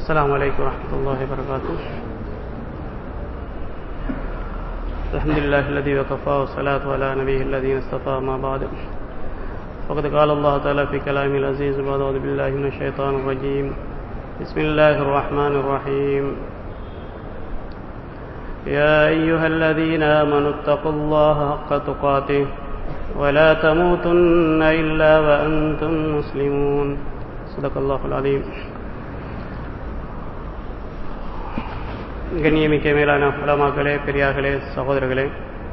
السلام عليكم ورحمة الله وبركاته الحمد لله الذي وكفى والصلاة على نبيه الذين اصطفى ما بعد فقد قال الله تعالى في كلامه العزيز بعد أعوذ بالله من الشيطان الرجيم بسم الله الرحمن الرحيم يا أيها الذين آمنوا اتقوا الله حق تقاته ولا تموتن إلا وأنتم مسلمون صدق الله العظيم கண்ணியமிக்க மேலான உலமாக்களே பெரியார்களே சகோதரர்களே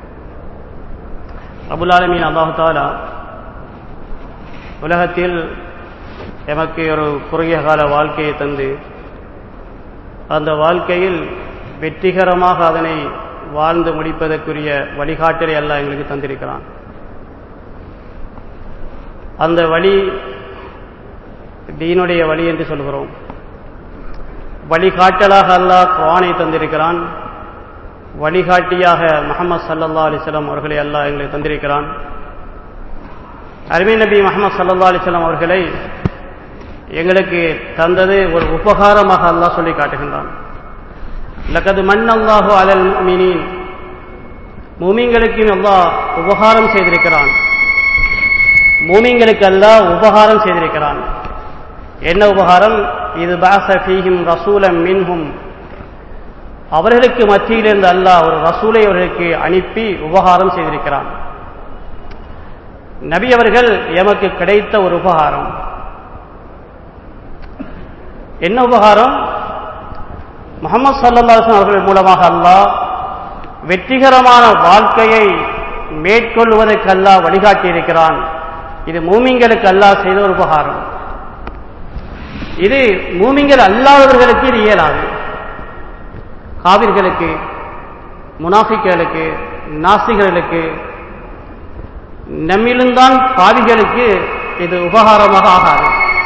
அபுல் ஆலமீன் அல்லாஹு தாலா உலகத்தில் எமக்கு ஒரு குறுகிய கால வாழ்க்கையை தந்து அந்த வாழ்க்கையில் வெற்றிகரமாக அதனை வாழ்ந்து முடிப்பதற்குரிய வழிகாட்டலை எல்லாம் எங்களுக்கு தந்திருக்கிறான் அந்த வழி தீனுடைய வழி என்று சொல்கிறோம் வழிகாட்டலாக அல்லாஹ் குவானை தந்திருக்கிறான் வழிகாட்டியாக முகமது சல்லல்லா அலிஸ்லாம் அவர்களை அல்லாஹ் எங்களுக்கு தந்திருக்கிறான் அருமை நபி முகமது சல்லா அலிஸ்லாம் அவர்களை எங்களுக்கு தந்தது ஒரு உபகாரமாக அல்லாஹ் சொல்லி காட்டுகின்றான் லக்கது மண் அல்லாஹு அலல் மீனின் மூமிங்களுக்கும் அல்லாஹ் உபகாரம் செய்திருக்கிறான் மூமிங்களுக்கு அல்லாஹ் உபகாரம் செய்திருக்கிறான் என்ன உபகாரம் இது பாசீஹிம் ரசூலம் மின்ஹும் அவர்களுக்கு மத்தியிலிருந்து அல்லாஹ் ஒரு ரசூலை அவர்களுக்கு அனுப்பி உபகாரம் செய்திருக்கிறான் நபி அவர்கள் எமக்கு கிடைத்த ஒரு உபகாரம் என்ன உபகாரம் முகமது சல்லாஹன் அவர்கள் மூலமாக அல்லாஹ் வெற்றிகரமான வாழ்க்கையை மேற்கொள்வதற்கு அல்லாஹ் வழிகாட்டியிருக்கிறான் இது மூமிங்களுக்கு அல்லாஹ் செய்த ஒரு உபகாரம் இது மூமிங்கள் அல்லாதவர்களுக்கு இது இயலாது காவிர்களுக்கு முனாஃபிக்களுக்கு நாசிகளுக்கு நம்மிலும்தான் பாவிகளுக்கு இது உபகாரமாக ஆகாது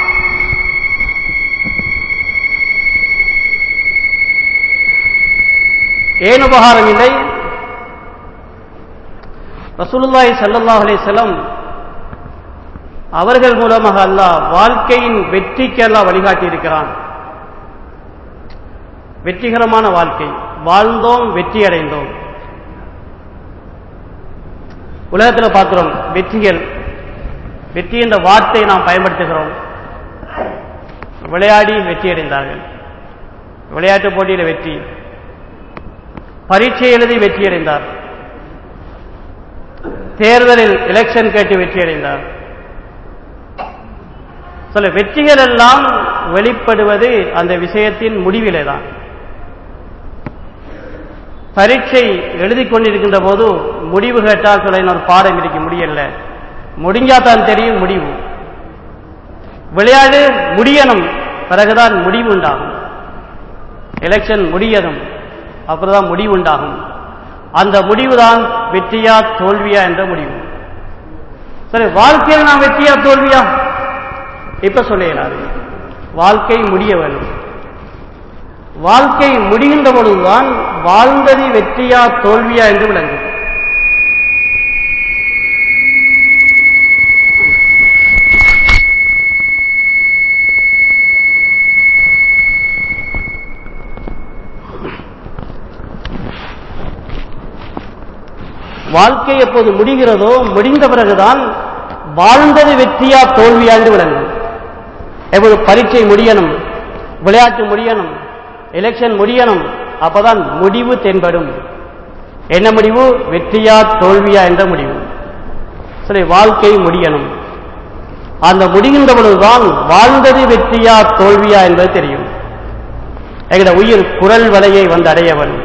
ஏன் உபகாரம் இல்லை ரசூலுல்லாஹி சல்லல்லாஹ் அலைஹிஸ்ஸலாம் அவர்கள் மூலமாக அல்லாஹ் வாழ்க்கையின் வெற்றிக்கு அல்லாஹ் வழிகாட்டி இருக்கிறான் வெற்றிகரமான வாழ்க்கை வாழ்ந்தோம் வெற்றி அடைந்தோம் உலகத்தில் பார்க்கிறோம் வெற்றிகள் வெற்றி என்ற வார்த்தையை நாம் பயன்படுத்துகிறோம் விளையாடி வெற்றி அடைந்தார்கள் விளையாட்டு போட்டியில் வெற்றி பரீட்சை எழுதி வெற்றி அடைந்தார் தேர்தலில் எலெக்ஷன் கேட்டு வெற்றி அடைந்தார் சில வெற்றிகள் எல்லாம் வெளிப்படுவது அந்த விஷயத்தின் முடிவிலே தான் பரீட்சை எழுதி கொண்டிருக்கின்ற போது முடிவு கேட்டால் சொல்ல இன்னொரு பாடம் இருக்க முடியல முடிஞ்சா தான் தெரியும் முடிவு விளையாடு முடியணும் பிறகுதான் முடிவு உண்டாகும் எலெக்ஷன் முடியணும் அப்புறம்தான் முடிவு உண்டாகும் அந்த முடிவு தான் வெற்றியா தோல்வியா என்ற முடிவு சரி வாழ்க்கையில் நாம் வெற்றியா தோல்வியா இப்ப சொல்ல இயலாது வாழ்க்கை முடிய வேணும் வாழ்க்கை முடிகின்ற பொழுதுதான் வாழ்ந்தது வெற்றியா தோல்வியா என்று விளங்கும் வாழ்க்கை எப்போது முடிகிறதோ முடிந்த பிறகுதான் வாழ்ந்தது வெற்றியா தோல்வியா என்று விளங்கும் எப்போது பரீட்சை முடியணும் விளையாட்டு முடியணும் எலெக்ஷன் முடியணும் அப்பதான் முடிவு தென்படும் என்ன முடிவு வெற்றியா தோல்வியா என்ற முடிவு சரி வாழ்க்கை முடியணும் அந்த முடிகின்ற பொழுதுதான் வாழ்ந்தது வெற்றியா தோல்வியா என்பது தெரியும் எங்கட உயிர் குரல் வலையை வந்து அடையவன்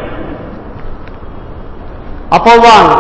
அப்போவான்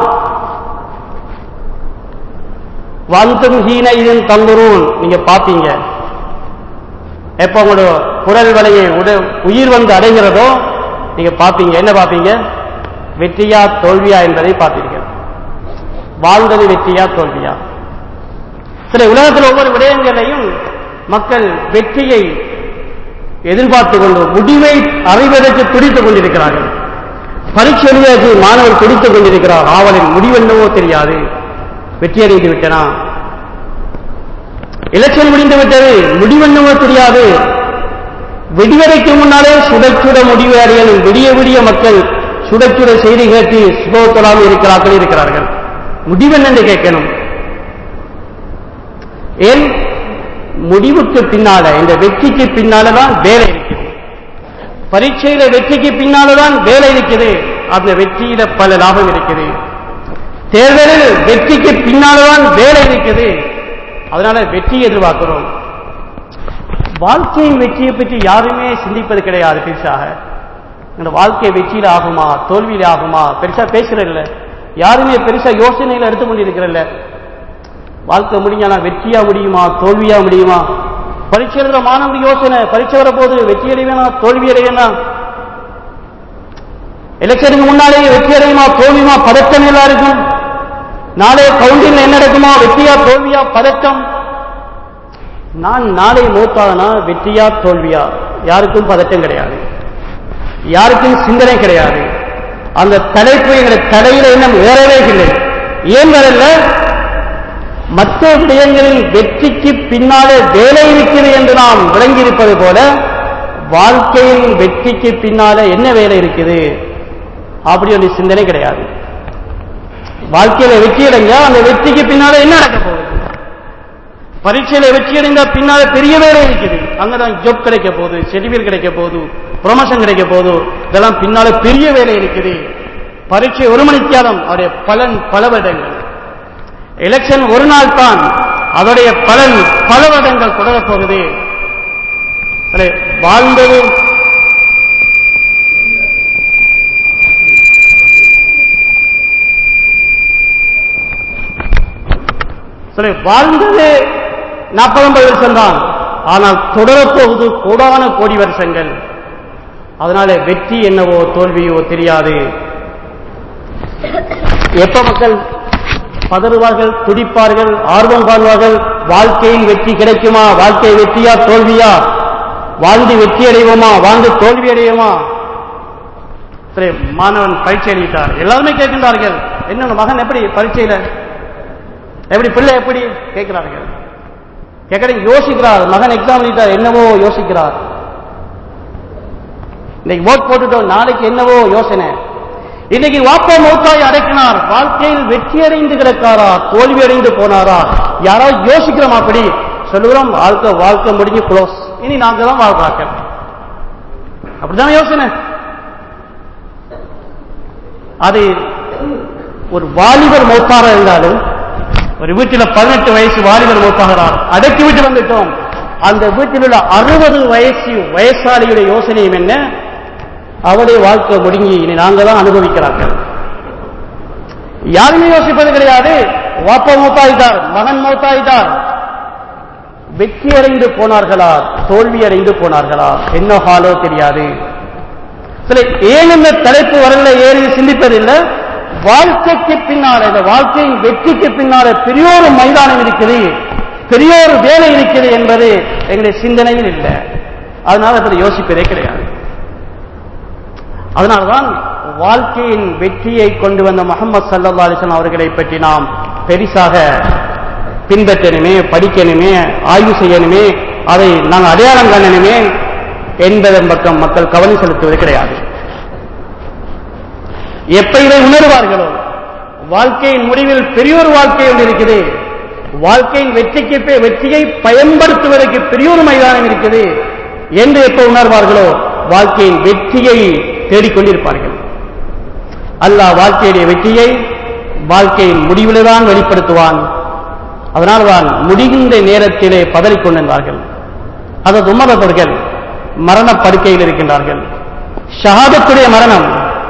வந்தும் ஹீன இதன் தங்குறூன் நீங்க பாப்பீங்க எப்ப உங்களோட குரல் வலையை உட உயிர் வந்து அடைகிறதோ நீங்க பாப்பீங்க என்ன பாப்பீங்க வெற்றியா தோல்வியா என்பதை பார்ப்பீர்கள் வாழ்ந்தது வெற்றியா தோல்வியா சில உலகத்தில் ஒவ்வொரு விடயங்களையும் மக்கள் வெற்றியை எதிர்பார்த்து கொண்டு முடிவை அறிவதற்கு துடித்துக் கொண்டிருக்கிறார்கள் பரீட்சை எழுதுவதற்கு மாணவர் துடித்துக் கொண்டிருக்கிறார் ஆவலின் முடிவென்னவோ தெரியாது வெற்றி அடைந்து விட்டனா எலெக்ஷன் முடிந்து விட்டது முடிவென்னவோ தெரியாது விடிவரைக்கு முன்னாலே சுட சுட முடிவு அறியணும் விடிய விடிய மக்கள் சுட சுட செய்தி கேட்டு சுபத்தொழாமல் இருக்கிறார்கள் இருக்கிறார்கள் முடிவென்ன என்று கேட்கணும் ஏன் முடிவுக்கு பின்னால இந்த வெற்றிக்கு பின்னாலதான் வேலை இருக்குது பரீட்சையில வெற்றிக்கு பின்னாலதான் வேலை இருக்குது அந்த வெற்றியில பல லாபம் இருக்குது தேர்தலில் வெற்றிக்கு பின்னால்தான் வேலை இருக்குது அதனால வெற்றி எதிர்பார்க்கிறோம் வாழ்க்கையின் வெற்றியை பற்றி யாருமே சிந்திப்பது கிடையாது பெருசாக இந்த வாழ்க்கை வெற்றியில ஆகுமா தோல்வியில ஆகுமா பெருசா பேசுறதில்ல யாருமே பெருசா யோசனையில எடுத்துக்கொண்டிருக்கிறல்ல வாழ்க்கை முடிஞ்சா நான் வெற்றியா முடியுமா தோல்வியா முடியுமா பரீட்சை எழுதுற மாணவனுக்கு யோசனை பரீட்சை வரப்போது வெற்றி அடைவேனா தோல்வி அடைவேனா எலெக்ஷனுக்கு முன்னாலேயே வெற்றி அடையுமா தோல்வியுமா பதட்டம் எல்லாம் இருக்கும் நாளை கவுண்டில் என்ன நடக்குமா வெற்றியா தோல்வியா பதட்டம் நான் நாளை மூத்தானா வெற்றியா தோல்வியா யாருக்கும் பதட்டம் கிடையாது யாருக்கும் சிந்தனை கிடையாது அந்த தலைப்பு எங்களுடைய தலையில இன்னும் ஏறவே இல்லை ஏன் வரல மற்ற விடயங்களில் வெற்றிக்கு பின்னாலே வேலை இருக்கிறது என்று நாம் விளங்கியிருப்பது போல வாழ்க்கையின் வெற்றிக்கு பின்னாலே என்ன வேலை இருக்குது அப்படி ஒரு சிந்தனை கிடையாது வாழ்க்கையில வெற்றி அடைஞ்சா அந்த வெற்றிக்கு பின்னால என்ன நடக்க போகுது பரீட்சையில வெற்றி அடைந்தா பின்னால பெரிய வேலை இருக்குது அங்கதான் ஜாப் கிடைக்க போகுது செடிவில் கிடைக்க போகுது ப்ரொமோஷன் கிடைக்க போகுது இதெல்லாம் பின்னால பெரிய வேலை இருக்குது பரீட்சை ஒரு மணித்தியாலம் அவருடைய பலன் பல வருடங்கள் எலெக்ஷன் ஒரு நாள் தான் அதோடைய பலன் பல வருடங்கள் தொடரப் போகுது சரி, வாழ்ந்தது சரி வாழ்ந்தது நாற்பது ஐம்பது வருஷம் தான் ஆனால் தொடரப்போவது கோடான கோடி வருஷங்கள் அதனால வெற்றி என்னவோ தோல்வியோ தெரியாது எப்ப மக்கள் பதறுவார்கள் துடிப்பார்கள் ஆர்வம் காணுவார்கள் வாழ்க்கையில் வெற்றி கிடைக்குமா வாழ்க்கை வெற்றியா தோல்வியா வாழ்ந்து வெற்றி அடைவோமா வாழ்ந்து தோல்வி அடைவோமா சரி மாணவன் பரீட்சை எழுதிட்டார் எல்லாருமே கேட்கின்றார்கள் என்ன மகன் எப்படி பரீட்சையில எப்படி பிள்ளை எப்படி கேட்கிறார்கள் கேட்கற யோசிக்கிறார் மகன் எக்ஸாம் எழுதிட்டார் என்னவோ யோசிக்கிறார் இன்னைக்கு ஓட் போட்டுட்டோம் நாளைக்கு என்னவோ யோசனை இன்னைக்கு வாப்பா மௌத்தாய் அடைக்கினார் வாழ்க்கையில் வெற்றி அடைந்து கிடக்காரா தோல்வி அடைந்து போனாரா யாராவது யோசிக்கிறோம் அப்படி சொல்லுகிறோம் வாழ்க்கை வாழ்க்கை முடிஞ்சு க்ளோஸ் இனி நாங்க தான் வாழ்வாக்க அப்படிதான் யோசனை அது ஒரு வாலிபர் மௌத்தாரா இருந்தாலும் ஒரு வீட்டில் பதினெட்டு வயசு வாலிபர் மூத்தாகிறார் அடக்கி விட்டு வந்துட்டோம் அந்த வீட்டில் உள்ள அறுபது வயசு வயசாளியுடைய யோசனையும் என்ன அவருடைய வாழ்க்கை முடுங்கி இனி நாங்க தான் அனுபவிக்கிறார்கள் யாருமே யோசிப்பது கிடையாது வாப்பா மூத்தாயிட்டார் மகன் மூத்தாயிட்டார் வெற்றி அடைந்து போனார்களா தோல்வி அடைந்து போனார்களா என்ன ஹாலோ தெரியாது சில ஏன் இந்த தலைப்பு வரல ஏறி சிந்திப்பதில்லை வாழ்க்கைக்கு பின்னால இந்த வாழ்க்கையின் வெற்றிக்கு பின்னால பெரியோரு மைதானம் இருக்குது பெரியோரு வேலை இருக்குது என்பது எங்களுடைய சிந்தனையில் இல்லை அதனால அதில் யோசிப்பதே கிடையாது அதனால்தான் வாழ்க்கையின் வெற்றியை கொண்டு வந்த முகமது சல்லா அலிஸ்லாம் அவர்களை பற்றி நாம் பெரிசாக பின்பற்றணுமே படிக்கணுமே ஆய்வு செய்யணுமே அதை நாங்கள் அடையாளம் காணணுமே என்பதன் பக்கம் மக்கள் கவனம் செலுத்துவது கிடையாது எப்ப இதை உணர்வார்களோ வாழ்க்கையின் முடிவில் பெரியோர் வாழ்க்கை ஒன்று இருக்குது வாழ்க்கையின் வெற்றிக்கு பே- வெற்றியை பயன்படுத்துவதற்கு பெரியோர் மைதானம் இருக்குது என்று எப்ப உணர்வார்களோ வாழ்க்கையின் வெற்றியை தேடிக்கொண்டிருப்பார்கள் அல்லாஹ் வாழ்க்கையுடைய வெற்றியை வாழ்க்கையின் முடிவில்தான் வெளிப்படுத்துவான் அதனால்தான் முடிகின்ற நேரத்திலே பதறிக் கொண்டிருந்தார்கள் அதாவது உமரவர்கள் மரண படுக்கையில் இருக்கின்றார்கள் ஷஹாதத்துடைய மரணம்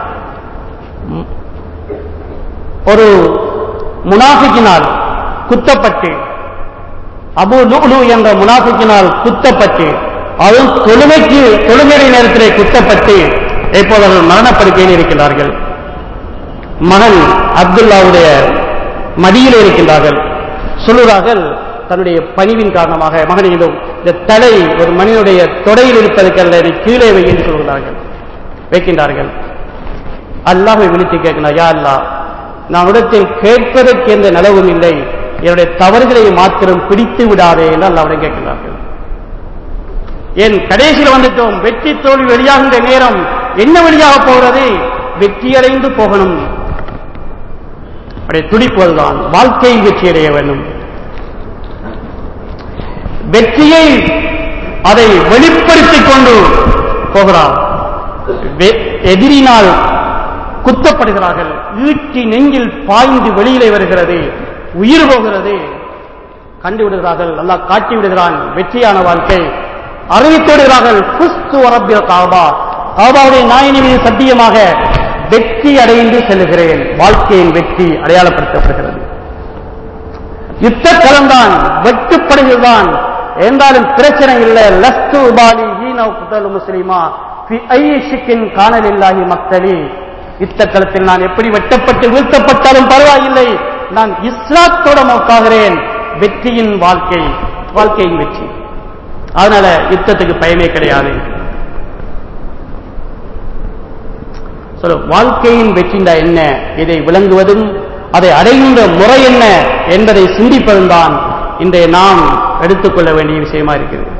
ஒரு முனாஃபிக்கினால் குத்தப்பட்டு அபு லுலு என்ற முனாஃபிக்கினால் குத்தப்பட்டு அதுவும் தொழுகைக்கு தொழுகை நேரத்திலே குத்தப்பட்டு இப்போது அவர்கள் மரணப்படுக்கையில் இருக்கின்றார்கள் மகன் அப்துல்லாவுடைய மடியில் இருக்கின்றார்கள் சொல்லுறார்கள் தன்னுடைய பணிவின் காரணமாக மகன் இதோ இந்த தலை ஒரு மனிதனுடைய தொடையில் இருப்பதற்கல்ல இதை கீழே வை என்று சொல்கிறார்கள் வைக்கின்றார்கள் அல்லாஹை விழித்து கேட்கிறார் யா அல்லாஹ் நான் இடத்தில் கேட்பதற்கு எந்த நலவும் இல்லை என்னுடைய தவறுகளை மாத்திரம் பிடித்து விடாதே என்று அல்லாவிடம் கேட்கிறார்கள் என் கடைசியில் வந்துட்டோம் வெற்றி தோல்வி வெளியாகின்ற நேரம் என்ன வெளியாக போகிறது வெற்றியடைந்து போகணும் அப்படியே துடிப்பதுதான் வாழ்க்கையில் வெற்றியடைய வேண்டும் வெற்றியை அதை வெளிப்படுத்திக் கொண்டு போகிறார் வெ- எதிரினால் குத்தப்படுகிறார்கள் ஈட்டி நெஞ்சில் பாய்ந்து வெளியிலே வருகிறது உயிர் போகிறது கண்டு விடுகிறார்கள் அல்லாஹ் காட்டி விடுகிறான் வெற்றியான வாழ்க்கை அறிவித்து விடுகிறார்கள் குஸ்து வரப்பிய காபா காபாவுடைய நாயினி மீது சத்தியமாக வெற்றி அடைந்து செல்லுகிறேன் வாழ்க்கையின் வெற்றி அடையாளப்படுத்தப்படுகிறது யுத்த களம்தான் வெட்டுப்படுகிறதுதான் என்றாலும் பிரச்சனை இல்லை லஸ்து உபாலி ஹீன குதல் முஸ்லிமா ஃபி ஐய ஷிக்கின் காணலில்லாஹி மக்தலி யுத்த களத்தில் நான் எப்படி வெட்டப்பட்டு வீழ்த்தப்பட்டாலும் பரவாயில்லை நான் இஸ்லாத்தோட மௌத்தாகிறேன் வெற்றியின் வாழ்க்கை வாழ்க்கையின் வெற்றி அதனால யுத்தத்துக்கு பயமே கிடையாது சொல்ல வாழ்க்கையின் வெற்றிண்டா என்ன இதை விளங்குவதும் அதை அடைகின்ற முறை என்ன என்பதை சிந்திப்பதும் தான் இன்றைய நாம் எடுத்துக்கொள்ள வேண்டிய விஷயமா இருக்கிறது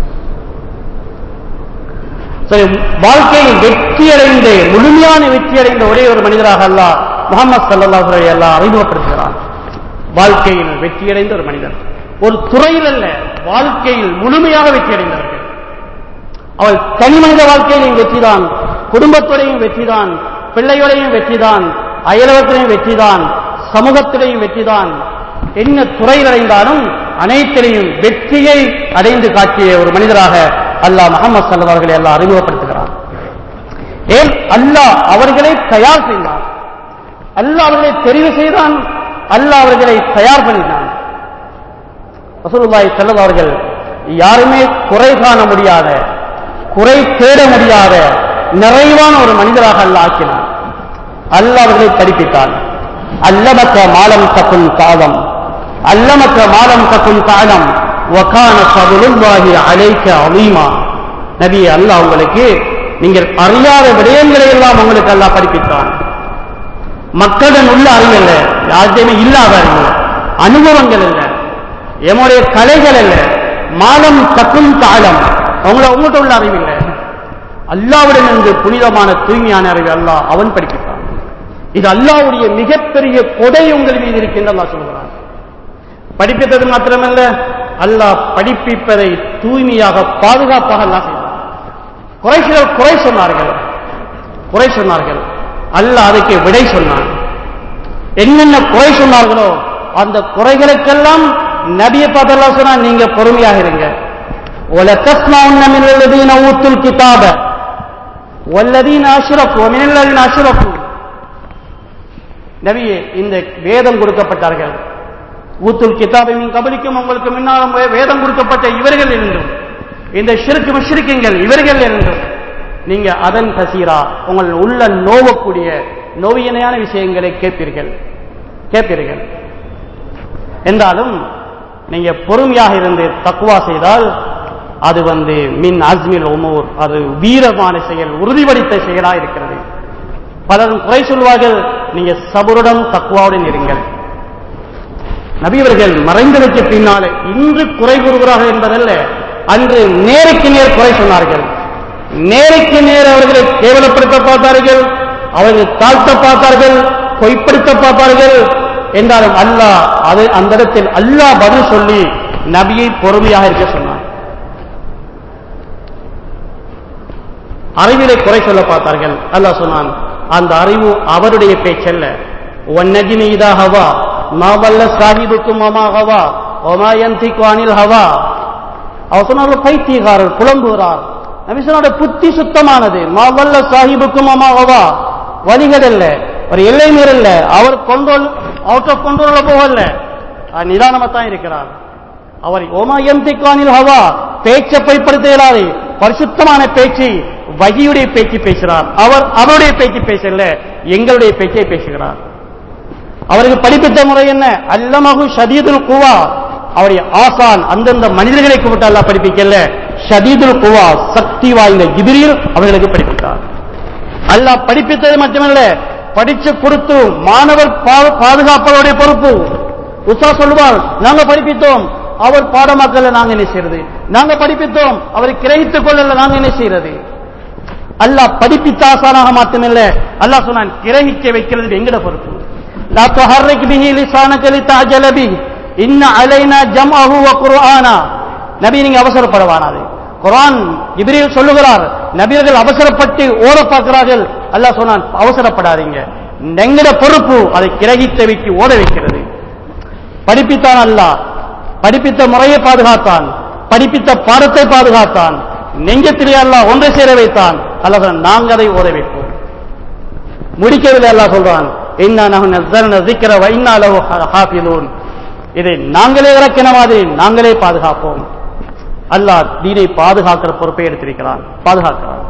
சரி, வாழ்க்கையில் வெற்றியடைந்த முழுமையான வெற்றியடைந்த ஒரே ஒரு மனிதராக அல்லாஹ் முகமது சல்லாஹ் அல்லாஹ் அறிமுகப்படுத்துகிறான் வாழ்க்கையில் வெற்றியடைந்த ஒரு மனிதர் ஒரு துறையில் அல்ல வாழ்க்கையில் முழுமையாக வெற்றியடைந்தவர்கள் அவள் தனி மனித வாழ்க்கையிலும் வெற்றிதான் குடும்பத்துடையும் வெற்றிதான் பிள்ளையோடையும் வெற்றிதான் அயலவத்திலையும் வெற்றிதான் சமூகத்திலையும் வெற்றிதான் என்ன துறையில் அடைந்தாலும் அனைத்திலையும் வெற்றியை அடைந்து காட்டிய ஒரு மனிதராக அல்லாஹ் முகமது சல்லா அவர்களை அல்லாஹ் அறிமுகப்படுத்துகிறார் ஏன் அல்லாஹ் அவர்களை தயார் செய்தான் அல்லாஹ் அவர்களை தெரிவு செய்தான் அல்லாஹ் அவர்களை தயார் பண்ணினான் ரசூலுல்லாஹி ஸல்லல்லாஹு அவர்கள் யாருமே குறை காண முடியாத குறை தேட முடியாத நிறைவான ஒரு மனிதராக அல்லாஹ் ஆக்கினான் அல்லாஹ் அவர்களை படிப்பித்தான் அல்லமக்க மாலம் தக்குன் காலம் அல்லமக்க மாலம் தக்குன் காலம் வகான ஃபதுலுல்லாஹி அலைக்க அலீமா நபி அல்லாஹ் உங்களுக்கு நீங்கள் அறியாத விடயங்களை எல்லாம் உங்களுக்கு அல்லாஹ் படிப்பித்தான் மக்களிடம் உள்ள அறிவு இல்ல யார்கிட்டயுமே இல்லாத அறிவு அனுபவங்கள் இல்ல எம்முடைய கலைகள் இல்ல மாலம் தக்கும் காலம் அவங்கள உங்கள்கிட்ட உள்ள அறிவு இல்லை அல்லாவிடம் இருந்து புனிதமான தூய்மையான அறிவு அல்லாஹ் அவன் படிப்பித்தான் இது அல்லாஹ்வுடைய மிகப்பெரிய கொடை உங்கள் மீது இருக்கின்ற அல்லாஹ் சொல்கிறான் படிப்பித்தது மாத்திரமல்ல அல்லாஹ் படிப்பிப்பதை தூய்மையாக பாதுகாப்பாக அல்லாஹ் செய்வான் குறை சிலர் குறை சொன்னார்கள் குறை சொன்னார்கள் அல்லாஹ் அதுக்கு விடை சொன்னான் என்னென்ன குறை சொன்னார்களோ அந்த குறைகளுக்கெல்லாம் நபியை பார்த்து அல்லாஹ் சொன்னா நீங்க பொறுமையாக இருங்க وَلَتَسْمَعُنَّ مِنَ الَّذِينَ أُوتُوا الْكِتَابَ وَالَّذِينَ أَشْرَكُوا وَمِنَ الَّذِينَ أَشْرَكُوا நபியே இந்த வேதம் கொடுக்கப்பட்டார்கள் ஊத்துல் கிதாபின் கபலிக்கும் உங்களுக்கு முன்னாலும் வேதம் கொடுக்கப்பட்ட இவர்கள் இருந்தும் இந்த ஷிருக்கு முஷ்ரிக்குங்கள் இவர்கள் இருந்தும் நீங்க அதன் கசீரா உங்கள் உள்ள நோவக்கூடிய நோவியனையான விஷயங்களை கேட்பீர்கள் கேட்பீர்கள் என்றாலும் நீங்க பொறுமையாக இருந்து தக்குவா செய்தால் அது வந்து மின் அஸ்மில் உமூர் அது வீரமான செயல் உறுதிப்படுத்த செயலா இருக்கிறது பலரும் குறை சொல்வார்கள் நீங்க சபருடன் தக்குவாவுடன் இருங்கள் நபியவர்கள் மறைந்ததற்கு பின்னாலே இன்று குறை கூறுகிறார்கள் என்பதல்ல அன்று நேருக்கு நேர் குறை சொன்னார்கள் நேருக்கு நேர் அவர்களை கேவலப்படுத்த பார்த்தார்கள் அவர்கள் தாழ்த்த பார்த்தார்கள் பொய்ப்படுத்த பார்த்தார்கள் என்றாலும் அல்லாஹ் அது அந்த இடத்தில் அல்லாஹ் பதில் சொல்லி நபியை பொறுமையாக இருக்க சொன்னார் அறிவிலை குறை சொல்ல பார்த்தார்கள் அல்லாஹ் சொன்னான் அந்த அறிவு அவருடைய பேச்சல்ல ஒன்னஜினி இதா ஹவா மாவல்ல சாஹிபுக்கும் அமா ஹவா ஒமா யந்திக்கு அனில் ஹவா அவர் சொன்னார்கள் பைத்தியக்காரர் புலம்புகிறார் நபி சொன்னாரு புத்தி சுத்தமானது மாவல்ல சாஹிபுக்கும் அமா ஹவா வழிகள் இல்ல ஒரு எல்லை மீறல்ல அவர் கொண்டோல் அவுட் ஆஃப் கண்ட்ரோல்ல போகல நிதானமா தான் இருக்கிறார் அவர் ஓமா எம்திக்கானில் ஹவா பேச்சை பொய்ப்படுத்த இயலாது பரிசுத்தமான பேச்சு வகியுடைய பேச்சு பேசுகிறார் அவர் அவருடைய பேச்சு பேசல எங்களுடைய பேச்சை பேசுகிறார் அவருக்கு படிப்பித்த முறை என்ன அல்லமகு ஷதீதுல் குவா அவருடைய ஆசான் அந்தந்த மனிதர்களை கூப்பிட்டு அல்ல படிப்பிக்கல ஷதீதுல் குவா சக்தி வாய்ந்த ஜிபிரியில் அவர்களுக்கு படிப்பித்தார் அல்லாஹ் படிப்பித்தது மட்டுமல்ல படிச்சு கொடுத்து மாணவர் பா- பாதுகாப்பவருடைய பொறுப்பு உஷா சொல்லுவார் நாங்க படிப்பித்தோம் அவர் பாடமாக்கல நாங்க என்ன செய்யறது நாங்க படிப்பித்தோம் அவரை கிரகித்துக் கொள்ளல நாங்க என்ன செய்யறது அல்லாஹ் படிப்பித்தாசானாக மாத்தமில்ல அல்லாஹ் சொன்னான் கிரகிக்க வைக்கிறது எங்கட பொறுப்பு லா துஹர்ரிக் பிஹி லிசானக லிதஅஜல பிஹி இன்ன அலைனா ஜம்அஹு வ குர்ஆனா நபி நீங்க அவசரப்படவானாது குர்ஆன் இப்ரீல் சொல்லுகிறார் நபியர்கள் அவசரப்பட்டு ஓட பார்க்கிறார்கள் அல்லாஹ் சொன்னான் அவசரப்படாதீங்க எங்கட பொறுப்பு அதை கிரகித்த வைத்து ஓட வைக்கிறது படிப்பித்தான் அல்லாஹ் படிப்பித்த முறையை பாதுகாத்தான் படிப்பித்த பாடத்தை பாதுகாத்தான் நெஞ்சத்திலே அல்லாஹ் ஒன்றை சேர வைத்தான் அல்லாஹ் சொன்னான், நாங்க அதை ஓத வைப்போம் முடிக்கவில்லை அல்லாஹ் சொல்றான் இன்னா நஹு நஸ்ஸல்னா ذِكْرَ وَإِنَّا لَهُ حَافِظُونَ இதை நாங்களே இறக்கின மாதிரி நாங்களே பாதுகாப்போம் அல்லாஹ் தீனை பாதுகாக்கிற பொறுப்பை எடுத்திருக்கிறான் பாதுகாக்கிறான்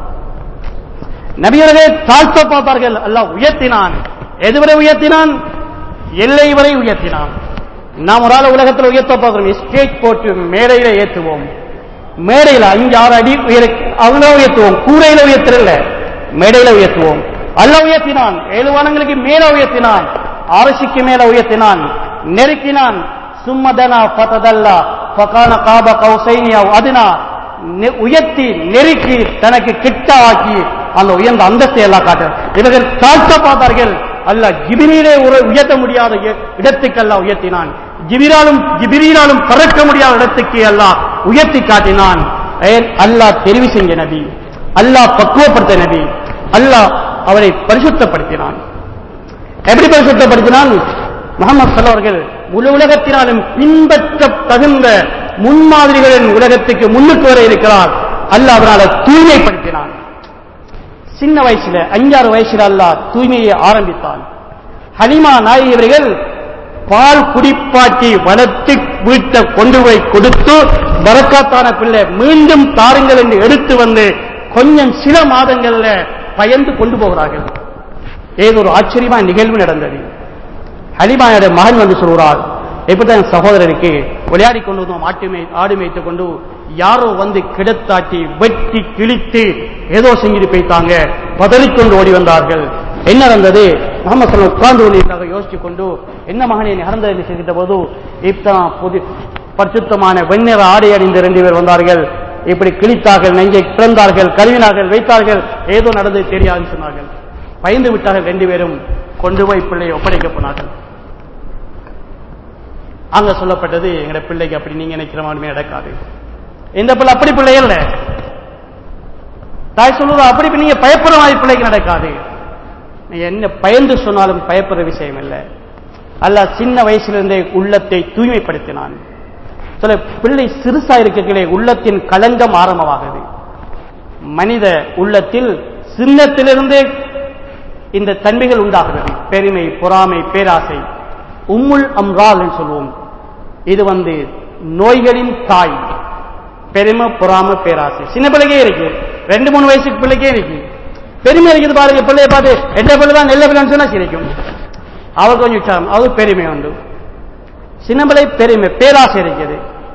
நபியர்களே தாழ்த்த பார்த்தார்கள் அல்லாஹ் உயர்த்தினான் எதுவரை உயர்த்தினான் எல்லை வரை உயர்த்தினான் நாம் ஒரு ஆள் உலகத்தில் உயர்த்த பார்க்கிறோம் ஸ்டேஜ் போட்டு மேடையில ஏற்றுவோம் மேடையில அஞ்சு ஆறு அடி உயர அவங்க உயர்த்துவோம் கூரையில உயர்த்தல மேடையில உயர்த்துவோம் அல்லாஹ் உயர்த்தினான் ஏழு வானங்களுக்கு மேல உயர்த்தினான் அரசுக்கு மேல உயர்த்தினான் நெருக்கினான் சும்மதனா பததல்லா ஃபகான காப கௌசைனியா அதுனா நெ- உயர்த்தி நெருக்கி தனக்கு கிட்ட ஆக்கி அந்த உயர்ந்த அந்தஸ்தை எல்லாம் காட்டு இவர்கள் தாழ்த்த பார்த்தார்கள் அல்ல ஜிபிரியிலே ஒரு உயர்த்த முடியாத இ- இடத்துக்கு அல்லாஹ் உயர்த்தினான் ஜிபிராலும் ஜிபிரியினாலும் பறக்க முடியாத இடத்துக்கு அல்லாஹ் உயர்த்தி காட்டினான் ஏன் அல்லாஹ் தெரிவு செஞ்ச நபி அல்லாஹ் பக்குவப்படுத்த நபி அல்லாஹ் அவரை பரிசுத்தப்படுத்தினான் எப்படி பரிசுத்தப்படுத்தினான் முகமது சல்லா அவர்கள் முழு உலகத்தினாலும் பின்பற்ற தகுந்த முன்மாதிரிகளின் உலகத்துக்கு முன்னுக்கு வர இருக்கிறார் அல்லாஹ் அவரால் தூய்மைப்படுத்தினான் சின்ன வயசுல அஞ்சாறு வயசுல அல்லாஹ் தூய்மையை ஆரம்பித்தான் ஹலிமா நாயகி அவர்கள் பால் குடிப்பாட்டி வளர்த்து வீட்டை கொண்டு போய் கொடுத்து பரக்காத்தான பிள்ளை மீண்டும் தாருங்கள் என்று எடுத்து வந்து கொஞ்சம் சில மாதங்கள்ல பயந்து கொண்டு போகிறார்கள் ஏதோ ஒரு ஆச்சரியமான நிகழ்வு நடந்தது ஹலிமாயோட மகன் வந்து சொல்கிறார் எப்படிதான் என் சகோதரருக்கு விளையாடி கொண்டு வந்தோம் ஆட்டு மே ஆடு மேய்த்து கொண்டு யாரோ வந்து கிடத்தாட்டி வெட்டி கிழித்து ஏதோ செஞ்சுட்டு போய்த்தாங்க பதறிக்கொண்டு ஓடி வந்தார்கள் என்ன நடந்தது முகமது சலம் உட்கார்ந்து கொண்டிருக்காக யோசிச்சு கொண்டு என்ன மகனே நடந்தது என்று சொல்கின்ற போது இப்பதான் புது பரிசுத்தமான வெண்ணிற ஆடை அணிந்த ரெண்டு பேர் வந்தார்கள் இப்படி கிழித்தார்கள் நெஞ்சை பிறந்தார்கள் கருவினார்கள் வைத்தார்கள் ஏதோ நடந்தது தெரியாதுன்னு சொன்னார்கள் பயந்து விட்டார்கள் ரெண்டு பேரும் கொண்டு போய் பிள்ளையை ஒப்படைக்க போனார்கள் அங்க சொல்லப்பட்டது எங்கட பிள்ளைக்கு அப்படி நீங்க நினைக்கிற மாதிரி நடக்காது இந்த பிள்ளை அப்படி பிள்ளை இல்ல தாய் சொல்லுவது அப்படி நீங்க பயப்படுற மாதிரி பிள்ளைக்கு நடக்காது நீங்க என்ன பயந்து சொன்னாலும் பயப்படுற விஷயம் இல்லை அல்லாஹ் சின்ன வயசிலிருந்தே உள்ளத்தை தூய்மைப்படுத்தினான் சில பிள்ளை சிறுசா இருக்கிற உள்ளத்தின் களங்கம் ஆரம்பமாகுது மனித உள்ளத்தில் சின்னத்திலிருந்தே இந்த தன்மைகள் உண்டாகிறது பெருமை பொறாமை பேராசை உம்முல் அம்ரால் என்று சொல்லுவோம் இது வந்து நோய்களின் தாய் பெருமை பொறாமை பேராசை சின்ன பிள்ளைக்கே இருக்கு ரெண்டு மூணு வயசுக்கு பிள்ளைக்கே இருக்கு பெருமை இருக்குது பாருங்க பிள்ளைய பார்த்து எந்த பிள்ளை தான் நெல்ல பிள்ளைன்னு சொன்னா சிரிக்கும் அவர் கொஞ்சம் உற்சாகம் அது பெருமை உண்டு சின்ன பிள்ளை பெருமை பேராசை இருக்குது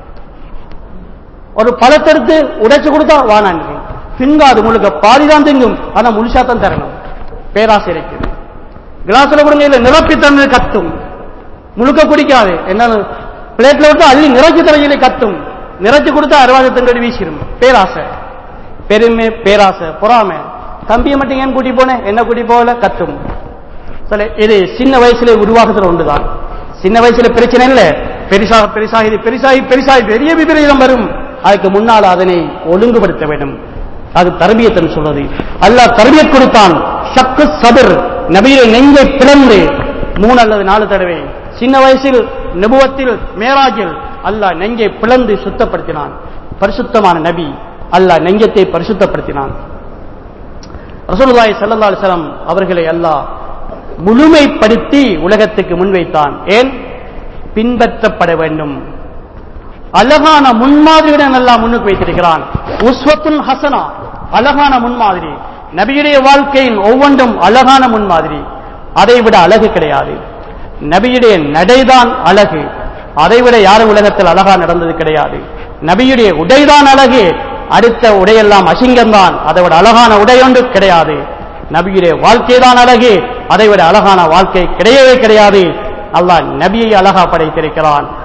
ஒரு பழத்தெடுத்து உடைச்சு கொடுத்தா வானான்னு திங்காது முழுக்க பாதிதான் திங்கும் ஆனா முழுசா தான் தரணும் பேராசை இருக்குது கிளாஸ்ல கொடுங்க இல்ல நிரப்பி தந்து கத்தும் முழுக்க குடிக்காது என்ன பிளேட்ல விட்டு அள்ளி நிறைச்சு தரையிலே கத்தும் நிறைச்சு கொடுத்தா அறுபது தங்கடி வீசிடும் பேராசை பெருமை பேராசை பொறாமை தம்பியை மட்டும் ஏன் கூட்டி போனேன் என்ன கூட்டி போகல கத்தும் சில இது சின்ன வயசுல உருவாகுற ஒன்றுதான் சின்ன வயசுல பிரச்சனை இல்ல பெரிசாக பெரிசாகி இது பெரிசாகி பெரிசாகி பெரிய விபரீதம் வரும் அதுக்கு முன்னால் அதனை ஒழுங்குபடுத்த வேண்டும் அது தர்பியத்தன் சொல்றது அல்லாஹ் தர்பியத் கொடுத்தான் ஷக்கு சதுர் நபியை நெஞ்சை பிளந்து மூணு அல்லது நாலு தடவை சின்ன வயசில் நபுவத்தில் மேராஜில் அல்லாஹ் நெஞ்சை பிளந்து சுத்தப்படுத்தினான் பரிசுத்தமான நபி அல்லாஹ் நெஞ்சத்தை பரிசுத்தப்படுத்தினான் ரசூலுல்லாஹி ஸல்லல்லாஹு அலைஹி வஸல்லம் அவர்களை அல்லாஹ் முழுமைப்படுத்தி உலகத்துக்கு முன்வைத்தான் ஏன் பின்பற்றப்பட வேண்டும் அழகான முன்மாதிரியுடன் அல்லாஹ் முன்னுக்கு வைத்திருக்கிறான் உஸ்வத்துன் ஹசனா அழகான முன்மாதிரி நபியுடைய வாழ்க்கையின் ஒவ்வொன்றும் அழகான முன்மாதிரி அதை விட அழகு கிடையாது நபியுடைய நடைதான் அழகு அதை விட யாரும் உலகத்தில் அழகா நடந்தது கிடையாது நபியுடைய உடைதான் அழகு அடுத்த உடையெல்லாம் அசிங்கம்தான் அதை விட அழகான உடை ஒன்று கிடையாது நபியுடைய வாழ்க்கை தான் அழகு அதை விட அழகான வாழ்க்கை கிடையவே கிடையாது அல்லாஹ் நபியை அழகா படைத்திருக்கிறான்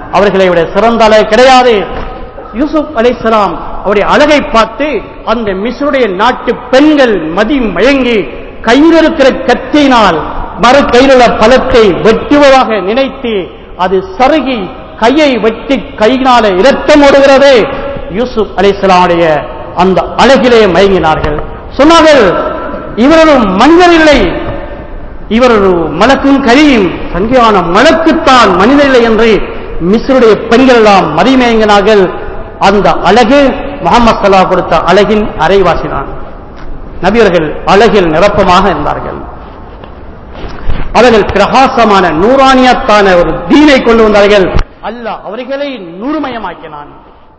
அவர்களை விட சிறந்த அழகு கிடையாது யூசுப் அலைஹிஸ்ஸலாம் அவருடைய அழகை பார்த்து அந்த மிஸ்ருடைய நாட்டு பெண்கள் மதி மயங்கி கையில் இருக்கிற கத்தியினால் மறு கையில் உள்ள பழத்தை வெட்டுவதாக நினைத்து அது சருகி கையை வெட்டி கையினால இரத்தம் ஓடுகிறது யூசுப் அலைஹிஸ்ஸலாமுடைய அந்த அழகிலே மயங்கினார்கள் சொன்னார்கள் இவர் ஒரு மனிதர் இல்லை இவர் ஒரு மலக்கும் கரியும் சங்கியான மலக்குத்தான் மனிதர் இல்லை என்று மிஸ்ருடைய பெண்கள் எல்லாம் மதிமயங்கினார்கள் அந்த அழகு முகமது சல்லா கொடுத்த அழகின் அரைவாசிதான் நபியர்கள் அழகில் நிரப்பமாக இருந்தார்கள் அவர்கள் பிரகாசமான நூறானியத்தான ஒரு தீனை கொண்டு வந்தார்கள் அல்லாஹ் அவர்களை நூறுமயமாக்கினான்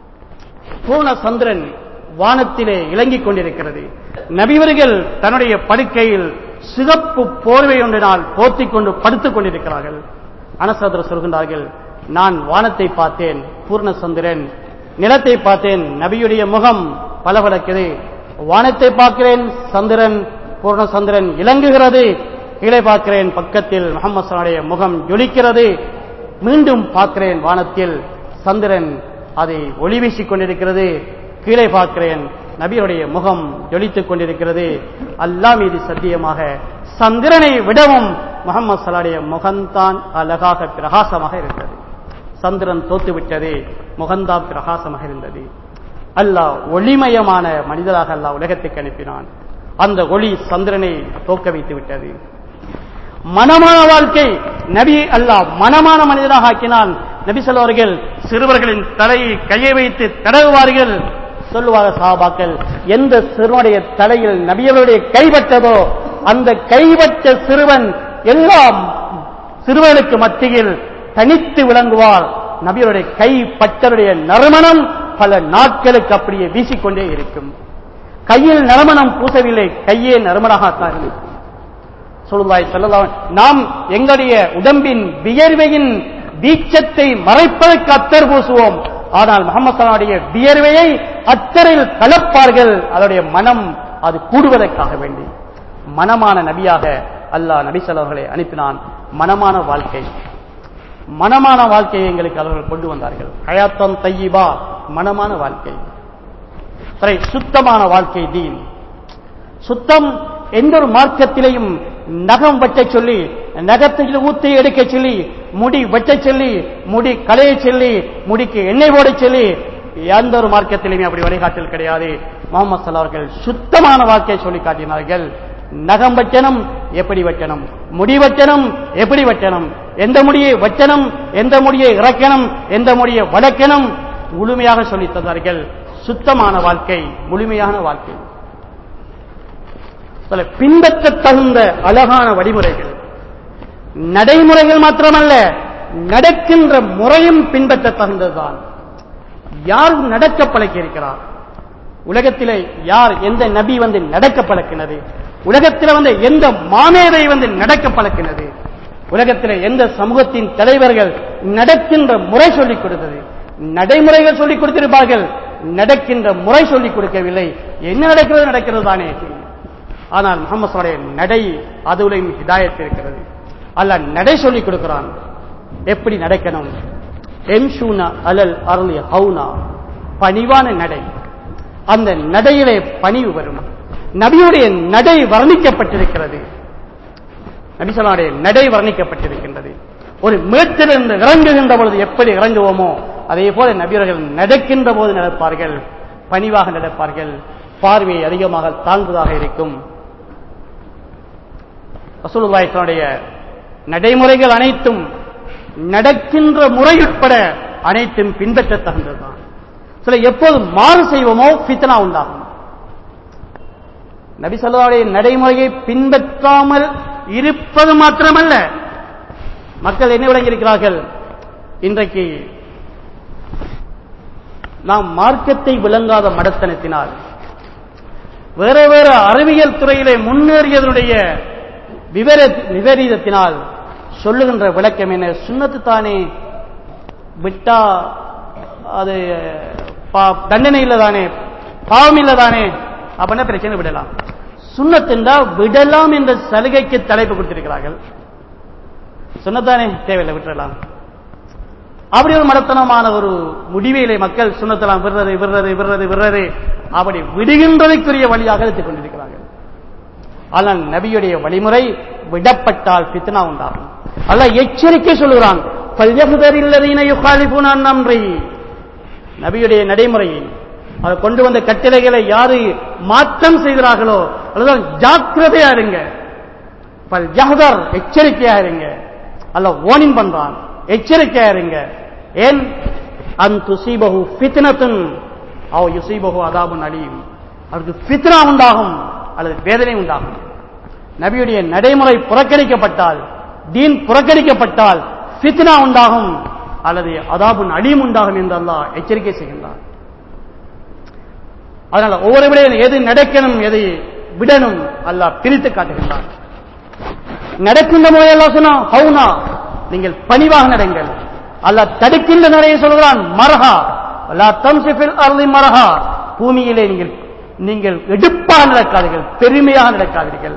பூர்ண சந்திரன் வானத்திலே இலங்கிக் கொண்டிருக்கிறது நபிவர்கள் தன்னுடைய படுக்கையில் சிகப்பு போர்வை ஒன்றினால் போத்திக் கொண்டு படுத்துக் கொண்டிருக்கிறார்கள் அனசதர் சொல்கின்றார்கள் நான் வானத்தை பார்த்தேன் பூர்ணசந்திரன் நிலத்தை பார்த்தேன் நபியுடைய முகம் பளபளக்குது வானத்தை பார்க்கிறேன் சந்திரன் பூர்ணசந்திரன் இலங்குகிறது கீழே பார்க்கிறேன் பக்கத்தில் முகமது சலாடைய முகம் ஜொலிக்கிறது மீண்டும் பார்க்கிறேன் வானத்தில் சந்திரன் அதை ஒளி வீசிக் கொண்டிருக்கிறது கீழே பார்க்கிறேன் நபியுடைய முகம் ஜொலித்துக் கொண்டிருக்கிறது அல்லாஹ் மீது சத்தியமாக சந்திரனை விடவும் முகமது சலாடைய முகம்தான் அழகாக பிரகாசமாக இருந்தது சந்திரன் தோத்துவிட்டது முகம்தான் பிரகாசமாக இருந்தது அல்லாஹ் ஒளிமயமான மனிதராக அல்லாஹ் உலகத்துக்கு அனுப்பினான் அந்த ஒளி சந்திரனை தோக்க வைத்து விட்டது மனமான வாழ்க்கை நபி அல்லாஹ் மனமான மனிதனாக ஆக்கினான் நபி சொல்வார்கள் சிறுவர்களின் தலையை கையை வைத்து தடவுவார்கள் சொல்லுவாங்க சாபாக்கள் எந்த சிறுவனுடைய தலையில் நபியவருடைய கைப்பட்டதோ அந்த கைப்பட்ட சிறுவன் எல்லாம் சிறுவனுக்கு மத்தியில் தனித்து விளங்குவார் நபியருடைய கை பட்டருடைய நறுமணம் பல நாட்களுக்கு அப்படியே வீசிக்கொண்டே இருக்கும் கையில் நறுமணம் பூசவில்லை கையே நறுமணாகத்தான் இருக்கும் சொல்லுவாய் சொல்லலாம் நாம் எங்களுடைய உடம்பின் வியர்வையின் வீச்சத்தை மறைப்பதற்கு அத்தர் பூசுவோம் ஆனால் முகமது சலாவுடைய வியர்வையை அத்தரில் கலப்பார்கள் அதனுடைய மனம் அது கூடுவதற்காக வேண்டி மனமான நபியாக அல்லாஹ் நபி அவர்களை அனுப்பினான் மனமான வாழ்க்கை மனமான வாழ்க்கையை எங்களுக்கு அவர்கள் கொண்டு வந்தார்கள் ஹயாத்தம் தையிபா மனமான வாழ்க்கை சரி, சுத்தமான வாழ்க்கை தீன் சுத்தம் எந்த ஒரு மார்க்கத்திலையும் நகம் வெட்ட சொல்லி நகத்தில் ஊத்தி எடுக்க சொல்லி முடி வெட்ட சொல்லி முடி களைய சொல்லி முடிக்கு எண்ணெய் போட சொல்லி எந்த ஒரு மார்க்கத்திலையுமே அப்படி வழிகாட்டல் கிடையாது முகமது சல்லா அவர்கள் சுத்தமான வாழ்க்கையை சொல்லி காட்டினார்கள் நகம் வெட்டணும் எப்படி வெட்டணும் முடி வெட்டணும் எப்படி வெட்டணும் எந்த முடியை வெட்டணும் எந்த முடியை இறக்கணும் எந்த முடியை வளர்க்கணும் முழுமையாக சொல்லித் தந்தார்கள் சுத்தமான வாழ்க்கை முழுமையான வாழ்க்கை சில பின்பற்ற தகுந்த அழகான வழிமுறைகள் நடைமுறைகள் மாத்திரமல்ல நடக்கின்ற முறையும் பின்பற்ற தகுந்ததுதான் யார் நடக்க பழக்கி இருக்கிறார் உலகத்திலே யார் எந்த நபி வந்து நடக்க பழக்கினது உலகத்தில் வந்து எந்த மாமேதை வந்து நடக்க பழக்கினது உலகத்தில் எந்த சமூகத்தின் தலைவர்கள் நடக்கின்ற முறை சொல்லிக் கொடுத்தது நடைமுறைகள் சொல்லிக் கொடுத்திருப்பார்கள் நடக்கின்ற முறை சொல்லிக் கொடுக்கவில்லை என்ன நடக்கிறது நடக்கிறது தானே ஆனால் முகமது நடை அதுலையும் ஹிதாயத் இருக்கிறது அல்ல நடை சொல்லிக் கொடுக்கிறான் எப்படி நடக்கணும் எம்ஷூனா அலல் அருளி ஹவுனா பணிவான நடை அந்த நடையிலே பணிவு வரும் நபியுடைய நடை வர்ணிக்கப்பட்டிருக்கிறது நபிசலாடைய நடை வர்ணிக்கப்பட்டிருக்கின்றது ஒரு மேட்டிலிருந்து இறங்குகின்ற பொழுது எப்படி இறங்குவோமோ அதே போல நபியர்கள் நடக்கின்ற போது நடப்பார்கள் பணிவாக நடப்பார்கள் பார்வை அதிகமாக தாழ்ந்ததாக இருக்கும் ரசூலுல்லாஹினுடைய நடைமுறைகள் அனைத்தும் நடக்கின்ற முறை உட்பட அனைத்தும் பின்பற்ற தகுந்ததுதான் சில எப்போது மாறு செய்வோமோ பித்தனா உண்டாகும் நபி சொல்லாவுடைய நடைமுறையை பின்பற்றாமல் இருப்பது மாத்திரமல்ல மக்கள் என்ன விளங்கியிருக்கிறார்கள் இன்றைக்கு நாம் மார்க்கத்தை விளங்காத மடத்தனத்தினால் வேற வேற அறிவியல் துறையிலே முன்னேறியதனுடைய விவர விபரீதத்தினால் சொல்லுகின்ற விளக்கம் என்ன சுண்ணத்து தானே விட்டா அது பா- தண்டனை இல்லதானே பாவம் இல்லதானே அப்படின்னா பிரச்சனை விடலாம் சுண்ணத்தின்றா விடலாம் என்ற சலுகைக்கு தலைப்பு கொடுத்திருக்கிறார்கள் சுண்ணத்தானே தேவையில்லை விட்டுறலாம் அப்படி ஒரு மடத்தனமான ஒரு முடிவிலே மக்கள் சுண்ணத்தலாம் விடுறது விடுறது விடுறது விடுறது அப்படி விடுகின்றதற்குரிய வழியாக எடுத்துக் கொண்டிருக்கிறார்கள் ஆனால் நபியுடைய வழிமுறை விடப்பட்டால் பித்னா உண்டாகும் அல்ல எச்சரிக்கை சொல்கிறான் நன்றி நபியுடைய நடைமுறையை அதை கொண்டு வந்த கட்டளைகளை யாரு மாற்றம் செய்கிறார்களோ அதுதான் ஜாக்கிரதையா இருங்க பல் ஜஹதர் எச்சரிக்கையா இருங்க அல்ல ஓனின் பண்றான் எச்சரிக்கையா இருங்க ஏன் அன் துசீபகு ஃபித்னத்துன் அவ யுசீபகு அதாபுன் அழியும் அவருக்கு ஃபித்னா உண்டாகும் அல்லது வேதனை உண்டாகும் நபியுடைய நடைமுறை புறக்கணிக்கப்பட்டால் தீன் புறக்கணிக்கப்பட்டால் ஃபித்னா உண்டாகும் அல்லது அதாபுன் அழியும் உண்டாகும் என்று அல்லாஹ் எச்சரிக்கை செய்கின்றார் அதனால ஒவ்வொரு விடையும் எது நடக்கணும் எதை விடணும் அல்லாஹ் பிரித்து காட்டுகின்றான் நடக்கின்ற முறையெல்லாம் சொன்னா ஹவுனா நீங்கள் பணிவாக நடங்கள் அல்லாஹ் தடுக்கின்ற நிறைய சொல்கிறான் மரஹா அல்லா தம்சிபில் அருளி மரஹா பூமியிலே நீங்கள் நீங்கள் எடுப்பாக நடக்காதீர்கள் பெருமையாக நடக்காதீர்கள்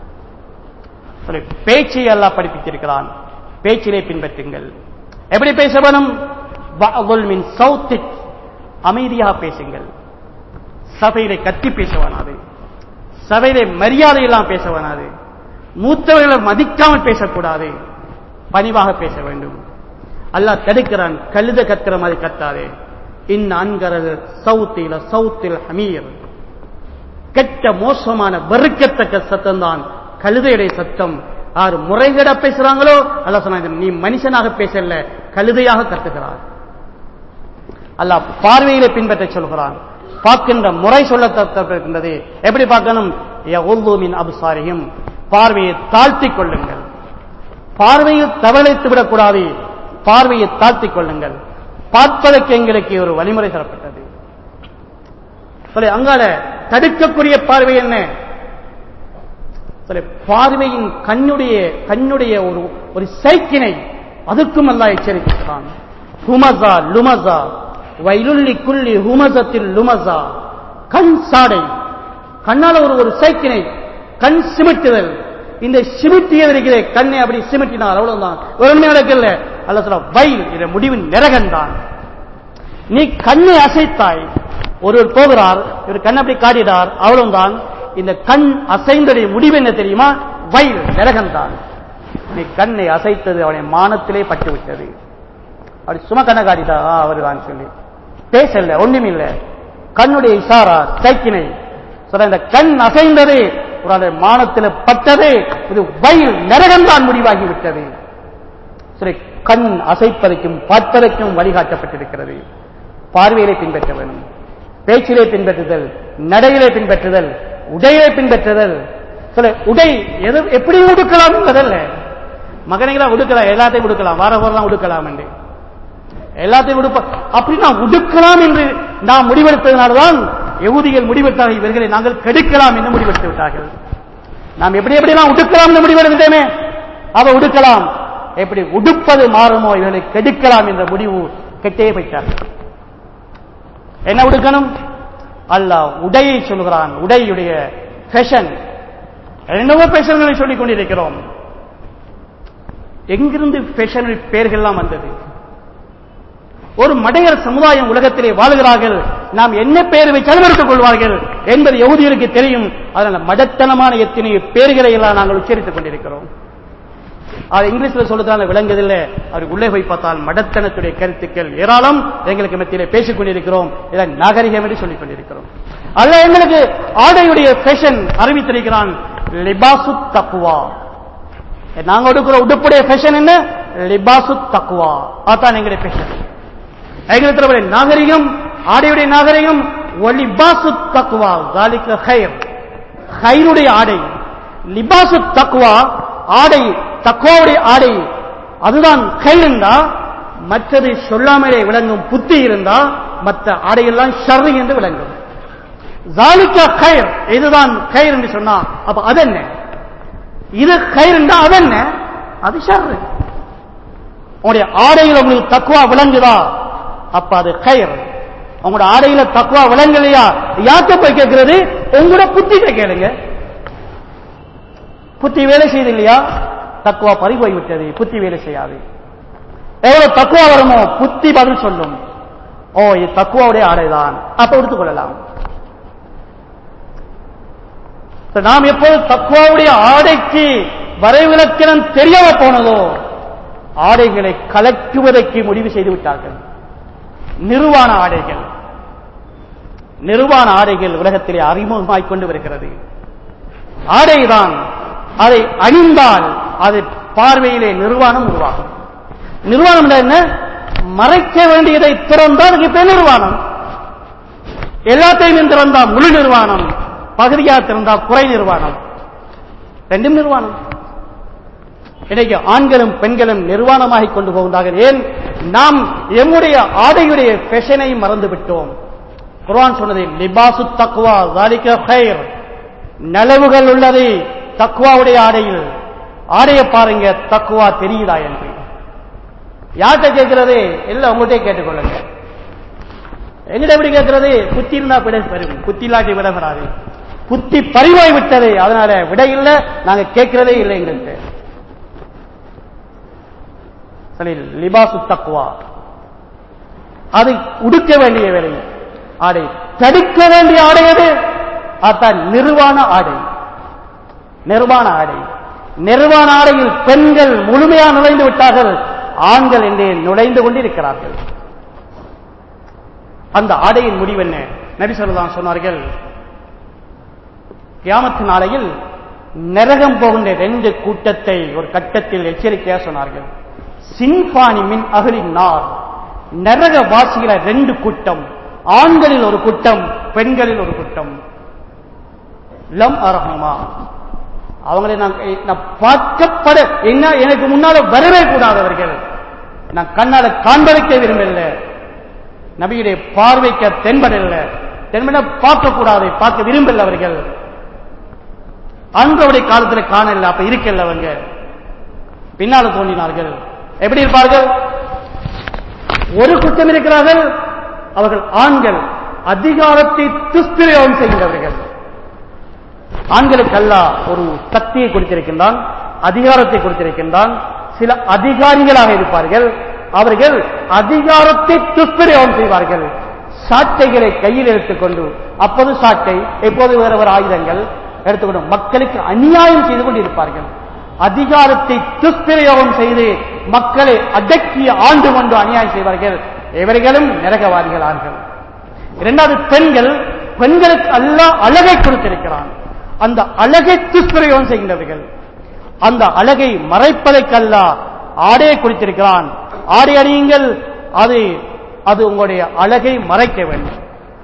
ஒரு பேச்சை அல்லாஹ் படிப்பித்திருக்கிறான் பேச்சிலே பின்பற்றுங்கள் எப்படி பேச வேணும் மின் சவுத்திக் அமைதியாக பேசுங்கள் சபையிலே கத்தி பேச வேணாது சபையிலே மரியாதை எல்லாம் பேச வேணாது மூத்தவர்களை மதிக்காமல் பேசக்கூடாது பணிவாக பேச வேண்டும் அல்லாஹ் தடுக்கிறான் கழுத கத்துற மாதிரி கத்தாதே இன் அன்கரது சவுத்தில சவுத்தில் ஹமீர் கெட்ட மோசமான வெறுக்கத்தக்க சத்தம் தான் கழுதையுடைய சத்தம் யார் முறைகேட பேசுறாங்களோ அல்ல சொன்னாங்க நீ மனுஷனாக பேசல கழுதையாக கத்துகிறார் அல்லாஹ் பார்வையிலே பின்பற்ற சொல்கிறான் பார்க்கின்ற முறை சொல்லத்தக்கது எப்படி பார்க்கணும் மின் அபுசாரியும் பார்வையை தாழ்த்திக் கொள்ளுங்கள் பார்வையை தவளைத்து விடக்கூடாது பார்வையை தாழ்த்திக் கொள்ளுங்கள் பார்ப்பதற்கு எங்களுக்கு ஒரு வழிமுறை தரப்பட்டது சொல்லி அங்கால தடுக்கக்கூடிய பார்வை என்ன சொல்லி பார்வையின் கண்ணுடைய கண்ணுடைய ஒரு ஒரு சைக்கினை அதுக்கும் அல்லா எச்சரிக்கிறான் ஹுமசா லுமசா வைலுள்ளி குள்ளி ஹுமசத்தில் லுமசா கண் சாடை கண்ணால ஒரு ஒரு சைக்கினை கண் சிமிட்டுதல் இந்த சிமிட்டிய இருக்கிற கண்ணை அப்படி சிமிட்டினார் அவ்வளவுதான் ஒரு நடக்கல அல்ல சொல்ல வயல் இத முடிவின் நிறகன்தான் நீ கண்ணை அசைத்தாய் ஒருவர் போகிறார் இவர் கண் அப்படி காட்டினார் அவ்வளவுதான் இந்த கண் அசைந்தடைய முடிவு என்ன தெரியுமா வயல் நிறகன்தான் நீ கண்ணை அசைத்தது அவனை மானத்திலே பட்டு விட்டது அப்படி சும கண்ணை காட்டிட்டா அவர் தான் சொல்லி பேசல ஒண்ணுமில்ல கண்ணுடைய இசாரா சைக்கினை சொல்ற இந்த கண் அசைந்தது ஒரு மானத்தில் பட்டது இது வயல் நரகம்தான் முடிவாகி விட்டது சரி கண் அசைப்பதற்கும் பார்ப்பதற்கும் வழிகாட்டப்பட்டிருக்கிறது பார்வையிலே பின்பற்ற வேண்டும் பேச்சிலே பின்பற்றுதல் நடையிலே பின்பற்றுதல் உடையிலே பின்பற்றுதல் சில உடை எது எப்படி உடுக்கலாம் என்பதல்ல மகனைகளா உடுக்கலாம் எல்லாத்தையும் உடுக்கலாம் வார வாரம் உடுக்கலாம் என்று எல்லாத்தையும் உடுப்ப அப்படி நாம் உடுக்கலாம் என்று நாம் முடிவெடுத்ததனால்தான் யகுதிகள் முடிவெடுத்தார்கள் இவர்களை நாங்கள் கெடுக்கலாம் என்று முடிவெடுத்து விட்டார்கள் நாம் எப்படி எப்படிலாம் உடுக்கலாம் என்று முடிவெடுத்தேமே அவ உடுக்கலாம் எப்படி உடுப்பது மாறுமோ இவர்களை கெடுக்கலாம் என்ற முடிவு கெட்டே போயிட்டார்கள் என்ன உடுக்கணும் அல்லாஹ் உடையை சொல்கிறான் உடையுடைய ஃபேஷன் என்னவோ ஃபேஷன்களை சொல்லிக் கொண்டிருக்கிறோம் எங்கிருந்து ஃபேஷன் பெயர்கள்லாம் வந்தது ஒரு மடையர் சமுதாயம் உலகத்திலே வாழுகிறார்கள் நாம் என்ன பெயர் வைத்தாலும் எடுத்துக் கொள்வார்கள் என்பது யகுதியருக்கு தெரியும் அதனால மடத்தனமான எத்தனை பேர்களை எல்லாம் நாங்கள் உச்சரித்துக் கொண்டிருக்கிறோம் அது இங்கிலீஷ்ல சொல்லுறதால விளங்குதில்லை அவர் உள்ளே போய் பார்த்தால் மடத்தனத்துடைய கருத்துக்கள் ஏராளம் எங்களுக்கு மத்தியிலே பேசிக் கொண்டிருக்கிறோம் இதை நாகரிகம் என்று சொல்லிக் கொண்டிருக்கிறோம் அல்ல எங்களுக்கு ஆடையுடைய ஃபேஷன் அறிவித்திருக்கிறான் லிபாசு தக்குவா நாங்க எடுக்கிற உடுப்புடைய ஃபேஷன் என்ன லிபாசு தக்குவா அதான் எங்களுடைய ஃபேஷன் எங்களுக்கு நாகரிகம் ஆடையுடைய நாகரிகம் ஒலிபாசு தக்குவா காலிக்க ஹைர் ஹைருடைய ஆடை லிபாசு தக்குவா ஆடை தக்குவாவுடைய ஆடை அதுதான் கயிறு இருந்தா மற்றது சொல்லாமலே விளங்கும் புத்தி இருந்தா மற்ற ஆடையெல்லாம் ஷர்ரி என்று விளங்கும் ஜாலிக்க கயிர் இதுதான் கயிறு என்று சொன்னா அப்ப அது என்ன இது கயிறு என்றா அது என்ன அது ஷர்ரு உங்களுடைய ஆடையில் உங்களுக்கு தக்குவா விளங்குதா அப்ப அது கயிர் உங்களோட ஆடையில தக்குவா விளங்கலையா யார்கிட்ட போய் கேட்கிறது உங்களோட புத்திட்ட கேளுங்க புத்தி வேலை செய்து இல்லையா தக்குவா பறி போய்விட்டது புத்தி வேலை செய்யாது எவ்வளவு தக்குவா வருமோ புத்தி பதில் சொல்லும் ஓ இது தக்குவாவுடைய ஆடைதான் அப்ப எடுத்துக்கொள்ளலாம் இப்ப நாம் எப்போது தக்குவாவுடைய ஆடைக்கு வரைவிலக்கணம் தெரியாம போனதோ ஆடைகளை கலக்குவதற்கு முடிவு செய்து விட்டார்கள் நிர்வாண ஆடைகள் நிர்வாண ஆடைகள் உலகத்திலே அறிமுகமாய் கொண்டு வருகிறது ஆடைதான் அதை அணிந்தால் அது பார்வையிலே நிர்வாணம் உருவாகும் நிர்வாணம் என்றால் என்ன மறைக்க வேண்டியதை திறந்தால் அதுக்கு பேர் நிர்வாணம் எல்லாத்தையும் திறந்தா முழு நிர்வாணம் பகுதியாக திறந்தா குறை நிர்வாணம் ரெண்டும் நிர்வாணம் இன்றைக்கு ஆண்களும் பெண்களும் நிர்வாணமாகிக் கொண்டு போகின்றார்கள் ஏன் நாம் எம்முடைய ஆடையுடைய ஃபேஷனை மறந்து விட்டோம் குர்ஆன் சொன்னது லிபாசு தக்வா ஜாலிக ஹைர் நலவுகள் உள்ளது தக்வாவுடைய ஆடையில் ஆடையை பாருங்க தக்குவா தெரியுதா என்று யார்கிட்ட கேட்கிறது எல்லாம் உங்கள்கிட்ட கேட்டுக்கொள்ளுங்க எங்கிட்ட எப்படி கேட்கிறது புத்தி இருந்தா விட பெறும் புத்தி இல்லாட்டி விட வராது புத்தி பறிவாய் விட்டது அதனால விட இல்லை நாங்க கேட்கிறதே இல்லை எங்கள்கிட்ட சரி லிபாசு தக்குவா அதை உடுக்க வேண்டிய வேலை ஆடை தடுக்க வேண்டிய ஆடை எது அதான் நிர்வாண ஆடை நிர்வாண ஆடை நிர்வாண ஆடையில் பெண்கள் முழுமையாக நுழைந்து விட்டார்கள் ஆண்கள் என்றே நுழைந்து கொண்டிருக்கிறார்கள் அந்த ஆடையின் முடிவு என்ன நபி சொல்லலாம் சொன்னார்கள் கியாமத்து நாளையில் நரகம் போகின்ற ரெண்டு கூட்டத்தை ஒரு கட்டத்தில் எச்சரிக்கையாக சொன்னார்கள் சின்பானி மின் அகலின் நார் நரக வாசிகிற ரெண்டு கூட்டம் ஆண்களில் ஒரு கூட்டம் பெண்களில் ஒரு கூட்டம் லம் அரகமா அவங்களை நான் நான் பார்க்கப்பட என்ன எனக்கு முன்னால வரவே கூடாதவர்கள் நான் கண்ணால காண்பதற்கே விரும்பல நபியுடைய பார்வைக்க தென்படல தென்பட பார்க்க கூடாது பார்க்க விரும்பல அவர்கள் அன்றவுடைய காலத்தில் காணல அப்ப இருக்கல அவங்க பின்னால தோன்றினார்கள் எப்படி இருப்பார்கள் ஒரு குற்றம் இருக்கிறார்கள் அவர்கள் ஆண்கள் அதிகாரத்தை துஷ்பிரயோகம் செய்கின்றவர்கள் ஆண்களுக்கு அல்ல ஒரு சக்தியை கொடுத்திருக்கின்றான் அதிகாரத்தை கொடுத்திருக்கின்றான் சில அதிகாரிகளாக இருப்பார்கள் அவர்கள் அதிகாரத்தை துஷ்பிரயோகம் செய்வார்கள் சாட்டைகளை கையில் எடுத்துக்கொண்டு அப்போது சாட்டை எப்போது வேற வேறு ஆயுதங்கள் எடுத்துக்கொண்டு மக்களுக்கு அநியாயம் செய்து கொண்டு இருப்பார்கள் அதிகாரத்தை துஷ்பிரயோகம் செய்து மக்களை அடக்கி ஆண்டு கொண்டு அநியாயம் செய்வார்கள் இவர்களும் நரகவாதிகளார்கள் இரண்டாவது பெண்கள் பெண்களுக்கு அல்ல அழகை கொடுத்திருக்கிறான் அந்த அழகை துஷ்பிரயோகம் செய்கின்றவர்கள் அந்த அழகை மறைப்பதற்கல்ல ஆடையை குறித்திருக்கிறான் ஆடை அணியுங்கள் அது அது உங்களுடைய அழகை மறைக்க வேண்டும்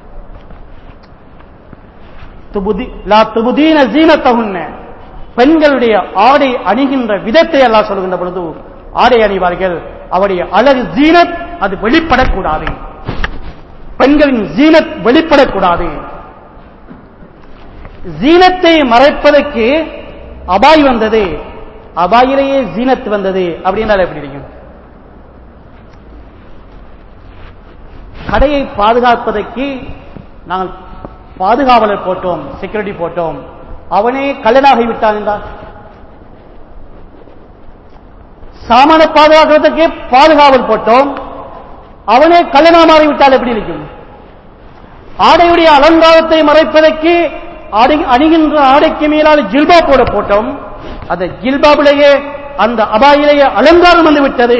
துபுதி லா துபுதீன ஜீனத்தகுன்ன பெண்களுடைய ஆடை அணிகின்ற விதத்தை எல்லாம் சொல்கின்ற பொழுது ஆடை அணிவார்கள் அவருடைய அழகு ஜீனத் அது வெளிப்படக்கூடாது பெண்களின் ஜீனத் வெளிப்படக்கூடாது ஜீனத்தை மறைப்பதற்கு அபாய் வந்தது அபாயிலேயே ஜீனத் வந்தது அப்படின்றால் எப்படி இருக்கும் கடையை பாதுகாப்பதற்கு நாங்கள் பாதுகாவலர் போட்டோம் செக்யூரிட்டி போட்டோம் அவனே கல்லனாகி விட்டான் என்றால் சாமான பாதுகாக்கிறதுக்கு பாதுகாவல் போட்டோம் அவனே கல்லனா மாறிவிட்டால் எப்படி இருக்கும் ஆடையுடைய அலங்காரத்தை மறைப்பதற்கு ஆடை அணிகின்ற ஆடைக்கு மேலால் ஜில்பா போட போட்டோம் அந்த ஜில்பாவிலேயே அந்த அபாயிலேயே அலங்காரம் வந்து விட்டது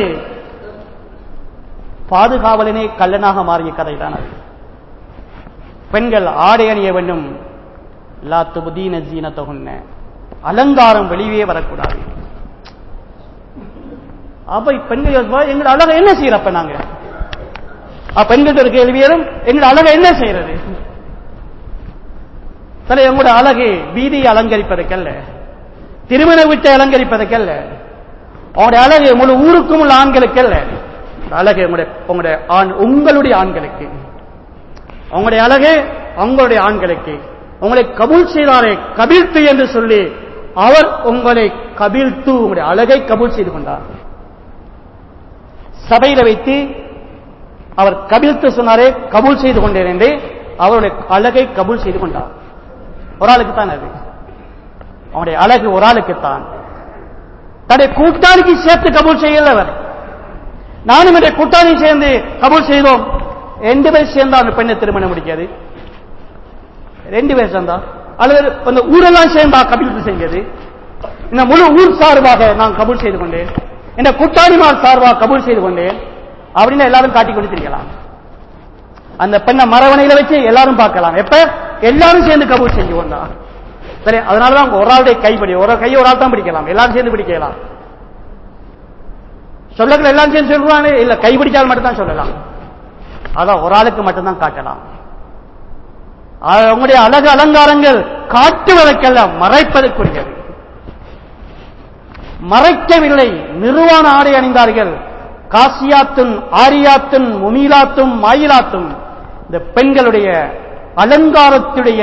பாதுகாவலனே கல்லனாக மாறிய கதை தான் அது பெண்கள் ஆடை அணிய வேண்டும் லா துபுதீன ஜீன தொகுன்ன அலங்காரம் வெளியே வரக்கூடாது அப்ப பெண்கள் எங்களை அழகை என்ன செய்யறப்ப நாங்க பெண்கள் ஒரு கேள்வியரும் எங்களை அழகை என்ன செய்யறது தலை உங்களோட அழகு வீதியை அலங்கரிப்பதற்கல்ல திருமண வீட்டை அலங்கரிப்பதற்கல்ல உங்களுடைய அழகு முழு ஊருக்கும் உள்ள ஆண்களுக்கல்ல அழகு உங்களுடைய உங்களுடைய ஆண் உங்களுடைய ஆண்களுக்கு உங்களுடைய அழகு உங்களுடைய ஆண்களுக்கு உங்களை கபூல் செய்தாரே கபில்த்து என்று சொல்லி அவர் உங்களை கபில்த்து உங்களுடைய அழகை கபூல் செய்து கொண்டார் சபையில வைத்து அவர் கபில்த்து சொன்னாரே கபூல் செய்து கொண்டேன் என்று அவருடைய அழகை கபூல் செய்து கொண்டார் ஒரு ஆளுக்கு தான் அது அவனுடைய அழகு ஒரு ஆளுக்குத்தான் தன்னுடைய கூட்டாளிக்கு சேர்த்து கபூல் செய்யல அவர் நானும் என்னுடைய கூட்டாளி சேர்ந்து கபூல் செய்தோம் ரெண்டு பேர் சேர்ந்தா அந்த பெண்ணை திருமணம் முடிக்காது ரெண்டு பேர் சேர்ந்தா அல்லது அந்த ஊரெல்லாம் சேர்ந்தா கபீல் செஞ்சது இந்த முழு ஊர் சார்பாக நான் கபூல் செய்து கொண்டேன் இந்த கூட்டாளிமார் சார்பாக கபூல் செய்து கொண்டேன் அப்படின்னு எல்லாரும் காட்டிக் கொண்டு திரியலாம் அந்த பெண்ணை மரவணையில வச்சு எல்லாரும் பார்க்கலாம் எப்ப எல்லாரும் சேர்ந்து கபூல் செஞ்சு கொண்டா சரி அதனாலதான் அவங்க ஒரு ஆளுடைய கைப்படி ஒரு கையை ஒரு ஆள் தான் பிடிக்கலாம் எல்லாரும் சேர்ந்து பிடிக்கலாம் சொல்லங்கள் எல்லாம் சேர்ந்து சொல்றாங்க இல்ல கைப்பிடிச்சால் மட்டும்தான் சொல்லலாம் அதான் ஒரு ஆளுக்கு மட்டும்தான் காட்டலாம் அவங்களுடைய அழகு அலங்காரங்கள் காட்டுவதற்கல்ல மறைப்பதற்குரியது மறைக்கவில்லை நிர்வாண ஆடை அணிந்தார்கள் காசியாத்தும் ஆரியாத்தும் முமீலாத்தும் மாயிலாத்தும் இந்த பெண்களுடைய அலங்காரத்துடைய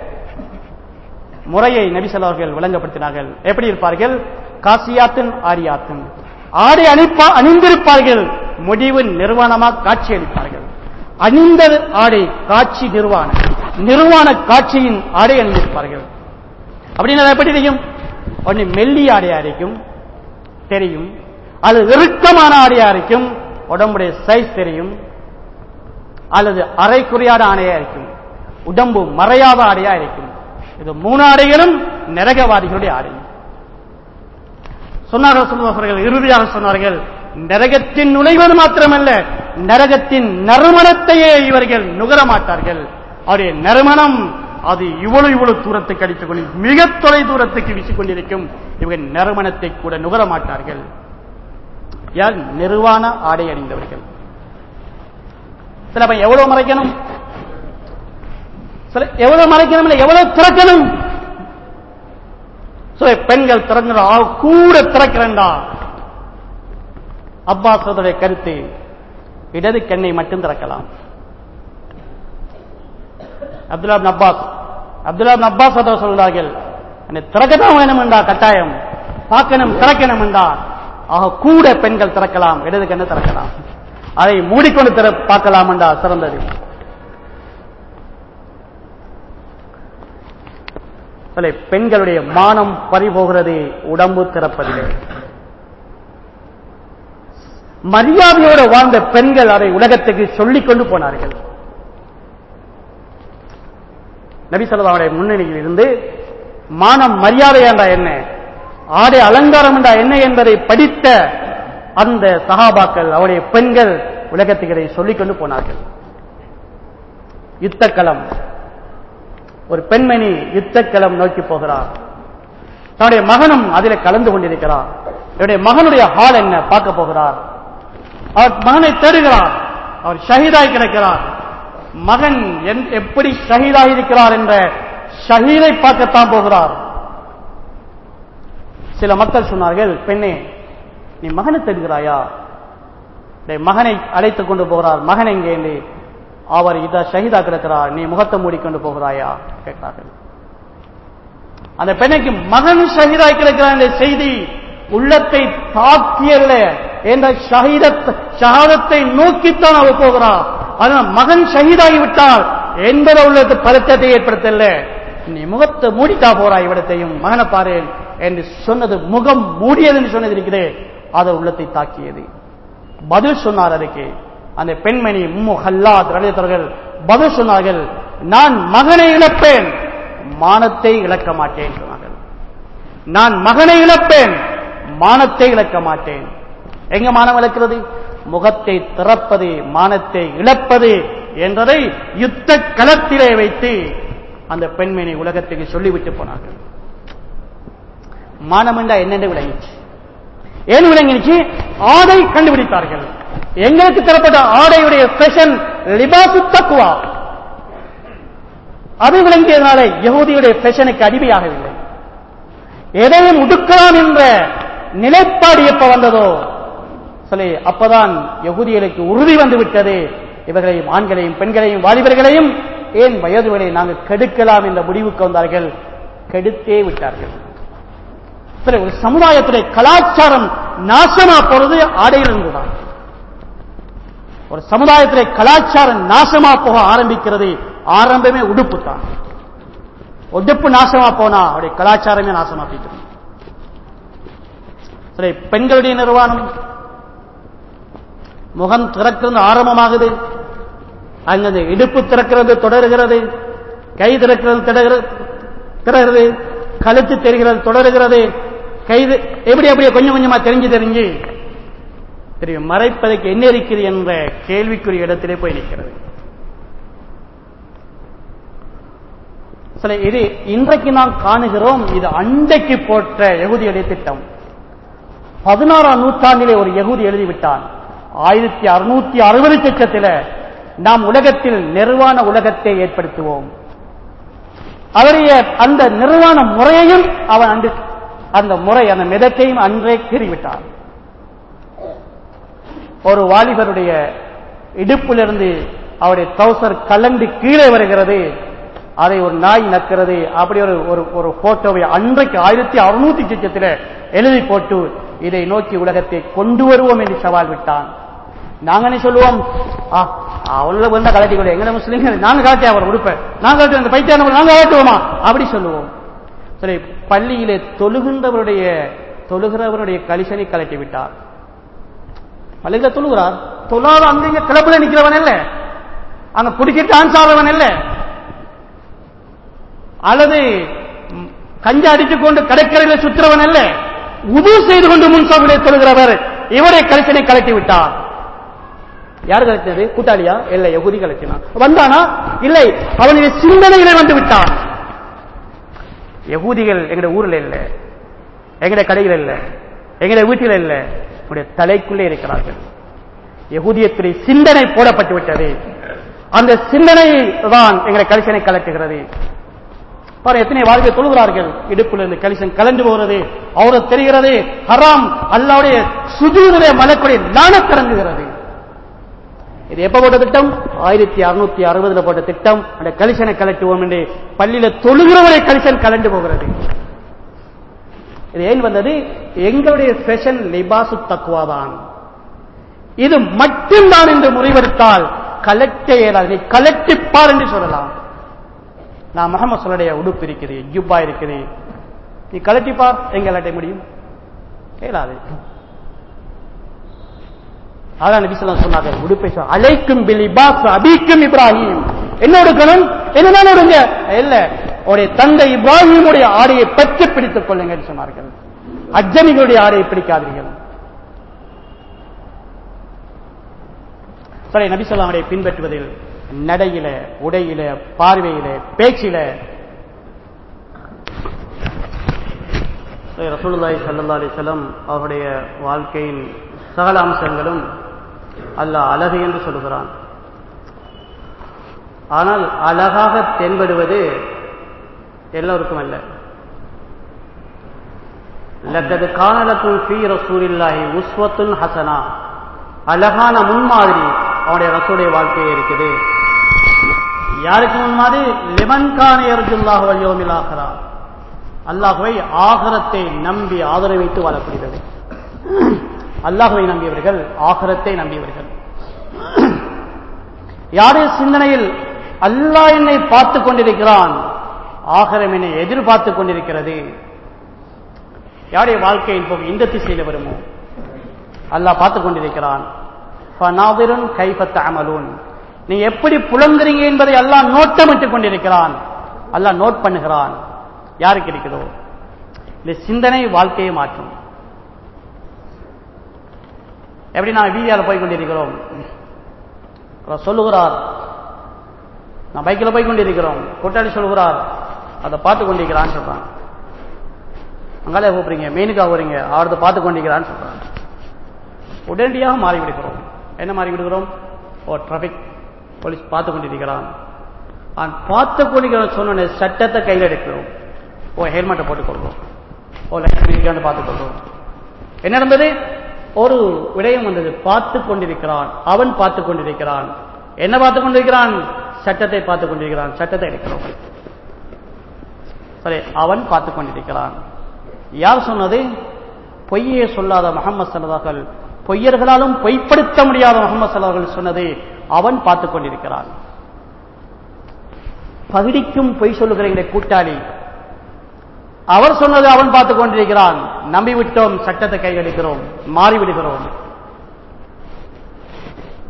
முறையை நபிசல்லார்கள் விளங்கப்படுத்தினார்கள் எப்படி இருப்பார்கள் காசியாத்தும் ஆரியாத்தும் ஆடை அணிப்பா அணிந்திருப்பார்கள் முடிவு நிர்வாணமாக காட்சி அளிப்பார்கள் அணிந்த ஆடை காட்சி நிர்வாணம் நிர்வாண காட்சியின் ஆடை அணிந்திருப்பார்கள் அப்படின்னு எப்படி தெரியும் ஒன்னு மெல்லி ஆடையா இருக்கும் தெரியும் அல்லது இறுக்கமான ஆடையா இருக்கும் உடம்புடைய சைஸ் தெரியும் அல்லது அரைக்குறையாத ஆடையா இருக்கும் உடம்பு மறையாத ஆடையா இருக்கும் இது மூணு ஆடைகளும் நரகவாதிகளுடைய ஆடை சொன்னார்கள் சொல்லுவார்கள் இறுதியாக சொன்னார்கள் நரகத்தின் நுழைவது மாத்திரமல்ல நரகத்தின் நறுமணத்தையே இவர்கள் நுகர மாட்டார்கள் அவருடைய நறுமணம் அது இவ்வளவு இவ்வளவு தூரத்துக்கு அடித்துக் கொண்டு மிக தொலை தூரத்துக்கு வீசிக்கொண்டிருக்கும் இவர்கள் நறுமணத்தை கூட நுகர மாட்டார்கள் யார் நிர்வாண ஆடை அணிந்தவர்கள் சில பையன் எவ்வளவு மறைக்கணும் சில எவ்வளவு மறைக்கணும் இல்லை எவ்வளவு திறக்கணும் சில பெண்கள் திறந்துடா கூட திறக்கிறண்டா அப்பாசோடைய கருத்து இடது கண்ணை மட்டும் திறக்கலாம் Abdullah bin Abbas Abdullah bin Abbas அதை சொல்றார்கள் என்னை திறக்கத்தான் வேணும் என்றா கட்டாயம் பார்க்கணும் திறக்கணும் என்றா ஆக கூட பெண்கள் திறக்கலாம் இடது கண்ணை திறக்கலாம் அதை மூடிக்கொண்டு திற பார்க்கலாம் என்றா சிறந்தது சில பெண்களுடைய மானம் பறிபோகிறது உடம்பு திறப்பதில்லை மரியாதையோடு வாழ்ந்த பெண்கள் அதை உலகத்துக்கு சொல்லிக் கொண்டு போனார்கள் நபிசல்லாவுடைய முன்னணியில் இருந்து மானம் மரியாதை என்றா என்ன ஆடை அலங்காரம் என்றா என்ன என்பதை படித்த அந்த சகாபாக்கள் அவருடைய பெண்கள் உலகத்துக்கு இதை சொல்லிக் கொண்டு போனார்கள் யுத்தக்களம் ஒரு பெண்மணி யுத்தக்களம் நோக்கி போகிறார் தன்னுடைய மகனும் அதில் கலந்து கொண்டிருக்கிறார் என்னுடைய மகனுடைய ஹால் என்ன பார்க்க போகிறார் அவர் மகனை தேடுகிறார் அவர் ஷஹீதாய் கிடக்கிறார் மகன் எப்படி ஷஹீதாகி இருக்கிறார் என்ற ஷஹீதை பார்க்கத்தான் போகிறார் சில மக்கள் சொன்னார்கள் பெண்ணே நீ மகனை தேடுகிறாயா மகனை அழைத்துக் கொண்டு போகிறார் மகன் எங்கே என்று அவர் இத ஷஹீதா கிடக்கிறார் நீ முகத்தை மூடிக்கொண்டு போகிறாயா கேட்கிறார்கள் அந்த பெண்ணுக்கு மகன் ஷஹீதாய் கிடக்கிறார் என்ற செய்தி உள்ளத்தை தாக்கியல்ல என்ற ஷஹாதத்தை நோக்கித்தான் அவர் போகிறார் அதனால் மகன் ஷஹீதாகி விட்டால் என்பதை உள்ளது பதற்றத்தை ஏற்படுத்தல நீ முகத்தை மூடித்தா போறாய் இவ்விடத்தையும் மகனை பாரு என்று சொன்னது முகம் மூடியது என்று சொன்னது இருக்கிறே அது உள்ளத்தை தாக்கியது பதில் சொன்னார் அதுக்கு அந்த பெண்மணி உம்மு ஹல்லாத் ரலியத்தவர்கள் பதில் சொன்னார்கள் நான் மகனை இழப்பேன் மானத்தை இழக்க மாட்டேன் சொன்னார்கள் நான் மகனை இழப்பேன் மானத்தை இழக்க மாட்டேன் எங்க மானம் இழக்கிறது முகத்தை திறப்பது மானத்தை இழப்பது என்றதை யுத்த களத்திலே வைத்து அந்த பெண்மணி உலகத்துக்கு சொல்லிவிட்டு போனார்கள் மானம் என்றா என்னென்று விளங்கிச்சு ஏன் விளங்கிச்சு ஆடை கண்டுபிடித்தார்கள் எங்களுக்கு தரப்பட்ட ஆடையுடைய ஃபேஷன் லிபாசு தக்குவா அது விளங்கியதனால யகுதியுடைய ஃபேஷனுக்கு அடிமையாகவில்லை எதையும் உடுக்கலாம் என்ற நிலைப்பாடு எப்ப வந்ததோ சொல்லி அப்பதான் யகுதிகளுக்கு உறுதி வந்து விட்டது இவர்களையும் ஆண்களையும் பெண்களையும் வாலிபர்களையும் ஏன் வயதுகளை நாங்கள் கெடுக்கலாம் என்ற முடிவுக்கு வந்தார்கள் கெடுத்தே விட்டார்கள் சரி ஒரு சமுதாயத்திலே கலாச்சாரம் நாசமா போறது ஆடையிலிருந்து தான் ஒரு சமுதாயத்திலே கலாச்சாரம் நாசமா போக ஆரம்பிக்கிறது ஆரம்பமே உடுப்பு தான் உடுப்பு நாசமா போனா அவருடைய கலாச்சாரமே நாசமா போயிட்டு சரி பெண்களுடைய நிர்வாணம் முகம் திறக்கிறது ஆரம்பமாகுது அங்கே இடுப்பு திறக்கிறது தொடருகிறது கை திறக்கிறது திடகிறது திறகிறது கழுத்து தெரிகிறது தொடருகிறது கைது எப்படி அப்படியே கொஞ்சம் கொஞ்சமா தெரிஞ்சு தெரிஞ்சு தெரியும் மறைப்பதற்கு என்ன இருக்கிறது என்ற கேள்விக்குரிய இடத்திலே போய் நிற்கிறது சில இது இன்றைக்கு நாம் காணுகிறோம் இது அண்டைக்கு போட்ட யகுதியுடைய திட்டம் பதினாறாம் நூற்றாண்டிலே ஒரு யகுதி எழுதிவிட்டான் ஆயிரத்தி அறுநூத்தி அறுபது லட்சத்தில் நாம் உலகத்தில் நிர்வாண உலகத்தை ஏற்படுத்துவோம் அவருடைய அந்த நிர்வாண முறையையும் அவன் அன்று அந்த முறை அந்த மிதத்தையும் அன்றே கீறிவிட்டான் ஒரு வாலிபருடைய இடுப்பிலிருந்து அவருடைய தௌசர் கலந்து கீழே வருகிறது அதை ஒரு நாய் நக்கிறது அப்படி ஒரு ஒரு ஒரு போட்டோவை அன்றைக்கு ஆயிரத்தி அறுநூத்தி லட்சத்தில் எழுதி போட்டு இதை நோக்கி உலகத்தை கொண்டு வருவோம் என்று சவால் விட்டான் நாங்க என்ன சொல்லுவோம் அவள வந்த கலட்டி கூட எங்க முஸ்லீம்கள் நாங்க கலட்டி அவர் உடுப்ப நாங்க கலட்டி அந்த பைத்தியான நாங்க கலட்டுவோமா அப்படி சொல்லுவோம் சரி பள்ளியிலே தொழுகின்றவருடைய தொழுகிறவருடைய கலிசனை கலட்டி விட்டார் பள்ளியில தொழுகிறார் தொழாத அங்க கிளப்புல நிக்கிறவன் இல்ல அங்க பிடிக்கிட்டு டான்ஸ் ஆடுறவன் இல்ல அல்லது கஞ்சா அடித்துக் கொண்டு கடற்கரையில் சுற்றுறவன் அல்ல உது செய்து கொண்டு முன்சாமிலே தொழுகிறவர் இவரை கலிசனை கலட்டி விட்டார் யார் கலட்டினது கூட்டாளியா இல்ல யகுதி கலட்டினான் வந்தானா இல்லை அவனுடைய சிந்தனையிலே வந்து விட்டான் யகூதிகள் எங்களுடைய ஊர்ல இல்ல எங்களுடைய கடையில் இல்ல எங்களுடைய வீட்டில் இல்ல உடைய தலைக்குள்ளே இருக்கிறார்கள் யகுதியத்துடைய சிந்தனை போடப்பட்டு விட்டது அந்த சிந்தனை தான் எங்களை கலிசனை கலட்டுகிறது பாரு எத்தனை வாழ்க்கை தொழுகிறார்கள் இடுப்புல இருந்து கலிசன் கலந்து போகிறது அவருக்கு தெரிகிறது ஹராம் அல்லாவுடைய சுஜூரிலே மலக்குடைய நாணத்திறங்குகிறது இது எப்ப போட்ட திட்டம் ஆயிரத்தி அறுநூத்தி அறுபதுல போட்ட திட்டம் அந்த கலிசனை கலட்டுவோம் என்று பள்ளியில தொழுகிறவரை கலிசன் கலண்டு போகிறது இது ஏன் வந்தது எங்களுடைய ஃபேஷன் லிபாசு தக்குவாதான் இது மட்டும்தான் என்று முறிவெடுத்தால் கலெக்ட இயலாது நீ கலெக்டிப்பார் என்று சொல்லலாம் நான் முகமது சொல்லுடைய உடுப்பு இருக்குது ஜுப்பா இருக்குது நீ கலட்டிப்பார் எங்க கலட்ட முடியும் இயலாது அதான் நபி சொல்லலாம் சொன்னாங்க உடுப்பை அலைக்கும் பிலிபாஸ் அபிக்கும் இப்ராஹிம் என்ன எடுக்கணும் என்னதான் எடுங்க இல்ல உடைய தந்தை இப்ராஹிமுடைய ஆடையை பற்றி பிடித்துக் கொள்ளுங்கள் சொன்னார்கள் அஜமிகளுடைய ஆடையை பிடிக்காதீர்கள் சரி நபி சொல்லாமுடைய பின்பற்றுவதில் நடையில உடையில பார்வையில பேச்சில ரசூலுல்லாஹி ஸல்லல்லாஹு அலைஹி வஸல்லம் அவருடைய வாழ்க்கையின் சகல அம்சங்களும் அல்லாஹ் அழகு என்று சொல்லுகிறான் ஆனால் அழகாக தென்படுவது எல்லோருக்கும் அல்ல லக்கது காணலக்கும் ஃபீ ரசூலில்லாஹி உஸ்வத்துன் ஹசனா அழகான முன்மாதிரி அவனுடைய ரசூடைய வாழ்க்கையே இருக்குது யாருக்கு முன்மாதிரி லிமன் கான எருஜுல்லாஹ் வலியோமில் ஆகிறா அல்லாஹுவை ஆகரத்தை நம்பி ஆதரவு வைத்து வாழக்கூடியது அல்லாஹுவை நம்பியவர்கள் ஆகரத்தை நம்பியவர்கள் யாருடைய சிந்தனையில் அல்லாஹ் என்னை பார்த்துக் கொண்டிருக்கிறான் ஆகரம் என்னை எதிர்பார்த்துக் கொண்டிருக்கிறது யாருடைய வாழ்க்கையின் போக்கு இந்த திசையில் வருமோ அல்லாஹ் பார்த்துக் கொண்டிருக்கிறான் ஃபனாதிருன் கைஃபத்த அமலூன் நீ எப்படி புலங்குறீங்க என்பதை அல்லாஹ் நோட்டமிட்டுக் கொண்டிருக்கிறான் அல்லாஹ் நோட் பண்ணுகிறான் யாருக்கு இருக்குதோ இந்த சிந்தனை வாழ்க்கையை மாற்றும் எப்படி நான் வீதியால் போய் கொண்டிருக்கிறோம் அவர் சொல்லுகிறார் நான் பைக்கில் போய் கொண்டிருக்கிறோம் கூட்டாளி சொல்லுகிறார் அதை பார்த்து கொண்டிருக்கிறான்னு சொல்றான் அங்காலே கூப்பிடுறீங்க மெயினுக்காக போறீங்க அவரது பார்த்து கொண்டிருக்கிறான்னு சொல்றான் உடனடியாக மாறிவிடுகிறோம் என்ன மாறிவிடுகிறோம் ஓ டிராபிக் போலீஸ் பார்த்து கொண்டிருக்கிறான் அவன் பார்த்து கொண்டிருக்கிறான் சொன்ன சட்டத்தை கையில் எடுக்கிறோம் ஓ ஹெல்மெட்டை போட்டுக்கொள்வோம் ஓ லைட் இருக்கான்னு பார்த்துக்கொள்வோம் என்ன நடந்தது ஒரு விடயம் வந்தது பார்த்து கொண்டிருக்கிறான் அவன் பார்த்து கொண்டிருக்கிறான் என்ன பார்த்து கொண்டிருக்கிறான் சட்டத்தை பார்த்து கொண்டிருக்கிறான் சட்டத்தை எடுக்கிறோம் சரி அவன் பார்த்து கொண்டிருக்கிறான் யார் சொன்னது பொய்யே சொல்லாத முகமது சல்லதாக்கள் பொய்யர்களாலும் பொய்ப்படுத்த முடியாத முகமது சல்லாஹர்கள் சொன்னது அவன் பார்த்து கொண்டிருக்கிறான் பகுதிக்கும் பொய் சொல்லுகிற கூட்டாளி அவர் சொன்னது அவன் பார்த்துக் கொண்டிருக்கிறான் நம்பிவிட்டோம் சட்டத்தை கையளிக்கிறோம் மாறிவிடுகிறோம்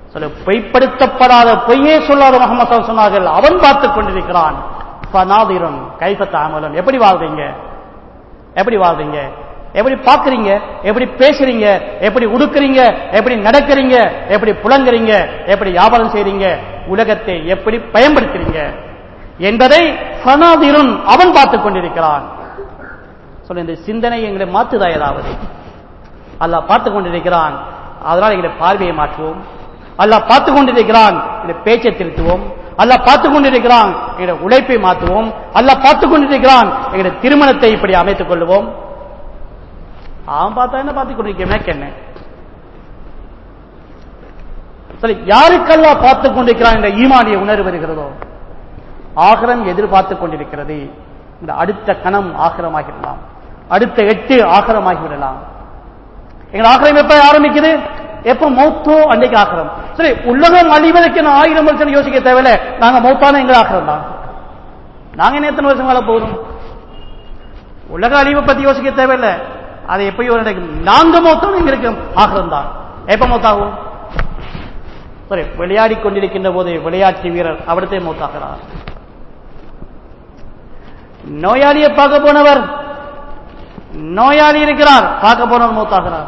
சொல்ல பொய்ப்படுத்தப்படாத பொய்யே சொல்லாத முகமது சொன்னார்கள் அவன் பார்த்துக் கொண்டிருக்கிறான் ஃபனாதிரன் கைப்பத்த அமலன் எப்படி வாழ்றீங்க எப்படி வாழ்றீங்க எப்படி பாக்குறீங்க எப்படி பேசுறீங்க எப்படி உடுக்குறீங்க எப்படி நடக்கிறீங்க எப்படி புலங்குறீங்க எப்படி வியாபாரம் செய்றீங்க உலகத்தை எப்படி பயன்படுத்துறீங்க என்பதை ஃபனாதிருன் அவன் பார்த்துக் கொண்டிருக்கிறான் சொல்ல இந்த சிந்தனை எங்களை மாற்றுதா ஏதாவது அல்லாஹ் பார்த்துக் கொண்டிருக்கிறான் அதனால் எங்களுடைய பார்வையை மாற்றுவோம் அல்லாஹ் பார்த்துக் கொண்டிருக்கிறான் எங்களுடைய பேச்சை திருத்துவோம் அல்லாஹ் பார்த்துக் கொண்டிருக்கிறான் எங்களுடைய உழைப்பை மாற்றுவோம் அல்லாஹ் பார்த்துக் கொண்டிருக்கிறான் எங்களுடைய திருமணத்தை இப்படி அமைத்துக் கொள்வோம் அவன் பார்த்தா என்ன பார்த்துக் கொண்டிருக்கேன் எனக்கு என்ன சரி யாருக்கெல்லாம் பார்த்துக் கொண்டிருக்கிறான் என்ற ஈமானிய உணர்வு வருகிறதோ ஆகரம் எதிர்பார்த்துக் கொண்டிருக்கிறது இந்த அடுத்த கணம் ஆகரமாகிவிடலாம் அடுத்த எட்டு ஆகரமாகிவிடலாம் எங்கள் ஆக்கிரம் எப்ப ஆரம்பிக்குது எப்ப மௌத்தோ அன்னைக்கு ஆக்கிரம் சரி உலகம் அழிவதற்கு நான் ஆயிரம் வருஷம் யோசிக்க தேவையில்ல நாங்க மௌத்தான எங்க ஆக்கிரம் தான் நாங்க என்ன எத்தனை வருஷம் வாழ போகிறோம் உலக அழிவை பத்தி யோசிக்க தேவையில்ல அதை எப்பயோ நடக்கும் நாங்க மௌத்தான எங்க இருக்கும் ஆக்கிரம் தான் எப்ப மௌத்தாகும் சரி விளையாடி கொண்டிருக்கின்ற போது விளையாட்டு வீரர் அவிடத்தே மௌத்தாகிறார் நோயாளியை பார்க்க போனவர் நோயாளி இருக்கிறார் பார்க்க போனவர் மூத்தாகிறார்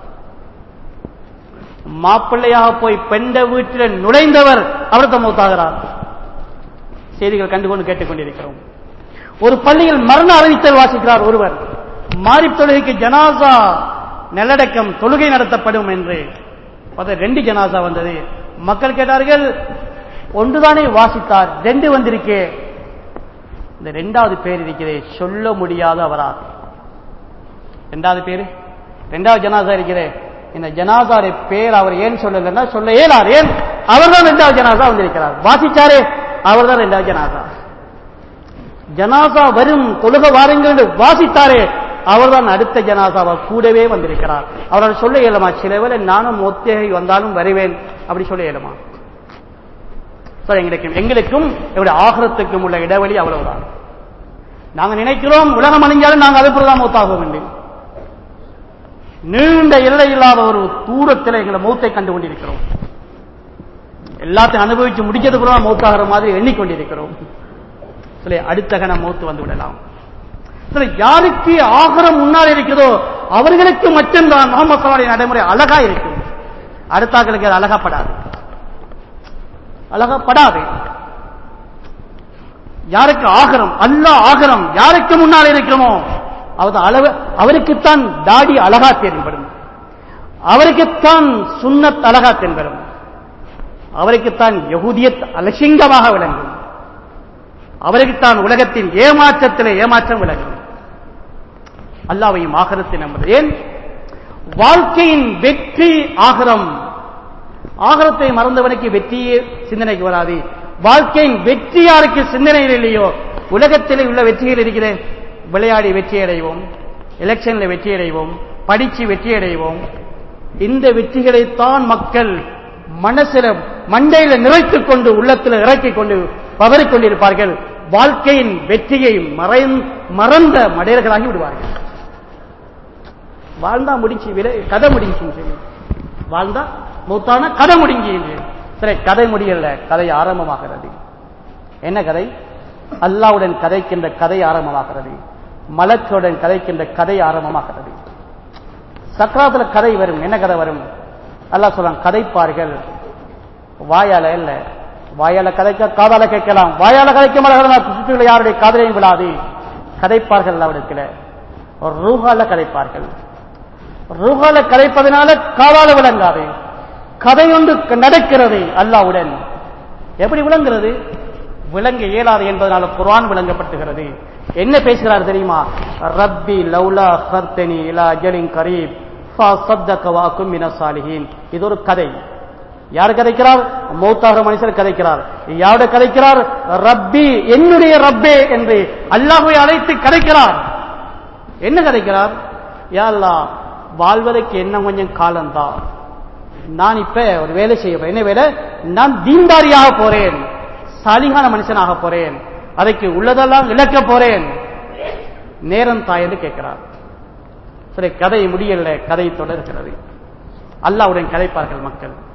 மாப்பிள்ளையாக போய் பெண்ட வீட்டில் நுழைந்தவர் அவர்த்த மூத்தாகிறார் செய்திகள் கண்டுகொண்டு கேட்டுக்கொண்டிருக்கிறோம் ஒரு பள்ளியில் மரண அறிவித்தல் வாசிக்கிறார் ஒருவர் மாறி தொழுகைக்கு ஜனாசா நல்லடக்கம் தொழுகை நடத்தப்படும் என்று பார்த்தா ரெண்டு ஜனாசா வந்தது மக்கள் கேட்டார்கள் ஒன்றுதானே வாசித்தார் ரெண்டு வந்திருக்கே இந்த ரெண்டாவது பேர் இருக்கிறே சொல்ல முடியாத அவரார் ரெண்டாவது பேரு ரெண்டாவது ஜனாசா இருக்கிறே இந்த ஜனாசாரை பேர் அவர் ஏன் சொல்லலன்னா சொல்ல இயலார் ஏன் அவர் தான் ரெண்டாவது ஜனாசா வந்திருக்கிறார் வாசிச்சாரே அவர் தான் ரெண்டாவது ஜனாசா ஜனாசா வரும் தொழுக வாருங்கள் என்று வாசித்தாரே அவர் தான் அடுத்த ஜனாசாவை கூடவே வந்திருக்கிறார் அவரால் சொல்ல இயலுமா சில வேளை நானும் ஒத்தேகை வந்தாலும் வருவேன் அப்படி சொல்ல இயலுமா சார் எங்களுக்கும் எங்களுக்கும் எங்களுடைய ஆகரத்துக்கும் உள்ள இடைவெளி அவ்வளவுதான் நாங்க நினைக்கிறோம் உலகம் அழிஞ்சாலும் நாங்கள் அதுபோல தான் மூத்தாக வேண்டும் நீண்ட எல்லை இல்லாத ஒரு தூரத்தில் எங்களை மௌத்தை கண்டு கொண்டிருக்கிறோம் எல்லாத்தையும் அனுபவிச்சு முடிக்கிறதுக்குள்ள மௌத்தாகிற மாதிரி எண்ணிக்கொண்டிருக்கிறோம் சில அடுத்த கணம் மௌத்து வந்து விடலாம் சில யாருக்கு ஆகரம் முன்னால் இருக்கிறதோ அவர்களுக்கு மட்டும்தான் முகமது சலாடைய நடைமுறை அழகா இருக்கும் அடுத்தாக்களுக்கு அது அழகாப்படாது அழகாப்படாது யாருக்கு ஆகரம் அல்ல ஆகரம் யாருக்கு முன்னால் இருக்கிறோமோ அவர் அளவு அவருக்குத்தான் தாடி அழகா தென்படும் அவருக்குத்தான் சுன்னத் அழகா தென்படும் அவருக்குத்தான் யகுதியத் அலசிங்கமாக விளங்கும் அவருக்குத்தான் உலகத்தின் ஏமாற்றத்திலே ஏமாற்றம் விளங்கும் அல்லாவையும் ஆகரத்தை நம்புது ஏன் வாழ்க்கையின் வெற்றி ஆகரம் ஆகரத்தை மறந்தவனுக்கு வெற்றியே சிந்தனைக்கு வராது வாழ்க்கையின் வெற்றி யாருக்கு சிந்தனையில் இல்லையோ உலகத்தில் உள்ள வெற்றிகள் இருக்கிறேன் விளையாடி வெற்றி அடைவோம் எலெக்ஷன்ல வெற்றி அடைவோம் படிச்சு வெற்றி அடைவோம் இந்த வெற்றிகளைத்தான் மக்கள் மனசில மண்டையில நிறைத்துக் கொண்டு உள்ளத்தில் இறக்கிக் கொண்டு பவறிக் கொண்டிருப்பார்கள் வாழ்க்கையின் வெற்றியை மறந்த மடையர்களாகி விடுவார்கள் வாழ்ந்தா முடிஞ்சு விலை கதை முடிஞ்சுன்னு சொல்லி வாழ்ந்தா மூத்தான கதை முடிஞ்சு சரி கதை முடியல கதை ஆரம்பமாகிறது என்ன கதை அல்லாவுடன் கதைக்கின்ற கதை ஆரம்பமாகிறது மலக்குடன் கதைக்கின்ற கதை ஆரம்பமாகிறது சக்கராத்துல கதை வரும் என்ன கதை வரும் அல்லாஹ் சொல்றான் கதைப்பார்கள் வாயால இல்ல வாயால கதைக்க காதால கேட்கலாம் வாயால கதைக்க மாட்டார்கள் சுற்றியுள்ள யாருடைய காதலையும் விழாது கதைப்பார்கள் அல்லாவிடத்தில் ஒரு ரூஹால கதைப்பார்கள் ரூஹால கதைப்பதனால காதால விளங்காது கதை ஒன்று நடக்கிறது அல்லாவுடன் எப்படி விளங்குறது விளங்க இயலாது என்பதனால குர்ஆன் விளங்கப்படுத்துகிறது என்ன பேசுகிறார் தெரியுமா ரப்பி லௌலா ஹர்தனி இலா அஜலின் கரீப் ஃபஸத்தக வாக்கும் மின சாலிஹீன் இது ஒரு கதை யார் கதைக்கிறார் மௌத்தாகிற மனுஷர் கதைக்கிறார் யாரோட கதைக்கிறார் ரப்பி என்னுடைய ரப்பே என்று அல்லாஹ்வை அழைத்து கதைக்கிறார் என்ன கதைக்கிறார் யா அல்லாஹ் வாழ்வதற்கு என்ன கொஞ்சம் காலம்தான் நான் இப்ப ஒரு வேலை செய்ய போறேன் என்ன வேலை நான் தீன்தாரியாக போறேன் சாலிகான மனுஷனாக போறேன் அதுக்கு உள்ளதெல்லாம் இழக்க போறேன் நேரம் தாய் என்று கேட்கிறார் சரி கதை முடியல கதை தொடர்கிறது அல்லாவுடன் கதைப்பார்கள் மக்கள்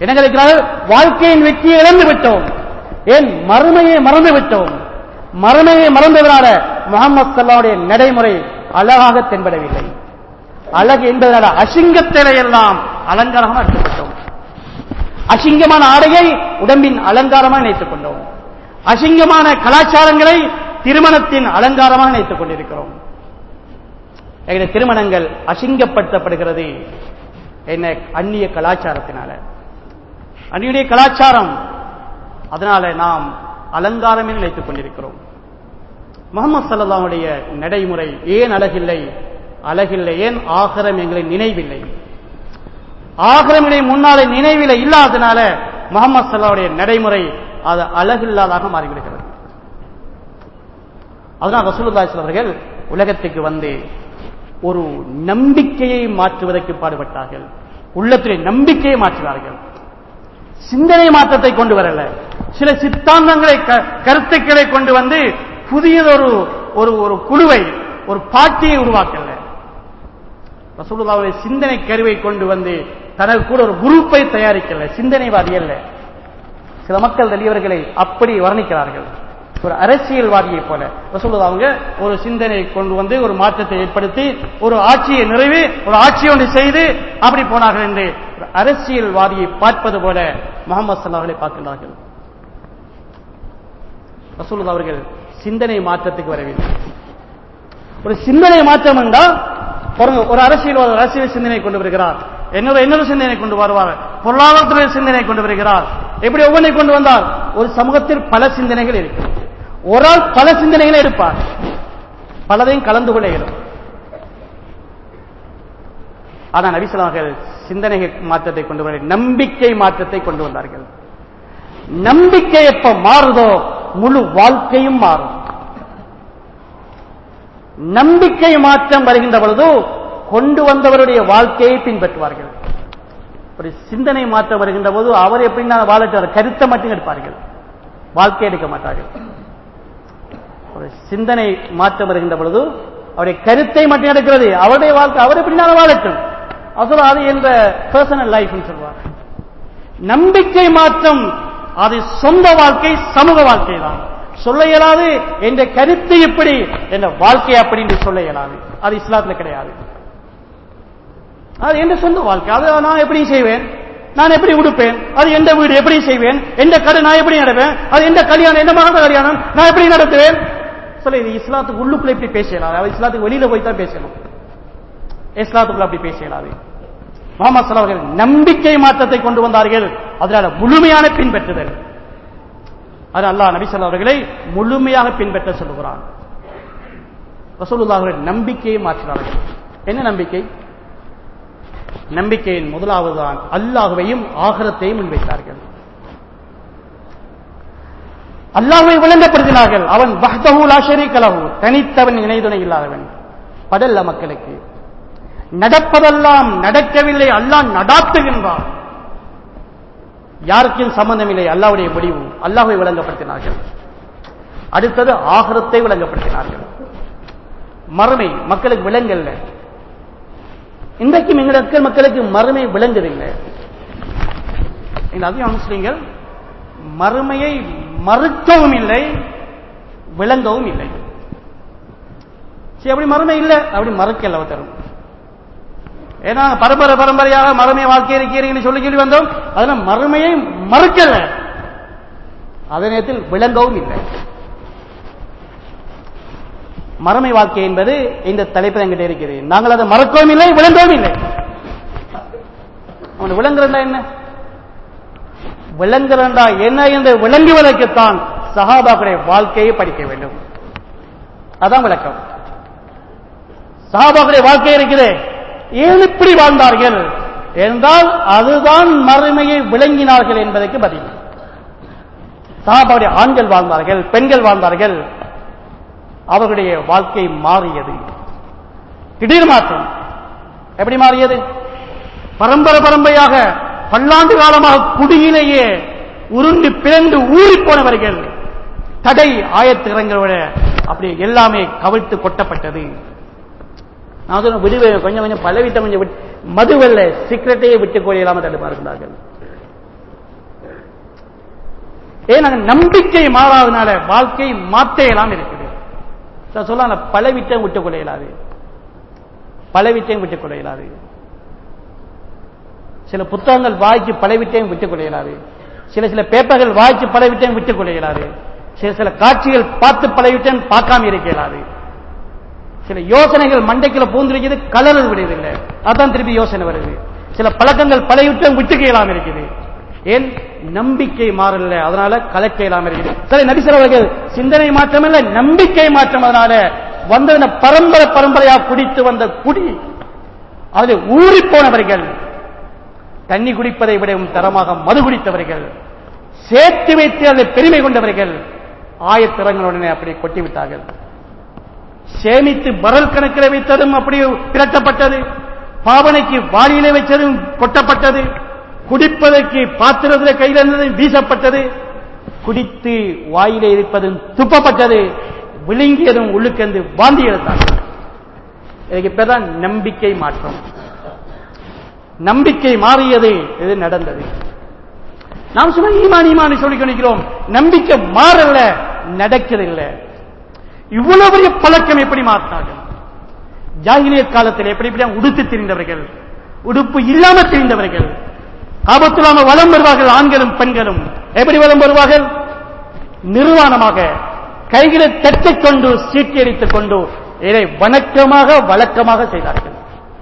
என்ன கிடைக்கிறார்கள் வாழ்க்கையின் வெற்றியை இழந்து விட்டோம் ஏன் மறுமையை மறந்து விட்டோம் மறுமையை மறந்ததனால முகமது சல்லாவுடைய நடைமுறை அழகாக தென்படவில்லை அழகு என்பதனால அசிங்கத்திலே எல்லாம் அலங்காரமாக எடுத்துக்கொண்டோம் அசிங்கமான ஆடையை உடம்பின் அலங்காரமாக நினைத்துக் கொண்டோம் அசிங்கமான கலாச்சாரங்களை திருமணத்தின் அலங்காரமாக நினைத்துக் கொண்டிருக்கிறோம் எங்களுடைய திருமணங்கள் அசிங்கப்படுத்தப்படுகிறது என்ன அந்நிய கலாச்சாரத்தினால அந்நியுடைய கலாச்சாரம் அதனால நாம் அலங்காரமே நினைத்துக் கொண்டிருக்கிறோம் முகமது சல்லாவுடைய நடைமுறை ஏன் அழகில்லை அழகில்லை ஏன் ஆகரம் எங்களை நினைவில்லை ஆகரமினை முன்னாலே நினைவில இல்லாதனால முகமது சல்லாவுடைய நடைமுறை அது அழகில்லாதாக மாறிவிடுகிறது அதனால் ரசூலுல்லாஹி அவர்கள் உலகத்துக்கு வந்து ஒரு நம்பிக்கையை மாற்றுவதற்கு பாடுபட்டார்கள் உள்ளத்திலே நம்பிக்கையை மாற்றினார்கள் சிந்தனை மாற்றத்தை கொண்டு வரல சில சித்தாந்தங்களை கருத்துக்களை கொண்டு வந்து புதியதொரு ஒரு ஒரு குழுவை ஒரு பாட்டியை உருவாக்கல ரசூலுல்லாவுடைய சிந்தனை கருவை கொண்டு வந்து தனக்கு கூட ஒரு குரூப்பை தயாரிக்கல சிந்தனைவாதி அல்ல சில மக்கள் தலைவர்களை அப்படி வர்ணிக்கிறார்கள் ஒரு அரசியல்வாதியை போல ரசூலுல்லா அவங்க ஒரு சிந்தனை கொண்டு வந்து ஒரு மாற்றத்தை ஏற்படுத்தி ஒரு ஆட்சியை நிறைவு ஒரு ஆட்சி ஒன்று செய்து அப்படி போனார்கள் என்று ஒரு அரசியல்வாதியை பார்ப்பது போல முகமது சல்லாஹலை பார்க்கிறார்கள் ரசூலுல்லா அவர்கள் சிந்தனை மாற்றத்துக்கு வரவில்லை ஒரு சிந்தனை மாற்றம் என்றால் ஒரு அரசியல் அரசியல் சிந்தனை கொண்டு வருகிறார் இன்னொரு இன்னொரு சிந்தனை கொண்டு வருவார் பொருளாதாரத்துறை சிந்தனை கொண்டு வருகிறார் எப்படி ஒவ்வொன்றை கொண்டு வந்தார் ஒரு சமூகத்தில் பல சிந்தனைகள் இருக்கு ஒரு ஆள் பல சிந்தனைகளை இருப்பார் பலதையும் கலந்து கொள்ள இயலும் ஆனால் நபிசலார்கள் சிந்தனை மாற்றத்தை கொண்டு வர நம்பிக்கை மாற்றத்தை கொண்டு வந்தார்கள் நம்பிக்கை எப்ப மாறுதோ முழு வாழ்க்கையும் மாறும் நம்பிக்கை மாற்றம் வருகின்ற பொழுது கொண்டு வந்தவருடைய வாழ்க்கையை பின்பற்றுவார்கள் ஒரு சிந்தனை மாற்றம் வருகின்ற போது அவர் எப்படி நான் வாழட்டார் கருத்தை மட்டும் எடுப்பார்கள் வாழ்க்கை எடுக்க மாட்டார்கள் ஒரு சிந்தனை மாற்றம் வருகின்ற பொழுது அவருடைய கருத்தை மட்டும் எடுக்கிறது அவருடைய வாழ்க்கை அவர் எப்படி நான் வாழட்டும் அவர் அது என்ற பர்சனல் லைஃப் சொல்வார் நம்பிக்கை மாற்றம் அது சொந்த வாழ்க்கை சமூக வாழ்க்கை தான் சொல்ல இயலாது என்ற கருத்து இப்படி என்ற வாழ்க்கை அப்படி என்று சொல்ல இயலாது அது இஸ்லாத்துல கிடையாது அது எந்த சொந்த வாழ்க்கை அதை நான் எப்படி செய்வேன் நான் எப்படி உடுப்பேன் அது எந்த வீடு எப்படி செய்வேன் எந்த கடை நான் எப்படி நடப்பேன் அது எந்த கல்யாணம் எந்த மகத கல்யாணம் நான் எப்படி நடத்துவேன் சொல்ல இது இஸ்லாத்துக்கு உள்ளுக்குள்ள இப்படி பேசலாம் அது இஸ்லாத்துக்கு வெளியில போய் தான் பேசணும் இஸ்லாத்துக்குள்ள அப்படி பேசலாது முகமது சலா அவர்கள் நம்பிக்கை மாற்றத்தை கொண்டு வந்தார்கள் அதனால முழுமையான பின்பற்றுதல் அது அல்லாஹ் நபி சொல்லா அவர்களை முழுமையாக பின்பற்ற சொல்லுகிறான் ரசூலுல்லாஹ் அவர்கள் நம்பிக்கையை மாற்றினார்கள் என்ன நம்பிக்கை நம்பிக்கையின் முதலாவது தான் அல்லாஹுவையும் ஆகரத்தையும் முன்வைத்தார்கள் அல்லாஹுவை விளங்கப்படுத்தினார்கள் அவன் வஹ்தஹு லா ஷரீக லஹு தனித்தவன் இணைதுணை இல்லாதவன் படல்ல மக்களுக்கு நடப்பதெல்லாம் நடக்கவில்லை அல்லாஹ் நடாத்துகின்றான் யாருக்கும் சம்பந்தம் இல்லை அல்லாவுடைய முடிவு அல்லாஹை விளங்கப்படுத்தினார்கள் அடுத்தது ஆகரத்தை விளங்கப்படுத்தினார்கள் மறுமை மக்களுக்கு விளங்கல்ல இன்றைக்கும் எங்களுக்கு மக்களுக்கு மறுமை விளங்குதில்லை அதிகம் முஸ்லீம்கள் மறுமையை மறுக்கவும் இல்லை விளங்கவும் இல்லை சரி அப்படி மறுமை இல்லை அப்படி மறுக்கல தரும் ஏன்னா பரம்பரை பரம்பரையாக மறுமை வாழ்க்கை இருக்கிறீங்கன்னு சொல்லி சொல்லி வந்தோம் அதனால மறுமையை மறுக்கல அதே நேரத்தில் விளங்கவும் இல்லை மறுமை வாழ்க்கை என்பது இந்த தலைப்பில் எங்கிட்ட இருக்கிறது நாங்கள் அதை மறக்கவும் இல்லை விளங்கவும் இல்லை அவன் விளங்குறதா என்ன விளங்குறா என்ன என்று விளங்குவதற்குத்தான் சஹாபாக்களுடைய வாழ்க்கையை படிக்க வேண்டும் அதான் விளக்கம் சஹாபாக்களுடைய வாழ்க்கை இருக்குது ஏன் இப்படி வாழ்ந்தார்கள் என்றால் அதுதான் மறுமையை விளங்கினார்கள் என்பதற்கு பதில் சஹாபாவுடைய ஆண்கள் வாழ்ந்தார்கள் பெண்கள் வாழ்ந்தார்கள் அவர்களுடைய வாழ்க்கை மாறியது திடீர் மாற்றம் எப்படி மாறியது பரம்பரை பரம்பரையாக பல்லாண்டு காலமாக குடியிலேயே உருண்டு பிறந்து ஊறி போனவர்கள் தடை ஆயத்திறங்களோட அப்படி எல்லாமே கவிழ்த்து கொட்டப்பட்டது நான் சொன்ன விடுவேன் கொஞ்சம் கொஞ்சம் பலவிட்ட கொஞ்சம் விட்டு மதுவல்ல சிகரெட்டையே விட்டு கொள்ளையில்லாம தடுப்பார்கள் ஏன் அந்த நம்பிக்கை மாறாதனால வாழ்க்கை மாற்ற இயலாம இருக்குது சார் சொல்ல பல விட்டம் விட்டுக் கொள்ள இயலாது பல விட்டையும் விட்டுக் கொள்ள இயலாது சில புத்தகங்கள் வாய்க்கு பல விட்டையும் விட்டுக் கொள்ள இயலாது சில சில பேப்பர்கள் வாய்க்கு பல விட்டையும் விட்டுக் கொள்ள இயலாது சில சில காட்சிகள் பார்த்து பல விட்டையும் பார்க்காம இருக்க இயலாது சில யோசனைகள் மண்டைக்குள்ள பூந்திருக்கிறது கலரது விடுவதில்லை அதான் திருப்பி யோசனை வருது சில பழக்கங்கள் பல விட்டம் விட்டுக்க இயலாம இருக்குது ஏன் நம்பிக்கை மாறல அதனால கலக்க இயலாம இருக்குது சரி நபிசர் அவர்கள் சிந்தனை மாற்றம் இல்ல நம்பிக்கை மாற்றம் அதனால வந்த பரம்பரை பரம்பரையா குடித்து வந்த குடி அதில் ஊறி போனவர்கள் தண்ணி குடிப்பதை விடவும் தரமாக மது குடித்தவர்கள் சேர்த்து வைத்து அதில் பெருமை கொண்டவர்கள் ஆயத்திறங்களுடனே அப்படி கொட்டிவிட்டார்கள் சேமித்து பரல் கணக்கில் வைத்ததும் அப்படி திரட்டப்பட்டது பாவனைக்கு வாளியிலே வைத்ததும் கொட்டப்பட்டது குடிப்பதற்கு பாத்திரத்தில் கையில் இருந்தது வீசப்பட்டது குடித்து வாயிலே இருப்பதும் துப்பப்பட்டது விழுங்கியதும் உள்ளுக்கென்று வாந்தி எடுத்தார்கள் இதுக்கு இப்பதான் நம்பிக்கை மாற்றம் நம்பிக்கை மாறியது இது நடந்தது நாம் சும்மா ஈமான் ஈமான் சொல்லி கொண்டிருக்கிறோம் நம்பிக்கை மாறல நடக்கிறதில்லை இவ்வளவு பெரிய பழக்கம் எப்படி மாற்றினார்கள் ஜாகிலிய காலத்தில் எப்படி எப்படி உடுத்து திரிந்தவர்கள் உடுப்பு இல்லாம திரிந்தவர்கள் ஆபத்தில்லாம வளம் வருவார்கள் ஆண்களும் பெண்களும் எப்படி வளம் வருவார்கள் நிர்வாணமாக கைகளை தட்டிக் கொண்டு சீட்டியடித்துக் கொண்டு இதை வணக்கமாக வழக்கமாக செய்தார்கள்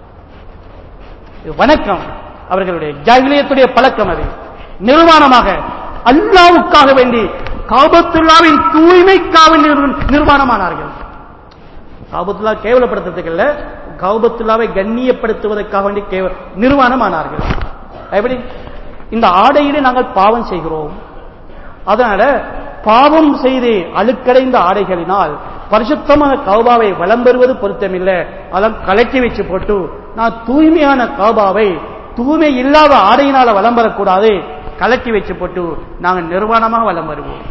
இது வணக்கம் அவர்களுடைய ஜாகிலியத்துடைய பழக்கம் அது நிர்வாணமாக அல்லாவுக்காக வேண்டி காபத்துல்லாவின் தூய்மைக்காக நிர்வாணமானார்கள் காபத்துல்லா கேவலப்படுத்துறதுக்கு இல்ல காபத்துல்லாவை கண்ணியப்படுத்துவதற்காக வேண்டி கேவ- நிர்வாணமானார்கள் எப்படி இந்த ஆடையிலே நாங்கள் பாவம் செய்கிறோம் அதனால பாவம் செய்து அழுக்கடைந்த ஆடைகளினால் பரிசுத்தமான கௌபாவை வலம் பெறுவது பொருத்தமில்லை அதெல்லாம் கலக்கி வச்சு போட்டு நான் தூய்மையான கௌபாவை தூய்மை இல்லாத ஆடையினால வலம் பெறக்கூடாது கலக்கி வச்சு போட்டு நாங்கள் நிர்வாணமாக வலம் வருவோம்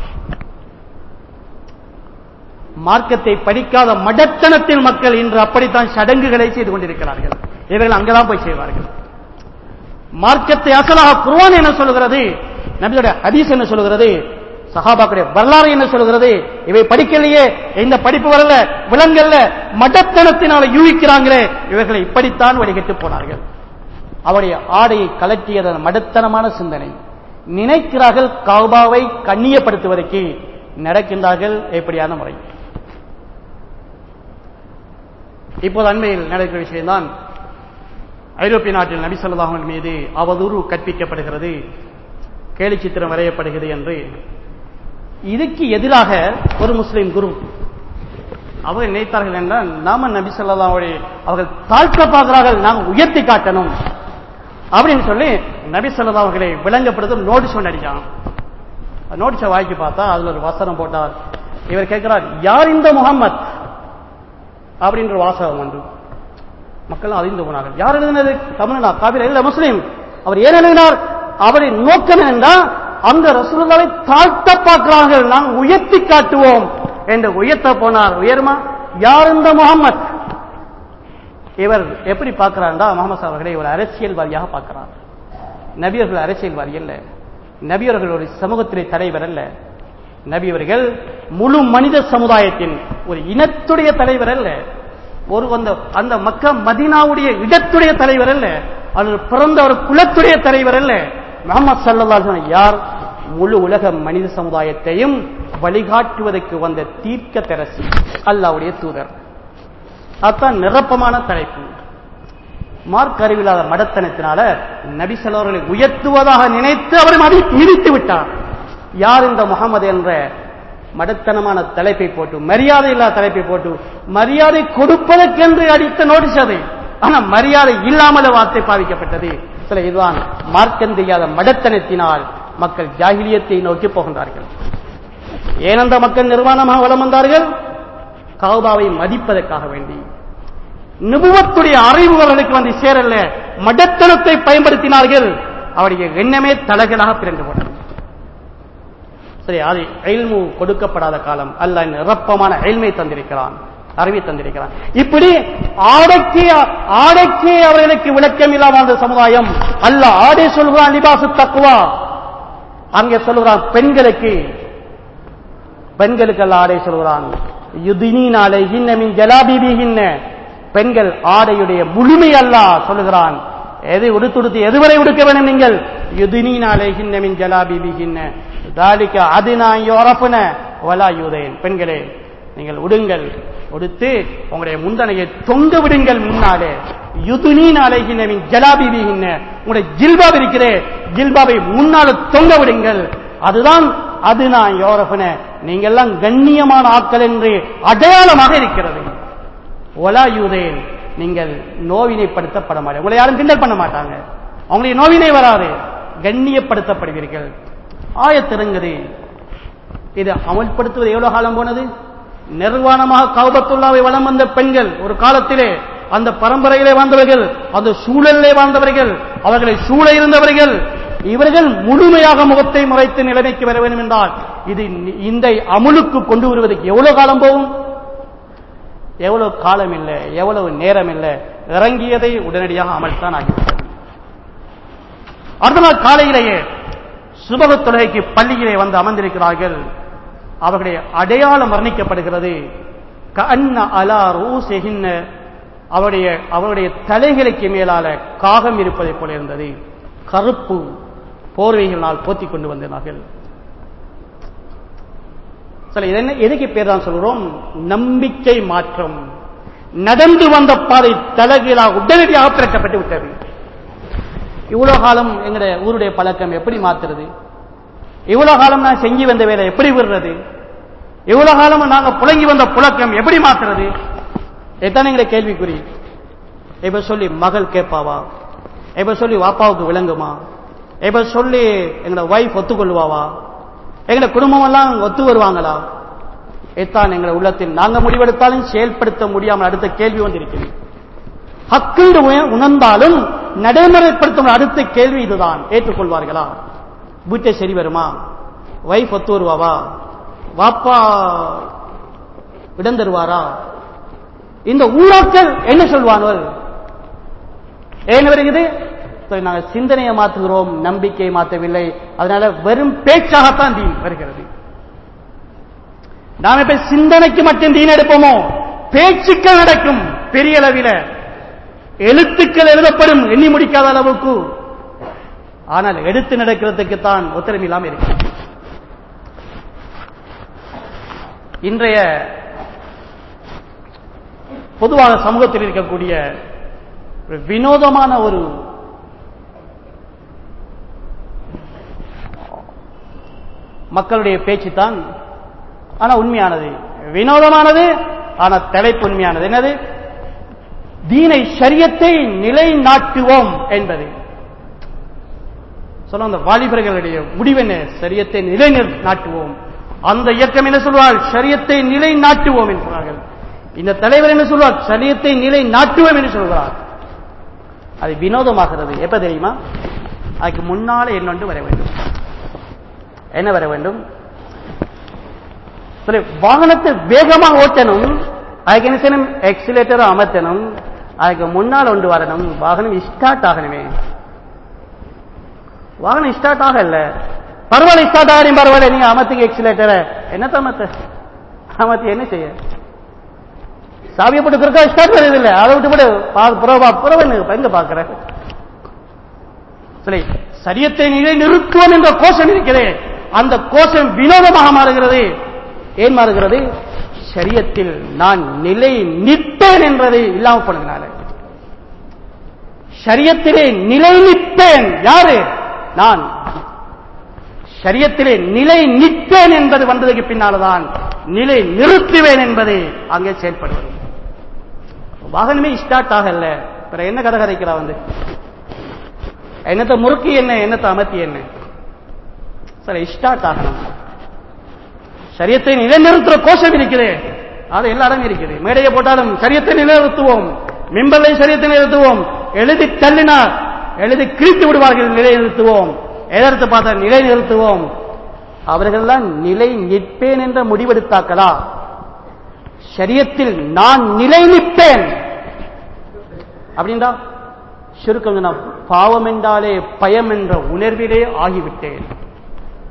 மார்க்கத்தை படிக்காத மடத்தனத்தில் மக்கள் இன்று அப்படித்தான் சடங்குகளை செய்து கொண்டிருக்கிறார்கள் இவர்கள் அங்கதான் போய் செய்வார்கள் மார்க்கத்தை அசலாக குர்ஆன் என்ன சொல்லுகிறது நபியுடைய ஹதீஸ் என்ன சொல்லுகிறது சஹாபாக்குடைய வரலாறு என்ன சொல்லுகிறது இவை படிக்கலையே இந்த படிப்பு வரல விலங்கல்ல மடத்தனத்தினால யூகிக்கிறாங்களே இவர்களை இப்படித்தான் வடிகட்டு போனார்கள் அவருடைய ஆடையை கலற்றியதன் மடத்தனமான சிந்தனை நினைக்கிறார்கள் கௌபாவை கண்ணியப்படுத்துவதற்கு நடக்கின்றார்கள் எப்படியான முறை இப்போது அண்மையில் நடக்கிற விஷயம்தான் ஐரோப்பிய நாட்டில் நபி ஸல்லல்லாஹு அலைஹி மீது அவதூறு கற்பிக்கப்படுகிறது கேலி சித்திரம் வரையப்படுகிறது என்று இதுக்கு எதிராக ஒரு முஸ்லிம் குரு அவர்கள் நினைத்தார்கள் என்றால் நாம நபி ஸல்லல்லாஹு அலைஹி அவர்கள் தாழ்த்த பார்க்கிறார்கள் நாங்கள் உயர்த்தி காட்டணும் அப்படின்னு சொல்லி நபி ஸல்லல்லாஹு அவர்களை விளங்கப்படுத்தும் நோட்டீஸ் ஒன்று அடிச்சான் நோட்டீஸை வாங்கி பார்த்தா அதுல ஒரு வசனம் போட்டார் இவர் கேட்கிறார் யார் இந்த முகம்மத் அப்படின்ற வாசகம் உண்டு மக்கள் அறிந்து போனார்கள் யார் எழுதினது தமிழ்னா காபிர இல்ல முஸ்லீம் அவர் ஏன் எழுதினார் அவரின் நோக்கம் என்றால் அந்த ரசூலுல்லாவை தாழ்த்த பார்க்கிறார்கள் நாங்கள் உயர்த்தி காட்டுவோம் என்று உயர்த்த போனார் உயர்மா யார் இந்த முகம்மத் இவர் எப்படி பார்க்கிறார்டா முகமது அவர்களை ஒரு அரசியல்வாதியாக பார்க்கிறார் நபியர்கள் அரசியல்வாதி அல்ல நபியர்கள் ஒரு சமூகத்திலே தலைவர் அல்ல நபியவர்கள் முழு மனித சமுதாயத்தின் ஒரு இனத்துடைய தலைவர் அல்ல ஒரு அந்த அந்த மக்க மதீனாவுடைய இடத்துடைய தலைவர் அல்ல அல்லது பிறந்த ஒரு குலத்துடைய தலைவர் அல்ல முகமது சல்லல்லாஹு யார் முழு உலக மனித சமுதாயத்தையும் வழிகாட்டுவதற்கு வந்த தீர்க்க தரசி அல்லாவுடைய தூதர் அதான் நிரப்பமான தலைப்பு மார்க் அறிவில்லாத மடத்தனத்தினால நபி செல்வர்களை உயர்த்துவதாக நினைத்து அவர் மதி மிதித்து விட்டார் யார் இந்த முகமது என்ற மடத்தனமான தலைப்பை போட்டு மரியாதை இல்லாத தலைப்பை போட்டு மரியாதை கொடுப்பதற்கென்று அடித்த நோட்டீஸ் அது ஆனா மரியாதை இல்லாமல் வார்த்தை பாவிக்கப்பட்டது சில இதுதான் மார்க்கம் தெரியாத மடத்தனத்தினால் மக்கள் ஜாகிலியத்தை நோக்கி போகின்றார்கள் ஏன் அந்த மக்கள் நிர்வாணமாக வலம் வந்தார்கள் கௌபாவை மதிப்பதற்காக வேண்டி நிபுவத்துடைய அறிவுகளுக்கு வந்து சேரல மடத்தனத்தை பயன்படுத்தினார்கள் அவருடைய எண்ணமே தலைகளாக பிறந்து போனது சரி அது எல்மு கொடுக்கப்படாத காலம் அல்ல நிரப்பமான எல்மை தந்திருக்கிறான் அறிவை தந்திருக்கிறான் இப்படி ஆடைக்கு ஆடைக்கு அவர்களுக்கு விளக்கம் இல்லாம அந்த சமுதாயம் அல்ல ஆடை சொல்கிறான் லிபாசு தக்குவா அங்கே சொல்லுகிறான் பெண்களுக்கு பெண்களுக்கு அல்ல ஆடை சொல்கிறான் யுதினாலே இன்னமின் ஜலாபிபிகின்ன பெண்கள் ஆடையுடைய முழுமை அல்ல சொல்லுகிறான் எது உடுத்துடுத்து எதுவரை உடுக்க வேண்டும் நீங்கள் யுதினாலே இன்னமின் ஜலாபிபிகின்ன தாலிக்க அதுனா யோரப்புன வலா யூதேன் பெண்களே நீங்கள் உடுங்கள் உடுத்து உங்களுடைய முந்தனையை தொங்க விடுங்கள் முன்னாலே யுதுனீன் அலைகினவின் ஜலாபிபிகின்ன உங்களுடைய ஜில்பாப் இருக்கிறே ஜில்பாபை முன்னால தொங்க விடுங்கள் அதுதான் அது நான் யோரபன நீங்கெல்லாம் கண்ணியமான ஆட்கள் என்று அடையாளமாக இருக்கிறது ஒலா யூதேன் நீங்கள் நோவினைப்படுத்தப்பட மாட்டீங்க உங்களை யாரும் கிண்டல் பண்ண மாட்டாங்க அவங்களுடைய நோவினை வராது கண்ணியப்படுத்தப்படுவீர்கள் ஆயத்திறங்குது இது அமல்படுத்துவது எவ்வளவு காலம் போனது நிர்வாணமாக கௌபத்துல்லாவை வளம் வந்த பெண்கள் ஒரு காலத்திலே அந்த பரம்பரையிலே வாழ்ந்தவர்கள் அந்த சூழலிலே வாழ்ந்தவர்கள் அவர்களை சூழ இருந்தவர்கள் இவர்கள் முழுமையாக முகத்தை மறைத்து நிலைமைக்கு வர வேண்டும் என்றால் இது இந்த அமுலுக்கு கொண்டு வருவதற்கு எவ்வளவு காலம் போகும் எவ்வளவு காலம் இல்லை எவ்வளவு நேரம் இல்லை இறங்கியதை உடனடியாக அமல்தான் ஆகிவிட்டது அடுத்த நாள் காலையிலேயே சுபக தொழுகைக்கு பள்ளியிலே வந்து அமர்ந்திருக்கிறார்கள் அவர்களுடைய அடையாளம் வர்ணிக்கப்படுகிறது கண்ண அலா ரூசெகின்ன அவருடைய அவருடைய தலைகளுக்கு மேலால காகம் இருப்பதைப் போல இருந்தது கருப்பு போர்வைகளால் போத்திக் கொண்டு வந்தார்கள் சில என்ன எதுக்கு பேர் தான் சொல்கிறோம் நம்பிக்கை மாற்றம் நடந்து வந்த பாதை தலைகீழாக உடனடியாக பிறக்கப்பட்டு விட்டது இவ்வளவு காலம் எங்களுடைய ஊருடைய பழக்கம் எப்படி மாத்துறது இவ்வளவு காலம் நான் செஞ்சு வந்த வேலை எப்படி விடுறது இவ்வளவு காலம் நாங்க புழங்கி வந்த புழக்கம் எப்படி மாத்துறது இதுதான் எங்களை கேள்விக்குறி இப்ப சொல்லி மகள் கேட்பாவா இப்ப சொல்லி வாப்பாவுக்கு விளங்குமா இப்ப சொல்லி எங்களோட வைஃப் ஒத்துக்கொள்வாவா எங்களை குடும்பம் எல்லாம் ஒத்து வருவாங்களா இத்தான் எங்களை உள்ளத்தில் நாங்க முடிவெடுத்தாலும் செயல்படுத்த முடியாமல் அடுத்த கேள்வி வந்திருக்கிறது ஹக்குண்டு உணர்ந்தாலும் நடைமுறைப்படுத்தும் அடுத்த கேள்வி இதுதான் ஏற்றுக்கொள்வார்களா பூட்டை சரி வருமா வைஃப் ஒத்து வருவாவா வாப்பா இடம் தருவாரா இந்த ஊழாக்கள் என்ன சொல்வார்கள் என்ன வருகிறது நாங்கள் சிந்தனையை மாற்றுகிறோம் நம்பிக்கையை மாற்றவில்லை அதனால வெறும் பேச்சாகத்தான் தீன் வருகிறது நாம் இப்ப சிந்தனைக்கு மட்டும் தீன் எடுப்போமோ பேச்சுக்கள் நடக்கும் பெரிய அளவில் எழுத்துக்கள் எழுதப்படும் எண்ணி முடிக்காத அளவுக்கு ஆனால் எடுத்து நடக்கிறதுக்கு தான் உத்தரவு இல்லாமல் இருக்கு இன்றைய பொதுவாக சமூகத்தில் இருக்கக்கூடிய ஒரு வினோதமான ஒரு மக்களுடைய பேச்சு தான் ஆனா உண்மையானது வினோதமானது ஆனா தலைப்பு உண்மையானது என்னது தீனை சரியத்தை நிலைநாட்டுவோம் என்பது சொல்ல அந்த வாலிபர்களுடைய முடிவென்ன சரியத்தை நிலைநாட்டுவோம் அந்த இயக்கம் என்ன சொல்வார் சரியத்தை நிலைநாட்டுவோம் என்கிறார்கள் இந்த தலைவர் என்ன சொல்வார் சரியத்தை நிலை நாட்டுவோம் என்று சொல்கிறார் அது வினோதமாகிறது எப்ப தெரியுமா அதுக்கு முன்னால என்னொன்று வர வேண்டும் என்ன வர வேண்டும் சரி வாகனத்தை வேகமாக ஓட்டணும் அதுக்கு என்ன செய்யணும் எக்ஸிலேட்டரை அமர்த்தணும் அதுக்கு முன்னால் ஒன்று வரணும் வாகனம் ஸ்டார்ட் ஆகணுமே வாகனம் ஸ்டார்ட் ஆகல பரவாயில்ல ஸ்டார்ட் ஆகணும் பரவாயில்ல நீங்க அமர்த்துங்க எக்ஸிலேட்டரை என்னத்த அமர்த்த அமர்த்தி என்ன செய்ய சாவியை போட்டு கிருக்கா ஸ்டார்ட் வருது இல்ல அதை விட்டு போட்டு புறவா புறவன் எங்க பாக்குற சரி சரியத்தை நிலை நிறுத்துவோம் என்ற கோஷம் இருக்கிறேன் அந்த கோஷம் வினோதமாக மாறுகிறது ஏன் மாறுகிறது சரியத்தில் நான் நிலை நிற்பேன் என்பதை இல்லாமல் போனதுனால சரியத்திலே நிலை நிற்பேன் யாரு நான் சரியத்திலே நிலை நிற்பேன் என்பது வந்ததுக்கு பின்னால்தான் நிலை நிறுத்துவேன் என்பதை அங்கே செயல்படுவது வாகனமே ஸ்டார்ட் ஆகல பிற என்ன கதை கதைக்கிறா வந்து என்னத்தை முறுக்கி என்ன என்னத்தை அமர்த்தி என்ன சரி ஸ்டார்ட் ஆகணும் சரியத்தை நிலைநிறுத்துற கோஷம் இருக்குது அது எல்லாரும் இருக்குது மேடையை போட்டாலும் சரியத்தை நிலைநிறுத்துவோம் மிம்பலை சரியத்தை நிறுத்துவோம் எழுதி தள்ளினார் எழுதி கிழித்து விடுவார்கள் நிலைநிறுத்துவோம் எதிர்த்து பார்த்தா நிலை நிறுத்துவோம் அவர்கள்லாம் நிலை நிற்பேன் என்ற முடிவெடுத்தாக்களா சரியத்தில் நான் நிலை நிற்பேன் அப்படின்றா சுருக்கம் பாவம் என்றாலே பயம் என்ற உணர்விலே ஆகிவிட்டேன்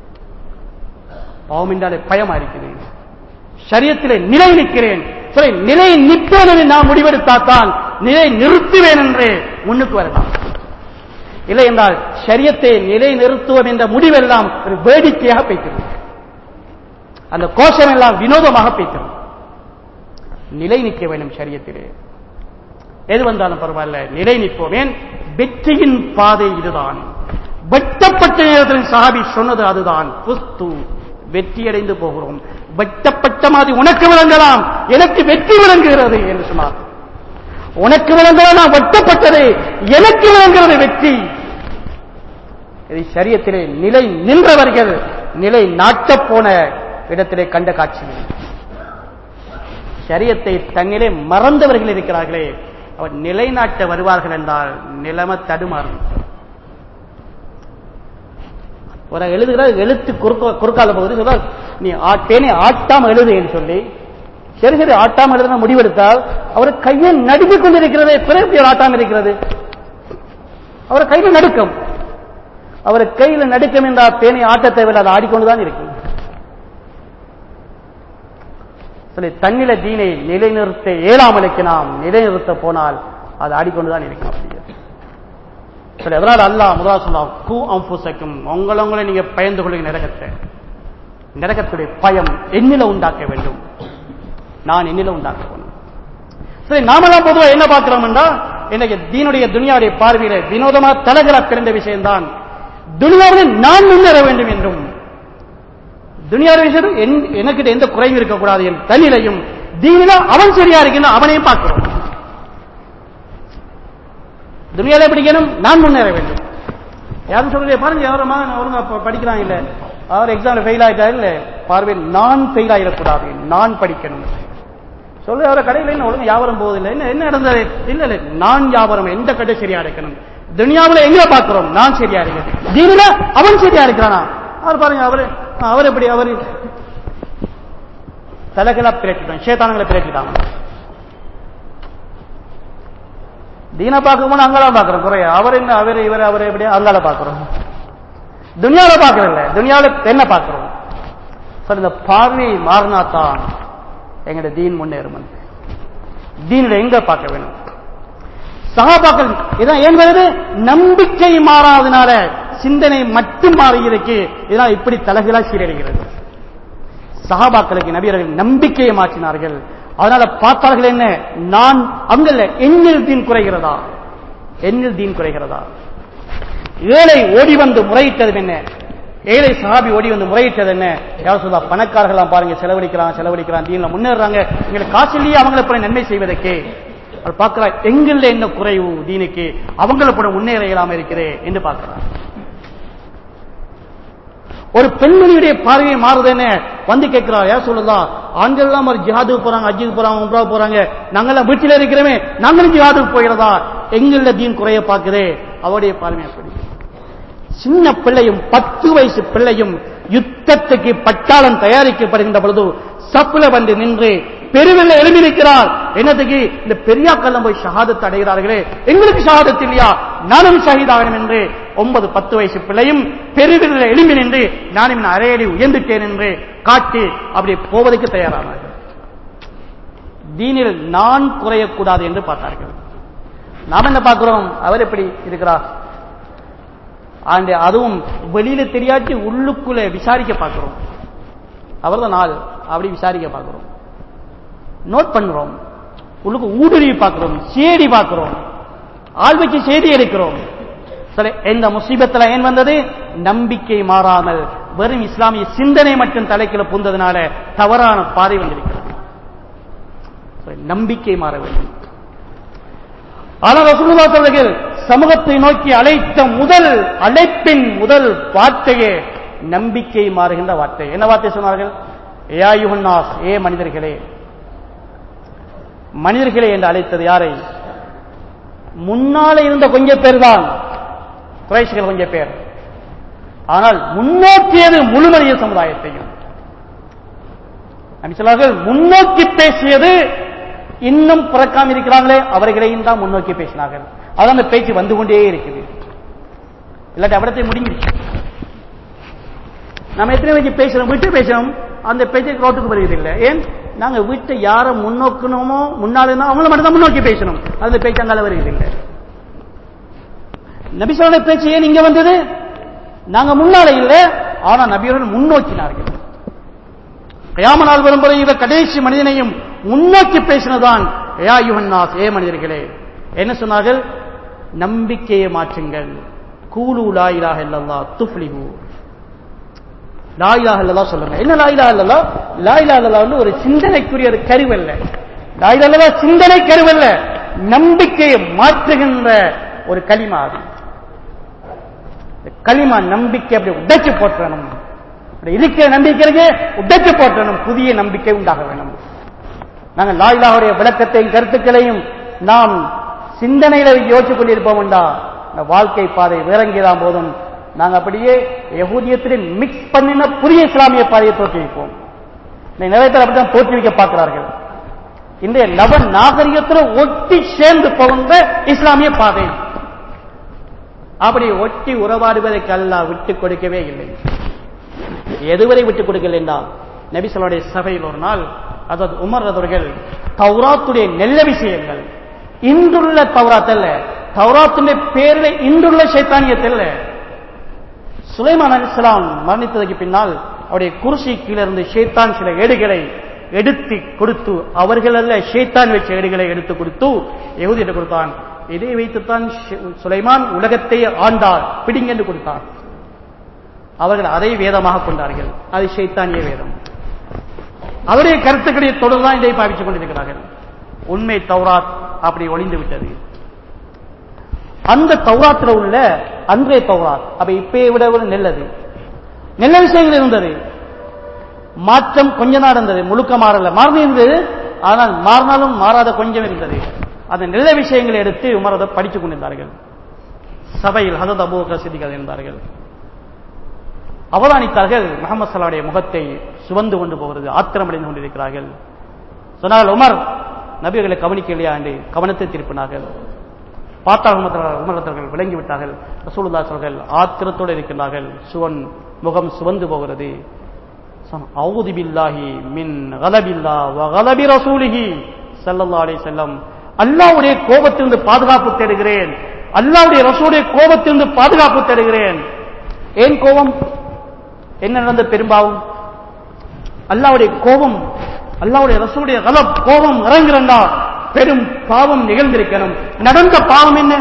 பாவம் என்றாலே பயமா இருக்குது சரியத்திலே நிலை நிற்கிறேன் சரி நிலை நிற்பேன் என்று நான் முடிவெடுத்தாத்தான் நிலை நிறுத்துவேன் என்று முன்னுக்கு வரலாம் இல்லை என்றால் சரியத்தை நிலை நிறுத்துவோம் என்ற முடிவெல்லாம் ஒரு வேடிக்கையாக பேய்க்கிறது அந்த கோஷம் எல்லாம் வினோதமாக பேய்க்கிறது நிலை நிற்க வேண்டும் சரியத்திலே எது வந்தாலும் பரவாயில்ல நிலை நிற்போமேன் வெற்றியின் பாதை இதுதான் வெட்டப்பட்ட நேரத்தில் சாபி சொன்னது அதுதான் புஸ்து வெற்றி அடைந்து போகிறோம் வெட்டப்பட்ட மாதிரி உனக்கு விளங்கலாம் எனக்கு வெற்றி விளங்குகிறது என்று சொன்னார் உனக்கு விளங்கலாம் வெட்டப்பட்டது எனக்கு விளங்குகிறது வெற்றி இதை சரியத்திலே நிலை நின்றவர்கள் நிலை நாட்டப் போன இடத்திலே கண்ட காட்சி சரியத்தை தன்னிலே மறந்தவர்கள் இருக்கிறார்களே அவர் நிலைநாட்ட வருவார்கள் என்றால் நிலைமை தடுமாறும் ஒரு எழுதுகிறார் எழுத்து குறுக்க குறுக்கால போகுது சொல்றார் நீ ஆ- பேனை ஆட்டாம எழுது என்று சொல்லி சரி சரி ஆட்டாம எழுதுன முடிவெடுத்தால் அவர் கையை நடுக்கிக் கொண்டிருக்கிறதே பிறகு எப்படி அவர் ஆட்டாம இருக்கிறது அவர் கையில நடுக்கம் அவர் கையில நடுக்கம் என்றால் பேனை ஆட்ட தேவையில்லை அது ஆடிக்கொண்டுதான் இருக்கும் சொல்லி தன்னில தீனை நிலைநிறுத்த இயலாமலுக்கு நாம் நிலைநிறுத்த போனால் அது ஆடிக்கொண்டுதான் இருக்கும் அப்படியே சரி அதனால் அல்லாஹ் முதலா சொல்லலாம் கூ அம்புசக்கும் உங்களை உங்களை நீங்க பயந்து கொள்ளுங்க நரகத்தை நரகத்துடைய பயம் என்னில உண்டாக்க வேண்டும் நான் என்னில உண்டாக்க வேண்டும் சரி நாமெல்லாம் பொதுவா என்ன பார்க்கிறோம்டா இன்னைக்கு தீனுடைய துனியாவுடைய பார்வையில வினோதமா தலகலா பிறந்த விஷயம்தான் துனியாவில் நான் முன்னேற வேண்டும் என்றும் துனியாவுடைய விஷயத்தில் என்- எனக்கிட்ட எந்த குறையும் இருக்கக்கூடாது என் தன்னிலையும் தீனில அவன் சரியா இருக்குன்னு அவனையும் பார்க்கிறோம் துனியால பிடிக்கணும் நான் முன்னேற வேண்டும் யாரும் சொல்றது பாருங்க யாரும் அவருங்க அப்ப படிக்கிறாங்க இல்ல அவர் எக்ஸாம்ல ஃபெயில் ஆயிட்டாரு இல்ல பார்வையில் நான் ஃபெயில் ஆயிடக்கூடாது நான் படிக்கணும் சொல்லு அவரை கடையில் என்ன ஒழுங்கு வியாபாரம் போவதில்லை என்ன என்ன நடந்தது இல்ல இல்ல நான் வியாபாரம் எந்த கடை சரியா இருக்கணும் துனியாவுல எங்க பார்க்கிறோம் நான் சரியா இருக்கேன் தீனில அவன் சரியா இருக்கிறானா அவர் பாருங்க அவரு அவர் எப்படி அவரு தலைகளா பிரேட்டிட்டான் சேத்தானங்களை பிரேட்டிட்டாங்க தீன பார்க்கும்போது அங்கால பார்க்கிறோம் குறைய அவர் என்ன அவர் இவர் அவர் எப்படி அங்கால பார்க்கிறோம் துனியாவில பார்க்கறது இல்ல துனியாவில என்ன பார்க்கிறோம் சார் இந்த பார்வை மாறினா தான் எங்கட தீன் முன்னேறும் தீனில் எங்க பார்க்க வேணும் சகாபாக்கள் இதான் ஏன் வருது நம்பிக்கை மாறாதனால சிந்தனை மட்டும் மாறி இருக்கு இதனால் இப்படி தலகளா சீரழிகிறது சகாபாக்களுக்கு நபியர்கள் நம்பிக்கையை மாற்றினார்கள் அதனால பார்த்தார்கள் என்ன நான் அங்கல்ல எண்ணில் தீன் குறைகிறதா எண்ணில் தீன் குறைகிறதா ஏழை ஓடி வந்து முறையிட்டது என்ன ஏழை சஹாபி ஓடி வந்து முறையிட்டது என்ன யார் சொல்றா பணக்காரர்கள்லாம் பாருங்க செலவழிக்கிறான் செலவழிக்கிறான் தீன்ல முன்னேறாங்க எங்களுக்கு காசு இல்லையே அவங்களை போல நன்மை செய்வதற்கு அவர் பார்க்கிறா எங்கள்ல என்ன குறைவு தீனுக்கு அவங்கள போல முன்னேற இயலாம இருக்கிறே என்று பார்க்கிறார் ஒரு பெண்மணியுடைய பார்வையை மாறுது என்ன வந்து கேட்கிறா யார் சொல்லலாம் ஆண்கள் எல்லாம் ஒரு ஜிஹாதுக்கு போறாங்க அஜிக்கு போறாங்க உம்ரா போறாங்க நாங்கெல்லாம் வீட்டில இருக்கிறோமே நாங்களும் ஜிஹாதுக்கு போகிறதா எங்கள தீன் குறைய பார்க்குதே அவருடைய பார்வை அப்படி சின்ன பிள்ளையும் பத்து வயசு பிள்ளையும் யுத்தத்துக்கு பட்டாளம் தயாரிக்கப்படுகின்ற பொழுது சப்புல வந்து நின்று பெருவில் எழுப்பி நிற்கிறார் என்னதுக்கு இந்த பெரியாக்கெல்லாம் போய் ஷஹாதத் அடைகிறார்களே எங்களுக்கு ஷஹாதத் இல்லையா நானும் ஷஹீதாகணும் என்று ஒன்பது பத்து வயசு பிள்ளையும் பெருவில் எழும்பி நின்று நானும் அரையடி உயர்ந்துட்டேன் என்று காட்டி அப்படி போவதற்கு தயாரானார்கள் தீனில் நான் குறையக்கூடாது என்று பார்த்தார்கள் நாம் என்ன பார்க்கிறோம் அவர் எப்படி இருக்கிறார் ஆண்டு அதுவும் வெளியில தெரியாட்டி உள்ளுக்குள்ள விசாரிக்க பார்க்கிறோம் அவர்தான் நாள் அப்படி விசாரிக்க பார்க்கிறோம் நோட் பண்றோம் உள்ளுக்கு ஊடுருவி பார்க்கிறோம் சேடி பார்க்கிறோம் ஆள் வச்சு செய்தி எடுக்கிறோம் சரி இந்த முசீபத்துல ஏன் வந்தது நம்பிக்கை மாறாமல் வெறும் இஸ்லாமிய சிந்தனை மட்டும் தலைக்கில புந்ததுனால தவறான பாதை வந்திருக்கிறது சரி, நம்பிக்கை மாற வேண்டும் ஆனால் ரசூலுல்லாஹி சொல்லுங்கள் சமூகத்தை நோக்கி அழைத்த முதல் அழைப்பின் முதல் வார்த்தையே நம்பிக்கை மாறுகின்ற வார்த்தை என்ன வார்த்தை சொன்னார்கள் ஏ யுஹன்னாஸ் ஏ மனிதர்களே மனிதர்களே என்று அழைத்தது யாரை முன்னாலே இருந்த கொஞ்சம் பேர் தான் குறைசிகள் கொஞ்சம் பேர் ஆனால் முன்னோக்கியது முழு மனித சமுதாயத்தையும் நபி சொன்னார்கள் முன்னோக்கி பேசியது இன்னும் பிறக்காம இருக்கிறாங்களே அவர்களையும் தான் முன்னோக்கி பேசினார்கள் அதான் அந்த பேச்சு வந்து கொண்டே இருக்குது இல்லாட்டி அவடத்தை முடிஞ்சிருச்சு நம்ம எத்தனை வச்சு பேசுறோம் விட்டு பேசுறோம் அந்த பேச்சுக்கு ரோட்டுக்கு வருகிறது இல்லை ஏன் நாங்க வீட்டை யாரை முன்னோக்கணுமோ முன்னால அவங்கள மட்டும் தான் முன்னோக்கி பேசணும் அந்த பேச்சு அங்கால வருகிறது இல்லை நபிசோட பேச்சு ஏன் இங்க வந்தது நாங்க முன்னால இல்ல ஆனா நபியோட முன்னோக்கினார்கள் கயாம நாள் வரும்போது இவ கடைசி மனிதனையும் முன்னோக்கி பேசினதான் ஏயா யுவன்னாஸ் ஏ மனிதர்களே என்ன சொன்னார்கள் நம்பிக்கையை மாற்றுங்கள் கூலு லாயிலாக இல்லல்லா துஃப்லிஹு லாயிலாக இல்லல்லா சொல்லுங்க என்ன லாயிலாக இல்லல்லா லாயிலாக இல்லல்லா வந்து ஒரு சிந்தனைக்குரிய ஒரு கருவல்ல லாயிலாக இல்லல்லா சிந்தனை கருவல்ல நம்பிக்கையை மாற்றுகின்ற ஒரு களிமா அது களிமா நம்பிக்கை அப்படி உடைச்சு போற்றணும் அப்படி இருக்கிற நம்பிக்கை இருக்கு உடைச்சு போற்றணும் புதிய நம்பிக்கை உண்டாக வேணும் நாங்கள் லாயிலாவுடைய விளக்கத்தையும் கருத்துக்களையும் நாம் சிந்தனையில யோசித்துக் கொண்டிருப்போம் உண்டா இந்த வாழ்க்கை பாதை வேறங்கிதான் போதும் நாங்க அப்படியே யகூதியத்திலே மிக்ஸ் பண்ணின புதிய இஸ்லாமிய பாதையை தோற்றுவிப்போம் இன்னைக்கு நிறைய பேர் அப்படித்தான் தோற்றுவிக்க பார்க்கிறார்கள் இன்றைய நவ நாகரிகத்தில் ஒட்டி சேர்ந்து போகின்ற இஸ்லாமிய பாதை அப்படி ஒட்டி உறவாடுவதற்கு அல்லாஹ் விட்டுக் கொடுக்கவே இல்லை எதுவரை விட்டுக் கொடுக்கல என்றால் நபிசலுடைய சபையில் ஒரு நாள் அதாவது உமர் அவர்கள் தௌராத்துடைய நெல்ல விஷயங்கள் இன்றுள்ள தௌராத் அல்ல தௌராத்துடைய பேரில் இன்றுள்ள சைத்தானியத்தல்ல சுலைமான் அலிஸ்லாம் மரணித்ததற்கு பின்னால் அவருடைய குருசி கீழே இருந்து ஷேத்தான் சில ஏடுகளை எடுத்து கொடுத்து அவர்கள் அல்ல ஷேத்தான் வச்ச ஏடுகளை எடுத்து கொடுத்து எகுதியிட்டு கொடுத்தான் இதை வைத்துத்தான் ஷே- சுலைமான் உலகத்தை ஆண்டார் பிடிங்க என்று கொடுத்தார் அவர்கள் அதை வேதமாக கொண்டார்கள் அது ஷைத்தானிய வேதம் அவருடைய கருத்துக்களை தொடர்தான் இதை பாவித்துக் கொண்டிருக்கிறார்கள் உண்மை தௌராத் அப்படி ஒளிந்து விட்டது அந்த தௌராத்தில் உள்ள அன்றைய தௌராத் அப்ப இப்பயை விட ஒரு நெல்லது நல்ல விஷயங்கள் இருந்தது மாற்றம் கொஞ்ச நாள் இருந்தது முழுக்க மாறல மாறி இருந்தது ஆனால் மாறினாலும் மாறாத கொஞ்சம் இருந்தது அந்த நல்ல விஷயங்களை எடுத்து உமர் அதை படித்துக் கொண்டிருந்தார்கள் சபையில் ஹதத் அபூபக்கர் சித்திகள் இருந்தார்கள் அவதானித்தார்கள் முகமது சலாவுடைய முகத்தை சுவந்து கொண்டு போகிறது ஆத்திரமடைந்து கொண்டிருக்கிறார்கள் சொன்னால் உமர் நபிகளை கவனிக்கலையா என்று கவனத்தை திருப்பினார்கள் பார்த்தால் உமரத்தர்கள் விளங்கி விட்டார்கள் ரசூலுல்லா சொல்கள் ஆத்திரத்தோடு இருக்கின்றார்கள் சுவன் முகம் சுவந்து போகிறது அவுது பில்லாஹி மின் கலபில்லா வ கலபி ரசூலிஹி ஸல்லல்லாஹு அலைஹி வஸல்லம் அல்லாஹ்வுடைய கோபத்திலிருந்து பாதுகாப்பு தேடுகிறேன் அல்லாஹ்வுடைய ரசூலுடைய கோபத்திலிருந்து பாதுகாப்பு தேடுகிறேன் ஏன் கோபம் என்ன நடந்த பெரும்பாவம் அல்லாவுடைய கோபம் அல்லாவுடைய ரசூடைய கலப் கோபம் இறங்குறா பெரும் பாவம் நிகழ்ந்திருக்கணும் நடந்த பாவம் என்ன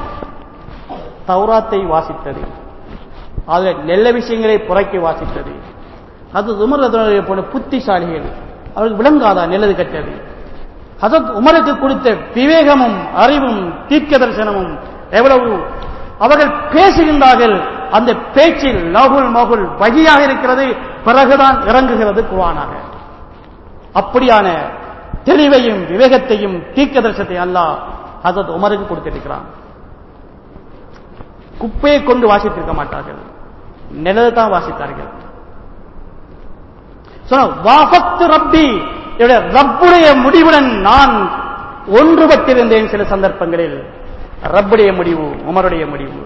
தௌராத்தை வாசித்தது அதில் நல்ல விஷயங்களை புறக்கி வாசித்தது அது உமரதுடைய போல புத்திசாலிகள் அவருக்கு விளங்காதா நல்லது கட்டது ஹசத் உமருக்கு கொடுத்த விவேகமும் அறிவும் தீர்க்க தரிசனமும் எவ்வளவு அவர்கள் பேசுகின்றார்கள் அந்த பேச்சில் லகுல் மகுல் வகியாக இருக்கிறது பிறகுதான் இறங்குகிறது குவானாக அப்படியான தெளிவையும் விவேகத்தையும் தீர்க்க தரிசனத்தை அல்லாஹ் ஹசத் உமருக்கு கொடுத்திருக்கிறான் குப்பையை கொண்டு வாசித்திருக்க மாட்டார்கள் நிலதை தான் வாசித்தார்கள் வாஃபத்து ரப்பி என்னுடைய ரப்புடைய முடிவுடன் நான் ஒன்றுபட்டிருந்தேன் சில சந்தர்ப்பங்களில் ரப்புடைய முடிவு உமருடைய முடிவு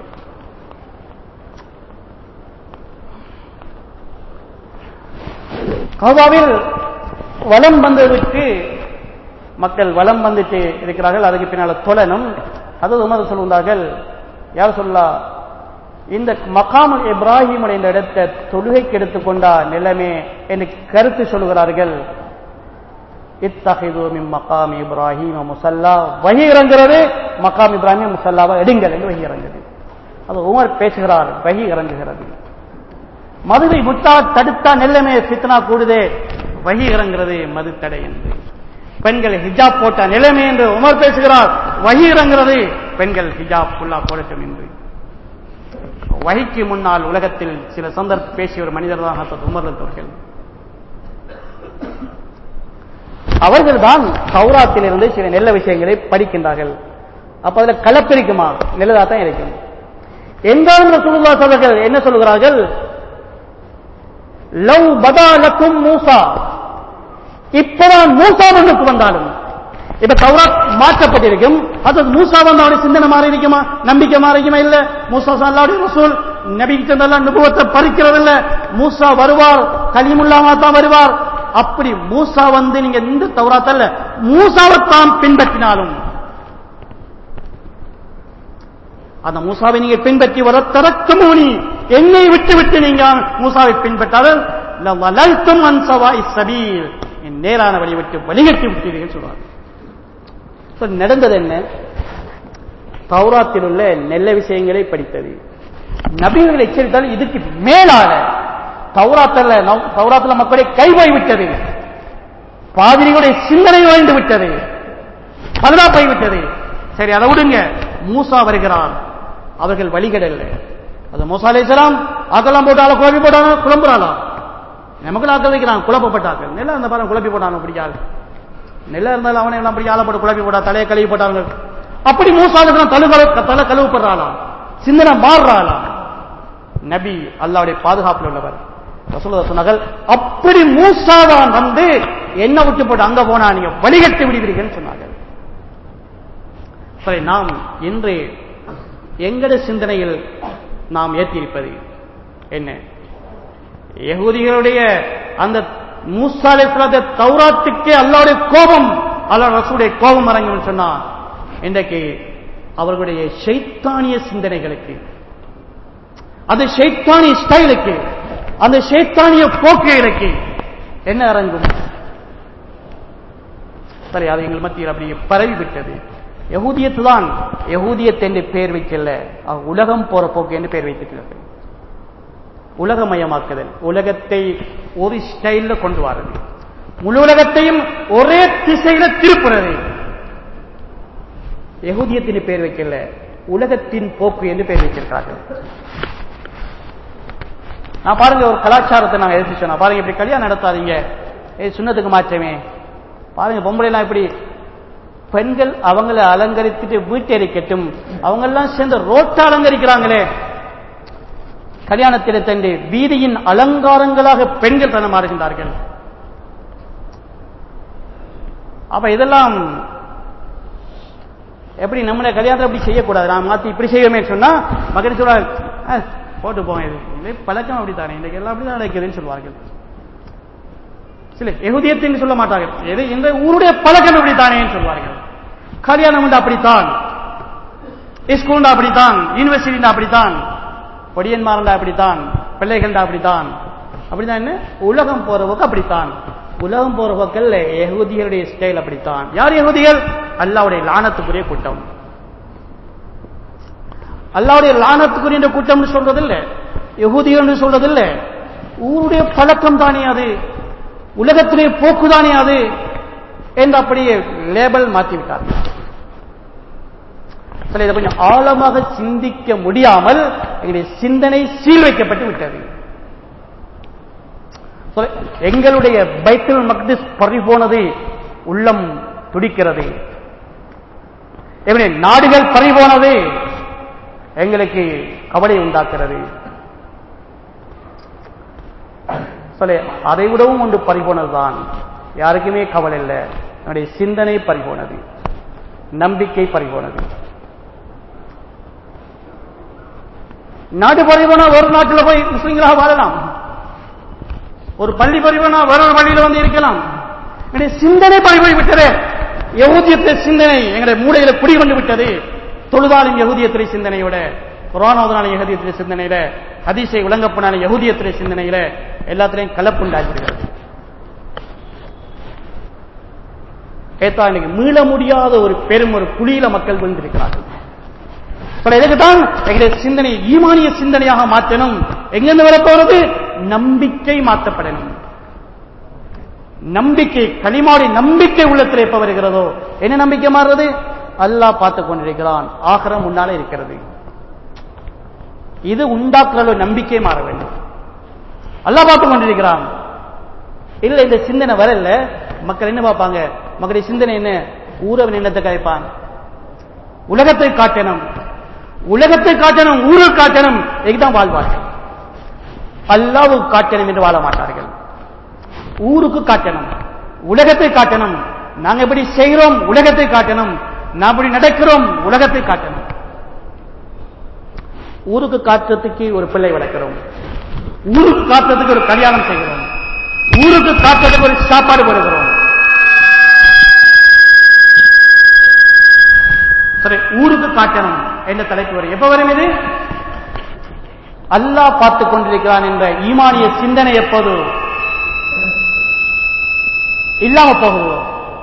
கௌபாவில் வலம் வந்ததுக்கு மக்கள் வலம் வந்துட்டு இருக்கிறார்கள் அதுக்கு பின்னால தொழனும் அது உமர் சொல்லுவார்கள் யார் சொல்லா இந்த மகாம் இப்ராஹிமுடைய இந்த இடத்தை தொழுகைக்கு எடுத்துக்கொண்டா நிலைமை என்று கருத்து சொல்லுகிறார்கள் இத்தகைது மின் மகாம் இப்ராஹிம் முசல்லா வகி இறங்குறது மகாம் இப்ராஹிம் முசல்லாவை எடுங்கள் என்று வகி இறங்குது அது உமர் பேசுகிறார் வகி இறங்குகிறது மதுவை முட்டா தடுத்தா நெல்லமே சித்தனா கூடுதே வகி இறங்குறது மது தடை என்று பெண்கள் ஹிஜாப் போட்ட நிலைமை என்று உமர் பேசுகிறார் வகி இறங்குறது பெண்கள் ஹிஜாப் ஃபுல்லா போடட்டும் என்று வகிக்கு முன்னால் உலகத்தில் சில சந்தர்ப்ப பேசிய ஒரு மனிதர் தான் ஹசத் உமர் அவர்கள் அவர்கள் தான் சௌராத்திலிருந்து சில நல்ல விஷயங்களை படிக்கின்றார்கள் அப்ப அதுல கலப்பிரிக்குமா நல்லதா தான் இருக்கும் என்றாலும் ரசூலுல்லாஹ் அவர்கள் என்ன சொல்கிறார்கள் லவ் பதா லக்கும் மூசா இப்பதான் மூசா முன்னுக்கு வந்தாலும் இப்ப தௌராத் மாற்றப்பட்டிருக்கும் அது மூசா வந்து அவருடைய சிந்தனை மாறி இருக்குமா நம்பிக்கை மாறி இருக்குமா இல்ல மூசா அல்லாவுடைய ரசூல் நபிக்கிட்ட நல்லா நுபுவத்தை பறிக்கிறது இல்ல மூசா வருவார் கலிமுல்லாமா தான் வருவார் அப்படி மூசா வந்து நீங்க இந்த தௌராத்தல்ல மூசாவைத்தான் பின்பற்றினாலும் அந்த மூசாவை நீங்க பின்பற்றி வர தரக்கமோனி என்னை விட்டு விட்டு நீங்க மூசாவை பின்பற்றாமல் வளர்த்தும் அன்சவா இசபீல் என் நேரான வழி விட்டு வழிகட்டி விட்டீர்கள் சொல்றாங்க இப்ப நடந்தது என்ன தௌராத்தில் உள்ள நல்ல விஷயங்களை படித்தது நபிகள் எச்சரித்தால் இதுக்கு மேலான தௌராத்தல்ல நவ்- தௌராத்துல மக்களுடைய கை போய் விட்டது பாதிரிகளுடைய சிந்தனை வாய்ந்து விட்டது பதனா போய் விட்டது சரி அதை விடுங்க மூசா வருகிறான் அவர்கள் வழிகடல்ல அது மூசா அலைஹிஸ்ஸலாம் ஆக்கெல்லாம் போட்டாலும் குழப்பி போட்டாலும் குழம்புறாளாம் நமக்கு ஆக்க வைக்கிறான் குழப்பப்பட்டார்கள் நெல்ல அந்த பாருங்க குழப்பி போட்டாங்க பிடிக்காது நெல்ல இருந்தாலும் அவனை எல்லாம் பிடிக்க ஆளை போட்டு குழப்பி போட்டா தலையை கழுவி போட்டாங்க அப்படி மூசாவுக்கு தலை கழுவு தலை கழுவுப்படுறாளாம் சிந்தனை மாறுறாளாம் நபி அல்லாவுடைய பாதுகாப்பில் உள்ளவர் ரசூலுல்லாஹ் சொன்னார்கள் அப்படி மூசாதான் வந்து என்ன விட்டு போட்டு அங்க போனா நீங்க வழிகட்டு விடுவீர்கள்னு சொன்னார்கள் சரி நாம் இன்று எங்கட சிந்தனையில் நாம் ஏற்றிருப்பது என்ன யகூதிகளுடைய அந்த மூசா அலைஹிஸ்ஸலாத்து தௌராத்துக்கே அல்லாஹ்வுடைய கோபம் அல்லாஹ் ரசூலுடைய கோபம் இறங்கும்னு சொன்னா இன்றைக்கு அவர்களுடைய ஷைத்தானிய சிந்தனைகளுக்கு அந்த ஷைத்தானிய ஸ்டைலுக்கு அந்த ஷைத்தானிய போக்குகளுக்கு என்ன இறங்கும் சரி அது எங்கள் மத்தியில் அப்படியே பரவி விட்டது யகூதியத்து தான் யகூதியத் என்று பெயர் வைக்கல அவ உலகம் போற போக்கு என்று பெயர் வைத்திருக்கிறது உலகமயமாக்குதல் உலகத்தை ஒரு ஸ்டைல்ல கொண்டு வரது முழு உலகத்தையும் ஒரே திசையில திருப்புறது யகூதியத்தின் பெயர் வைக்கல உலகத்தின் போக்கு என்று பெயர் வைத்திருக்கிறார்கள் நான் பாருங்க ஒரு கலாச்சாரத்தை நாங்க எதிர்த்து சொன்னா பாருங்க இப்படி கல்யாணம் நடத்தாதீங்க ஏய் சுண்ணத்துக்கு மாற்றமே பாருங்க பொம்பளை எல்லாம் இப்படி பெண்கள் அவங்கள அலங்கரித்துட்டு வீட்டை எரிக்கட்டும் அவங்க எல்லாம் சேர்ந்து ரோட்டை அலங்கரிக்கிறாங்களே கல்யாணத்தில் தண்டு வீதியின் அலங்காரங்களாக பெண்கள் தன மாறுகின்றார்கள் அப்ப இதெல்லாம் எப்படி நம்மளை கல்யாணத்தை அப்படி செய்யக்கூடாது நான் மாத்தி இப்படி செய்வோமே சொன்னா மகன் சொல்றாங்க "அஹ், போட்டு போங்க இது இது பழக்கம் அப்படித்தானே இன்னைக்கு எல்லாம் அப்படி நடக்குதுன்னு சொல்வார்கள் சில எகுதியத்தின்னு சொல்ல மாட்டார்கள் எது இந்த ஊருடைய பழக்கம் இப்படித்தானேன்னு சொல்வார்கள் கல்யாணம் உண்டு அப்படித்தான் ஸ்கூல் அப்படித்தான் யூனிவர்சிட்டி அப்படித்தான் பொடியன்மாரண்டா அப்படித்தான் பிள்ளைகள்டா அப்படித்தான் அப்படிதான் என்ன உலகம் போற போக்கு அப்படித்தான் உலகம் போற போக்கள் யகுதிகளுடைய ஸ்டைல் அப்படித்தான் யார் யகுதிகள் அல்லாவுடைய லானத்துக்குரிய கூட்டம் அல்லாவுடைய லானத்துக்குரிய இந்த கூட்டம்னு சொல்றதில்ல யகுதிகள் சொல்றதில்ல ஊருடைய பழக்கம் தானே அது உலகத்திலே போக்குதானே அது என்று அப்படியே லேபல் மாற்றி விட்டார்கள் சில இதை கொஞ்சம் ஆழமாக சிந்திக்க முடியாமல் எங்களுடைய சிந்தனை சீல் வைக்கப்பட்டு விட்டது சொல்ல, எங்களுடைய பைத்துல் மக்திஸ் பறிபோனது உள்ளம் துடிக்கிறது எங்களுடைய நாடுகள் பறிபோனது எங்களுக்கு கவலை உண்டாக்குறது சொல்ல அதை விடவும் ஒன்று பறிபோனதுதான் யாருக்குமே கவலை இல்லை என்னுடைய சிந்தனை பறிபோனது நம்பிக்கை பறிபோனது நாடு பறிபோனா ஒரு நாட்டில் போய் முஸ்லிம்களாக வாழலாம் ஒரு பள்ளி பறிபோனா வேற ஒரு பள்ளியில வந்து இருக்கலாம் என்னுடைய சிந்தனை பறிபோய் விட்டது யகுதியத்தை சிந்தனை எங்களுடைய மூளையில குடிகொண்டு விட்டது தொழுதாலும் யகுதியத்திலே சிந்தனையோட குரானோதனால யகுதியத்திலே சிந்தனையில ஹதீஸை விளங்கப்பனால யகுதியத்திலே சிந்தனையில எல்லாத்திலையும் கலப்புண்டாகிவிடுகிறது ஏத்தா இன்னைக்கு மீள முடியாத ஒரு பெரும் ஒரு குழியில மக்கள் விழுந்திருக்கிறார்கள் இப்ப இதுக்கு தான் எங்களுடைய சிந்தனை ஈமானிய சிந்தனையாக மாற்றணும் எங்கிருந்து வரப்போறது நம்பிக்கை மாற்றப்படணும் நம்பிக்கை களிமாடி நம்பிக்கை உள்ளத்தில் எப்ப வருகிறதோ என்ன நம்பிக்கை மாறுறது அல்லாஹ் பார்த்துக் கொண்டிருக்கிறான் ஆகரம் முன்னாலே இருக்கிறது இது உண்டாக்குற நம்பிக்கை மாற வேண்டும் அல்லாஹ் பார்த்துக் கொண்டிருக்கிறான் இல்ல இந்த சிந்தனை வரல மக்கள் என்ன பார்ப்பாங்க மக்களுடைய சிந்தனை என்ன ஊரவன் என்னத்தை கலைப்பான் உலகத்தை காட்டணும் உலகத்தை காட்டணும் ஊரை காட்டணும் இதுதான் வாழ்வார்கள் அல்லாவுக்கு காட்டணும் என்று வாழ மாட்டார்கள் ஊருக்கு காட்டணும் உலகத்தை காட்டணும் நாங்க எப்படி செய்கிறோம் உலகத்தை காட்டணும் நாம் எப்படி நடக்கிறோம் உலகத்தை காட்டணும் ஊருக்கு காட்டுறதுக்கு ஒரு பிள்ளை வளர்க்கிறோம் ஊருக்கு காட்டுறதுக்கு ஒரு கல்யாணம் செய்கிறோம் ஊருக்கு காட்டுறதுக்கு ஒரு சாப்பாடு போடுகிறோம் சரி ஊருக்கு காட்டணும் என்ற தலைப்பு வரும் எப்ப வரும் இது அல்லாஹ் பார்த்துக் கொண்டிருக்கிறான் என்ற ஈமானிய சிந்தனை எப்போது இல்லாம போகுதோ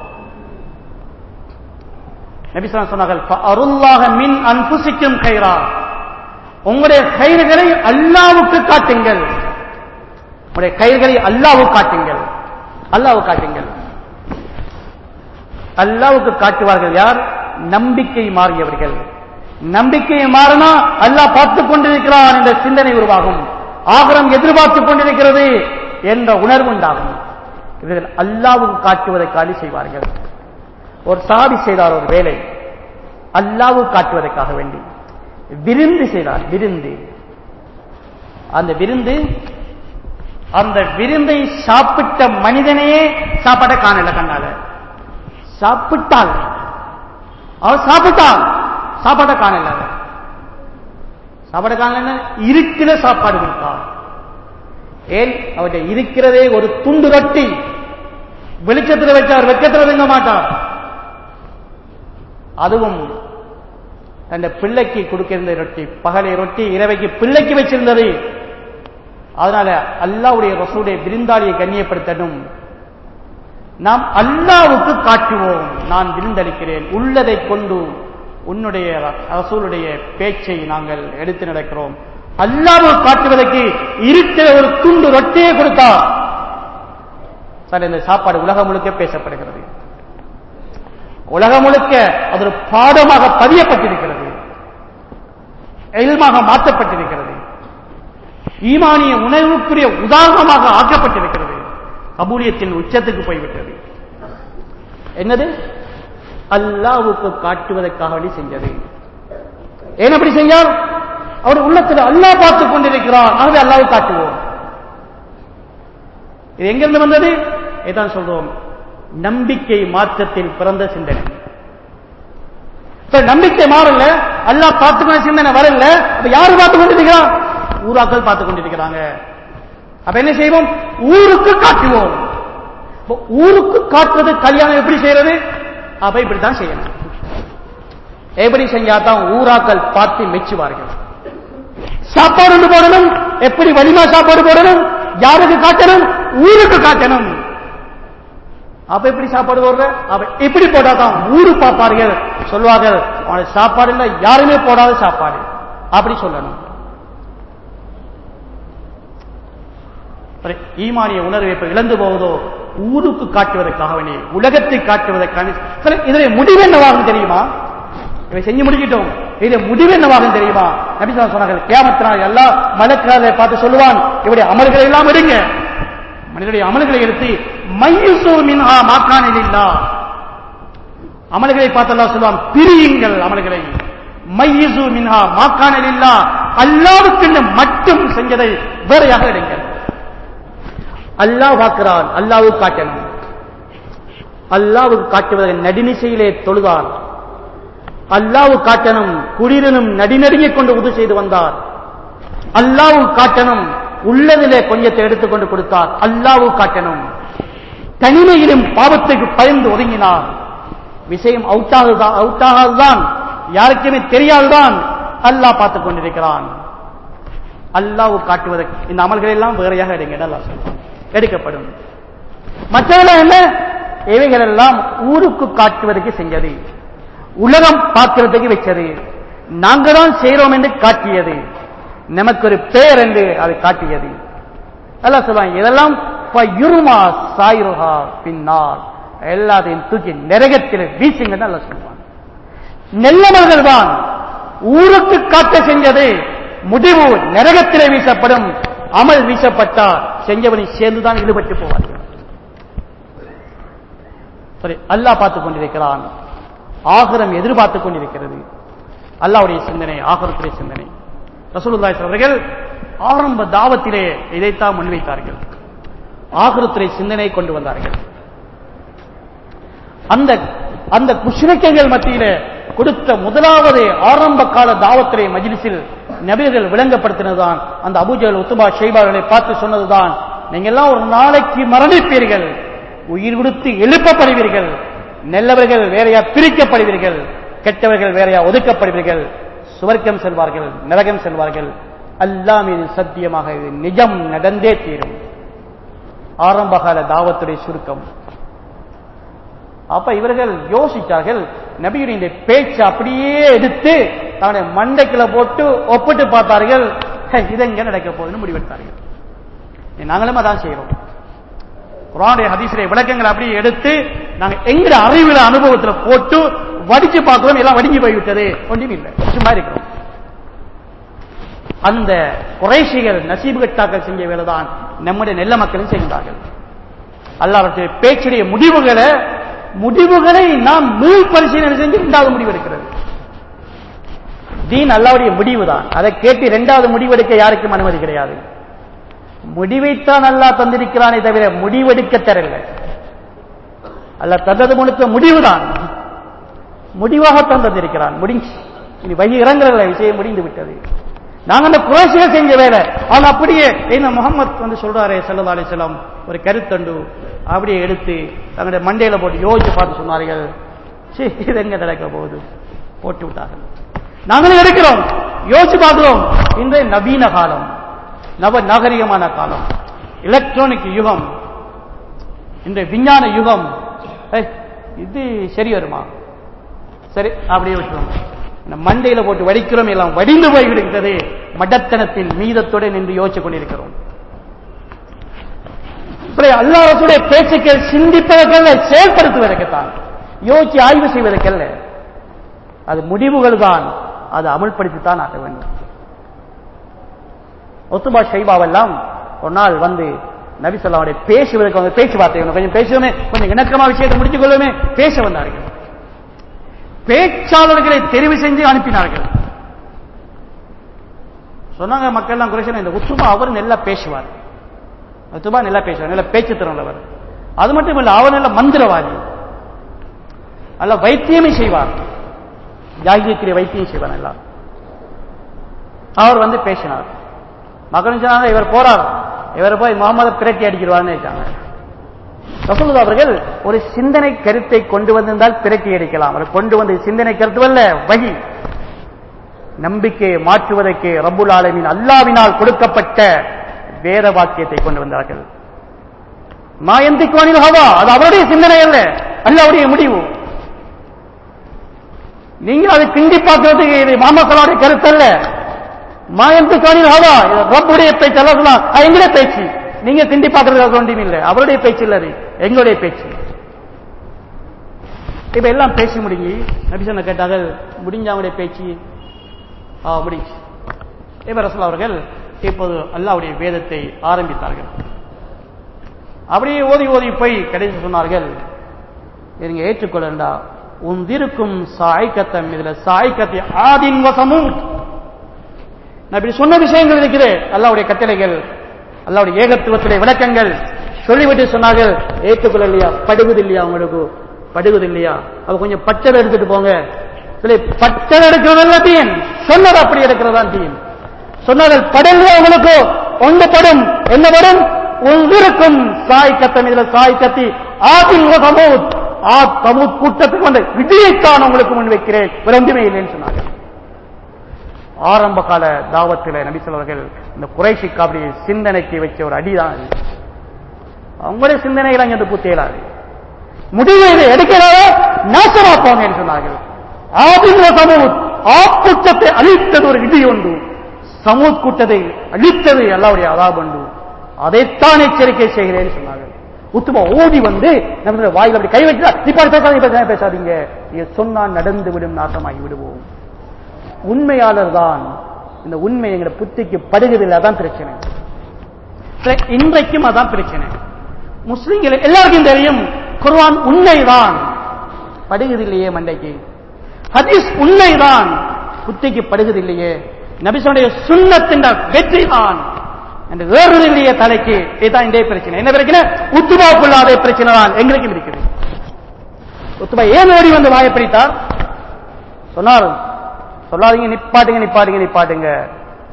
நபிசன் சொன்னார்கள் அருளாக மின் அன்புசிக்கும் கைரா உங்களுடைய கயிறுகளை அல்லாவுக்கு காட்டுங்கள் உங்களுடைய கயிறுகளை அல்லாவுக்கு காட்டுங்கள் அல்லாவுக்கு காட்டுங்கள் அல்லாவுக்கு காட்டுவார்கள் யார் நம்பிக்கை மாறியவர்கள் நம்பிக்கை மாறினா அல்லாஹ் பார்த்துக் கொண்டிருக்கிறான் என்ற சிந்தனை உருவாகும் ஆகரம் எதிர்பார்த்துக் கொண்டிருக்கிறது என்ற உணர்வு உண்டாகும் இவர்கள் அல்லாவுக்கு காட்டுவதற்காக செய்வார்கள் ஒரு சாதி செய்தார் ஒரு வேலை அல்லாவுக்கு காட்டுவதற்காக வேண்டி விருந்து செய்தார் விருந்து அந்த விருந்து அந்த விருந்தை சாப்பிட்ட மனிதனையே சாப்பாட்ட காணல கண்ணால சாப்பிட்டால் அவர் சாப்பிட்டான் சாப்பாட்ட காணல அவன். சாப்பாட்ட காணல இருக்கிற சாப்பாடு கொடுத்தான் ஏன் அவர்கிட்ட இருக்கிறதே ஒரு துண்டு ரொட்டி வெளிச்சத்தில் வச்சார் வெக்கத்தில் தங்க மாட்டார் அதுவும் தன் பிள்ளைக்கு கொடுக்கிற ரொட்டி பகலை ரொட்டி இரவைக்கு பிள்ளைக்கு வச்சிருந்தது அதனால அல்லாவுடைய ரசூடைய விருந்தாளியை கண்ணியப்படுத்தணும் நாம் அல்லாவுக்கு காட்டுவோம் நான் விருந்தளிக்கிறேன் உள்ளதை கொண்டு உன்னுடைய ரசூலுடைய பேச்சை நாங்கள் எடுத்து நடக்கிறோம் அல்லாவுக்கு காட்டுவதற்கு இருக்கிற ஒரு துண்டு ரொட்டியை கொடுத்தா சார் இந்த சாப்பாடு உலகம் முழுக்க பேசப்படுகிறது உலகம் முழுக்க அது ஒரு பாடமாக பதியப்பட்டிருக்கிறது எல்மாக மாற்றப்பட்டிருக்கிறது ஈமானிய உணர்வுக்குரிய உதாரணமாக ஆக்கப்பட்டிருக்கிறது கபூலியத்தின் உச்சத்துக்கு போய்விட்டது என்னது அல்லாவுக்கு காட்டுவதற்காக வேண்டி செஞ்சது ஏன் அப்படி செஞ்சார் அவர் உள்ளத்தில் அல்லாஹ் பார்த்துக் கொண்டிருக்கிறார் ஆகவே அல்லாவுக்கு காட்டுவோம் இது எங்கிருந்து வந்தது இதான் சொல்றோம் நம்பிக்கை மாற்றத்தில் பிறந்த சிந்தனை இப்ப நம்பிக்கை மாறல அல்லாஹ் பார்த்துக்கொண்ட சிந்தனை வரல அப்ப யாரு பார்த்து கொண்டிருக்கிறார் ஊராக்கள் பார்த்துக் கொண்டிருக்கிறாங்க அப்ப என்ன செய்வோம் ஊருக்கு காட்டுவோம் இப்ப ஊருக்கு காட்டுறது கல்யாணம் எப்படி செய்யறது அப்ப இப்படித்தான் செய்யணும் எப்படி செஞ்சாதான் ஊராக்கள் பார்த்து மெச்சுவார்கள் சாப்பாடு ஒன்று போடணும் எப்படி வலிமா சாப்பாடு போடணும் யாருக்கு காட்டணும் ஊருக்கு காட்டணும் அப்ப எப்படி சாப்பாடு போடுற அப்ப இப்படி போட்டாதான் ஊரு பார்ப்பார்கள் சொல்வார்கள் அவனுக்கு சாப்பாடு இல்ல யாருமே போடாத சாப்பாடு அப்படி சொல்லணும் ஈமானிய உணர்வு இப்ப இழந்து போவதோ ஊருக்கு காட்டுவதற்காக வேண்டி உலகத்தை காட்டுவதற்கான சில இதுல முடிவு என்னவாகும் தெரியுமா இவை செஞ்சு முடிக்கிட்டோம் இது முடிவு என்னவாகும் தெரியுமா நபிசா சொன்னார்கள் கேமத்தினால் எல்லா மலக்காரரை பார்த்து சொல்லுவான் இவருடைய அமல்களை எல்லாம் எடுங்க மனிதனுடைய அமல்களை எடுத்து மையுசு மின்ஹா மாக்கானில் இல்லா அமல்களை பார்த்தல்லா சொல்லுவான் பிரியுங்கள் அமல்களை மையுசு மின்ஹா மாக்கானில் இல்லா அல்லாவுக்கு மட்டும் செஞ்சதை வேறையாக எடுங்கள் அல்லாஹ் பார்க்கிறான் அல்லாவுக்கு காட்டணும் அல்லாவுக்கு காட்டுவதை நடிமிசையிலே தொழுதார் அல்லாவுக்கு காட்டணும் குடிரனும் நடிநடுங்கிக் கொண்டு உது செய்து வந்தார் அல்லாவுக்கு காட்டணும் உள்ளதிலே கொஞ்சத்தை எடுத்துக்கொண்டு கொடுத்தார் அல்லாவுக்கு காட்டணும் தனிமையிலும் பாவத்துக்கு பயந்து ஒதுங்கினார் விஷயம் அவுட்டாகதான் அவுட்டாகாதுதான் யாருக்குமே தெரியாதுதான் அல்லாஹ் பார்த்துக் கொண்டிருக்கிறான் அல்லாஹ் காட்டுவதற்கு இந்த அமல்கள் எல்லாம் வேறையாக எடுங்க அல்லாஹ் சொல்றான் எடுக்கப்படும் மற்றவர்கள் என்ன இவைகள் எல்லாம் ஊருக்கு காட்டுவதற்கு செஞ்சது உலகம் பார்க்கிறதுக்கு வச்சது நாங்க தான் செய்கிறோம் என்று காட்டியது நமக்கு ஒரு பேர் என்று அது காட்டியது எல்லாம் சொல்லுவாங்க இதெல்லாம் இருமா சாயிருஹா பின்னால் எல்லாத்தையும் தூக்கி நரகத்தில் வீசுங்கன்னு எல்லாம் சொல்லுவாங்க நெல்லமர்கள் தான் ஊருக்கு காட்ட செஞ்சது முடிவு நரகத்திலே வீசப்படும் அமல் வீசப்பட்டா செஞ்சவனை சேர்ந்துதான் ஈடுபட்டு போவார்கள் சரி அல்லாஹ் பார்த்துக் கொண்டிருக்கிறான் ஆகரம் எதிர்பார்த்துக் கொண்டிருக்கிறது அல்லாவுடைய சிந்தனை ஆகரத்துடைய சிந்தனை ரசூலுல்லாஹி அவர்கள் ஆரம்ப தாவத்திலே இதைத்தான் முன்வைத்தார்கள் ஆகரத்துடைய சிந்தனை கொண்டு வந்தார்கள் அந்த அந்த குஷ்ரிக்கங்கள் மத்தியில கொடுத்த முதலாவது ஆரம்ப கால தாவத்துடைய மஜிலிசில் நபிகள் விளங்கப்படுத்தினதுதான் அந்த அபூஜல் உத்துபா ஷைபார்களை பார்த்து சொன்னதுதான் நீங்க எல்லாம் ஒரு நாளைக்கு மரணிப்பீர்கள் உயிர் கொடுத்து எழுப்பப்படுவீர்கள் நல்லவர்கள் வேறையா பிரிக்கப்படுவீர்கள் கெட்டவர்கள் வேறையா ஒதுக்கப்படுவீர்கள் சுவர்க்கம் செல்வார்கள் நரகம் செல்வார்கள் அல்லாஹ் மீது சத்தியமாக இது நிஜம் நடந்தே தீரும் ஆரம்பகால தாவத்துடைய சுருக்கம் அப்ப இவர்கள் யோசித்தார்கள் நபியுடைய இந்த பேச்சு அப்படியே எடுத்து தன்னுடைய மண்டைக்குள்ள போட்டு ஒப்பிட்டு பார்த்தார்கள் "ஹே, இது எங்க நடக்க போகுதுன்னு முடிவெடுத்தார்கள் நாங்களும் அதான் செய்யறோம் குரானுடைய ஹதீஸுடைய விளக்கங்களை அப்படியே எடுத்து நாங்க எங்கிற அறிவுல அனுபவத்துல போட்டு வடிச்சு பார்க்கிறோம் எல்லாம் வடிஞ்சு போய்விட்டது ஒன்றும் இல்லை சும்மா இருக்கிறோம் அந்த குறைஷிகள் நசீபு கட்டாக்கள் செஞ்ச வேலைதான் நம்முடைய நெல்ல மக்களும் செய்கின்றார்கள் அல்லாஹ்வுடைய பேச்சுடைய முடிவுகளை முடிவுகளை நாம் மீள் பரிசீலனை செஞ்சு இரண்டாவது முடிவு எடுக்கிறது தீன் அல்லாவுடைய முடிவுதான் அதை கேட்டு இரண்டாவது முடிவெடுக்க யாருக்கும் அனுமதி கிடையாது முடிவைத்தான் அல்லாஹ் தந்திருக்கிறானே தவிர முடிவெடுக்க தரல அல்லாஹ் தந்தது முழுக்க முடிவுதான் முடிவாகத்தான் தந்திருக்கிறான் முடிஞ்சு இனி வகி இறங்குற விஷயம் முடிந்து விட்டது நாங்க அந்த குறைசிகள் செஞ்ச வேலை அவன் அப்படியே என்ன முகமது வந்து சொல்றாரே சல்லா அலிசல்லாம் ஒரு கருத்தண்டு அப்படியே எடுத்து தங்களுடைய மண்டையில போட்டு யோசிச்சு பார்த்து சொன்னார்கள் சீ, இது எங்க நடக்க போகுது போட்டு விட்டார்கள் நாங்களும் எடுக்கிறோம் யோசிச்சு பார்க்கிறோம் இந்த நவீன காலம் நவ நாகரிகமான காலம் எலக்ட்ரானிக் யுகம் இந்த விஞ்ஞான யுகம் ஏய், இது சரி வருமா சரி அப்படியே விட்டுருவோம் இந்த மண்டையில போட்டு வடிக்கிறோம் எல்லாம் வடிந்து போய் விடுகிறது மடத்தனத்தின் மீதத்தோடு நின்று யோசிச்சு கொண்டிருக்கிறோம் இப்படி அல்லாஹ்வுடைய பேச்சுக்கள் சிந்திப்பதற்கல்ல செயல்படுத்துவதற்குத்தான் யோசிச்சு ஆய்வு செய்வதற்கல்ல அது முடிவுகள் தான் அதை அமல்படுத்தித்தான் ஆக வேண்டும் ஒத்துபா ஷைபாவெல்லாம் ஒரு நாள் வந்து நபி சொல்லாவுடைய பேசுவதற்கு வந்து பேச்சுவார்த்தை வேணும். கொஞ்சம் பேசுவோமே கொஞ்சம் இணக்கமா விஷயத்தை முடித்துக் கொள்வோமே பேச வந்தார்கள் பேச்சாளர்களை தெரிவு செஞ்சு அனுப்பினார்கள் சொன்னாங்க மக்கள் எல்லாம் குறைச்சன இந்த உத்துபா அவர் நல்லா பேசுவார் உத்துபா நல்லா பேசுவார் நல்ல பேச்சு திறந்தவர் அது மட்டும் இல்ல அவர் நல்ல மந்திரவாதி நல்ல வைத்தியமே செய்வார் ஜாகியத்திலே வைத்தியம் செய்வார் நல்லா அவர் வந்து பேசினார் மக்கள் சொன்னாங்க இவர் போறார் இவர் போய் முகமது பிரட்டி அடிக்கிறவார்னு நினைச்சாங்க ரசூலுல்லாஹ் அவர்கள் ஒரு சிந்தனை கருத்தை கொண்டு வந்திருந்தால் பிரட்டி அடிக்கலாம் அவர் கொண்டு வந்து சிந்தனை கருத்து அல்ல வகி நம்பிக்கையை மாற்றுவதற்கு ரப்புல் ஆலமீன் அல்லாவினால் கொடுக்கப்பட்ட வேத வாக்கியத்தை கொண்டு வந்தார்கள் மாயந்திக்குவானில் ஹவா அது அவருடைய சிந்தனை அல்ல அல்லாவுடைய முடிவு நீங்க அதை கிண்டி பார்க்கறதுக்கு இது மாமக்களாவுடைய கருத்து அல்ல மாயந்து காணில் ஹவா இது ரப்புடைய பேச்சு அல்ல சொல்லலாம் அது எங்களுடைய பேச்சு நீங்க கிண்டி பார்க்கறது ஒன்றும் இல்லை அவருடைய பேச்சு இல்ல அது எங்களுடைய பேச்சு இப்ப எல்லாம் பேசி முடிஞ்சு நபிசன கேட்டார்கள் முடிஞ்ச அவனுடைய பேச்சு ஆ முடிஞ்சு இப்ப ரசூல் அவர்கள் இப்போது அல்லாவுடைய வேதத்தை ஆரம்பித்தார்கள் அப்படியே ஓதி ஓதி போய் கடைசி சொன்னார்கள் நீங்க ஏற்றுக்கொள்ளண்டா உந்திருக்கும் சாய்க்கத்தம் இதுல சாய்க்கத்தை ஆதின் வசமும் நான் இப்படி சொன்ன விஷயங்கள் இருக்குது அல்லாவுடைய கட்டளைகள் அல்லாவுடைய ஏகத்துவத்துடைய விளக்கங்கள் சொல்லிவிட்டு சொன்னார்கள் ஏற்றுக்கொள்ளலையா படுகுது இல்லையா உங்களுக்கு படுகுது இல்லையா அவ கொஞ்சம் பச்சை எடுத்துட்டு போங்க சொல்லி பச்சை எடுக்கிறதல்ல தீன் சொன்னது அப்படி எடுக்கிறதான் தீன் சொன்னார்கள் படல்ல உங்களுக்கு ஒன்று படும் என்ன படும் உங்கிருக்கும் சாய் கத்தம் இதுல சாய் கத்தி ஆதின் சமூத் ஆ சமூத் கூட்டத்துக்கு வந்து விதியைத்தான் உங்களுக்கு முன் வைக்கிறேன் விளங்குமே இல்லைன்னு சொன்னார்கள் ஆரம்ப கால தாவத்தில் நபிசல்லவர்கள் இந்த குறைஷிக்கு அப்படி சிந்தனைக்கு வச்ச ஒரு அடிதான் அது அவங்களுடைய சிந்தனைகள் அங்கே பூத்தேலாது முடிவு இதை எடுக்கிறத நாசமாப்போம் என்று சொன்னார்கள் ஆதிந்த சமூத் ஆக்கூட்டத்தை அழித்தது ஒரு இடி உண்டு சமூத் கூட்டத்தை அழித்தது அல்லாவுடைய அதாபண்டு அதைத்தான் எச்சரிக்கை செய்கிறேன் சொன்னார்கள் உத்துமா ஓடி வந்து நம்ம வாயில் அப்படி கை வச்சா இப்ப பேசாதீங்க பேசாதீங்க, பேசாதீங்க நீங்க சொன்னா நடந்து விடும் நாசமாகி விடுவோம் உண்மையாளர் தான் இந்த உண்மை எங்க புத்திக்கு படுகிறதில்லை அதான் பிரச்சனை சரி, இன்றைக்கும் அதான் பிரச்சனை முஸ்லிம்கள் எல்லாருக்கும் தெரியும் குர்ஆன் உண்மைதான் படுகிறதில்லையே மண்டைக்கு ஹதீஸ் உண்மைதான் புத்திக்கு படுகிறதில்லையே நபிசனுடைய சுண்ணத்தின் வெற்றி தான் என்று வேறுதில்லையே தலைக்கு இதுதான் இந்த பிரச்சனை என்ன பிரச்சனை உத்துபாவுக்குள்ள அதே பிரச்சனை தான் எங்களுக்கும் இருக்குது உத்துபா ஏன் ஓடி வந்து வாயை பிடித்தார் சொன்னார் சொல்லாதீங்க நிப்பாட்டுங்க நிப்பாட்டுங்க நிப்பாட்டுங்க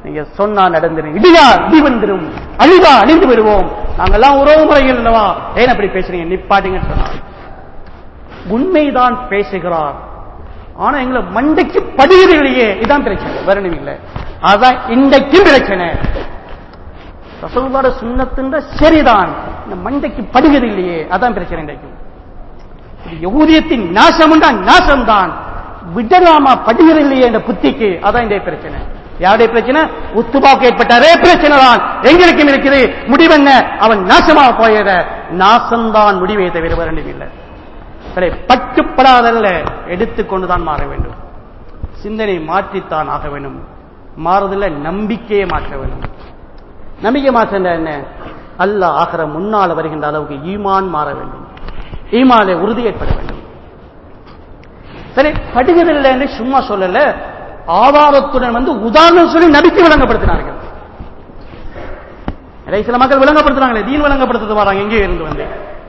நீங்க சொன்னா நடந்துரும் இடியா இடி வந்துரும் அழிவா அழிந்து விடுவோம் நாங்கெல்லாம் உறவு முறைகள் அல்லவா ஏன் அப்படி பேசுறீங்க நிப்பாட்டிங்கன்னு சொன்னார் உண்மைதான் பேசுகிறார் ஆனா எங்களை மண்டைக்கு படுகிறீர்களே இதான் பிரச்சனை வேற ஒண்ணும் இல்லை அதான் இன்றைக்கும் பிரச்சனை ரசூலுல்லாஹ்வுடைய சுன்னத்துன்ற சரிதான் இந்த மண்டைக்கு படுகிறது இல்லையே அதான் பிரச்சனை இன்றைக்கும் இது யகூதியத்தின் நாசம் தான் நாசம்தான் விடலாமா படுகிறது இல்லையே என்ற புத்திக்கு அதான் இந்த பிரச்சனை யாருடைய பிரச்சனை உத்துபாவுக்கு ஏற்பட்ட அதே பிரச்சனை தான் எங்களுக்கும் இருக்குது முடிவென்ன அவன் நாசமாக போயத நாசம்தான் முடிவை தவிர வேற ஒன்றும் இல்லை சரி பட்டுப்படாதல்ல எடுத்துக்கொண்டுதான் மாற வேண்டும் சிந்தனை மாற்றித்தான் ஆக வேண்டும் மாறுதல்ல நம்பிக்கையை மாற்ற வேண்டும் நம்பிக்கை மாற்ற என்ன அல்லாஹ் ஆகிற முன்னால் வருகின்ற அளவுக்கு ஈமான் மாற வேண்டும் ஈமானை உறுதி ஏற்பட வேண்டும் சரி படுகிறதில்லை என்று சும்மா சொல்லல ஆதாரத்துடன் வந்து உதாரணம் சொல்லி நபிக்கு விளங்கப்படுத்தினார்கள் நிறைய சில மக்கள் விளங்கப்படுத்துறாங்களே தீன் விளங்கப்படுத்துறது வராங்க எங்கே இருந்து வந்து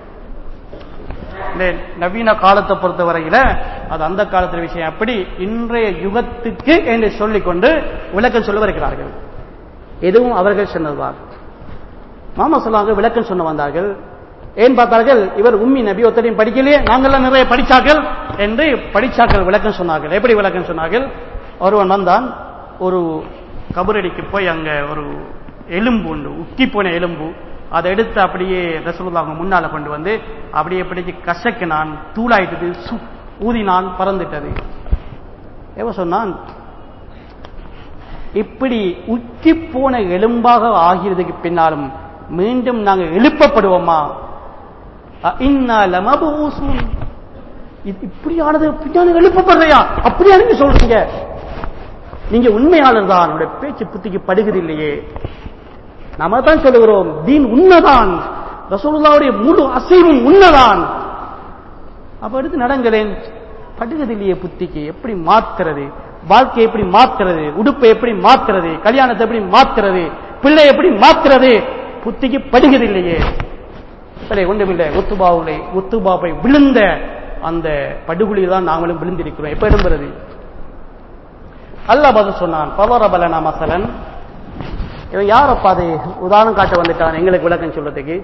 இந்த நவீன காலத்தை பொறுத்த வரையில அது அந்த காலத்துல விஷயம் அப்படி இன்றைய யுகத்துக்கு என்று சொல்லிக்கொண்டு விளக்கம் சொல்ல வருகிறார்கள் எதுவும் அவர்கள் சொன்னதுதான் மாமா சொல்லாங்க விளக்கம் சொன்ன வந்தார்கள் ஏன் பார்த்தார்கள் இவர் உம்மி நபி ஒத்தரையும் படிக்கலையே நாங்கள்லாம் நிறைய படிச்சாக்கள் என்று படிச்சாக்கள் விளக்கம் சொன்னார்கள் எப்படி விளக்கம் சொன்னார்கள் ஒருவன் வந்தான் ஒரு கபரடிக்கு போய் அங்க ஒரு எலும்பு உண்டு உக்கி போன எலும்பு அதை எடுத்து அப்படியே ரசூலுல்லாஹ் அவங்க முன்னால கொண்டு வந்து அப்படியே பிடிச்சு கசக்கினான் தூளாயிட்டது சு ஊதினான் பறந்துட்டது எவ சொன்னான் இப்படி உச்சி போன எலும்பாக ஆகிறதுக்கு பின்னாலும் மீண்டும் நாங்கள் எழுப்பப்படுவோமா இன்னா லமபூசூன். இது இப்படியானது பின்னாலும் எழுப்பப்படுறையா அப்படியா நீங்க சொல்றீங்க நீங்க உண்மையாளர் தான் உங்களுடைய பேச்சு புத்திக்கு படுகிறது இல்லையே நாம தான் சொல்லுகிறோம் தீன் உண்மைதான் ரசூலுல்லாவுடைய முழு அசைவும் உண்மைதான் அப்ப எடுத்து நடங்களேன் படுகிறது இல்லையே புத்திக்கு எப்படி மாத்துறது வாழ்க்கை எப்படி மாத்துறது உடுப்பை எப்படி மாத்துறது கல்யாணத்தை எப்படி மாத்துறது பிள்ளை எப்படி மாத்துறது புத்திக்கு படுகிறது இல்லையே சரி ஒன்றுமில்லை ஒத்துபாவுலை ஒத்துபாவை விழுந்த அந்த படுகொலியில் தான் நாங்களும் விழுந்திருக்கிறோம் எப்ப எழும்புறது அல்லாஹ் பதில் சொன்னான் பவரபலனா மசலன் இவன் யாரப்பா அது உதாரணம் காட்ட வந்துட்டான் எங்களுக்கு விளக்கம் சொல்றதுக்கு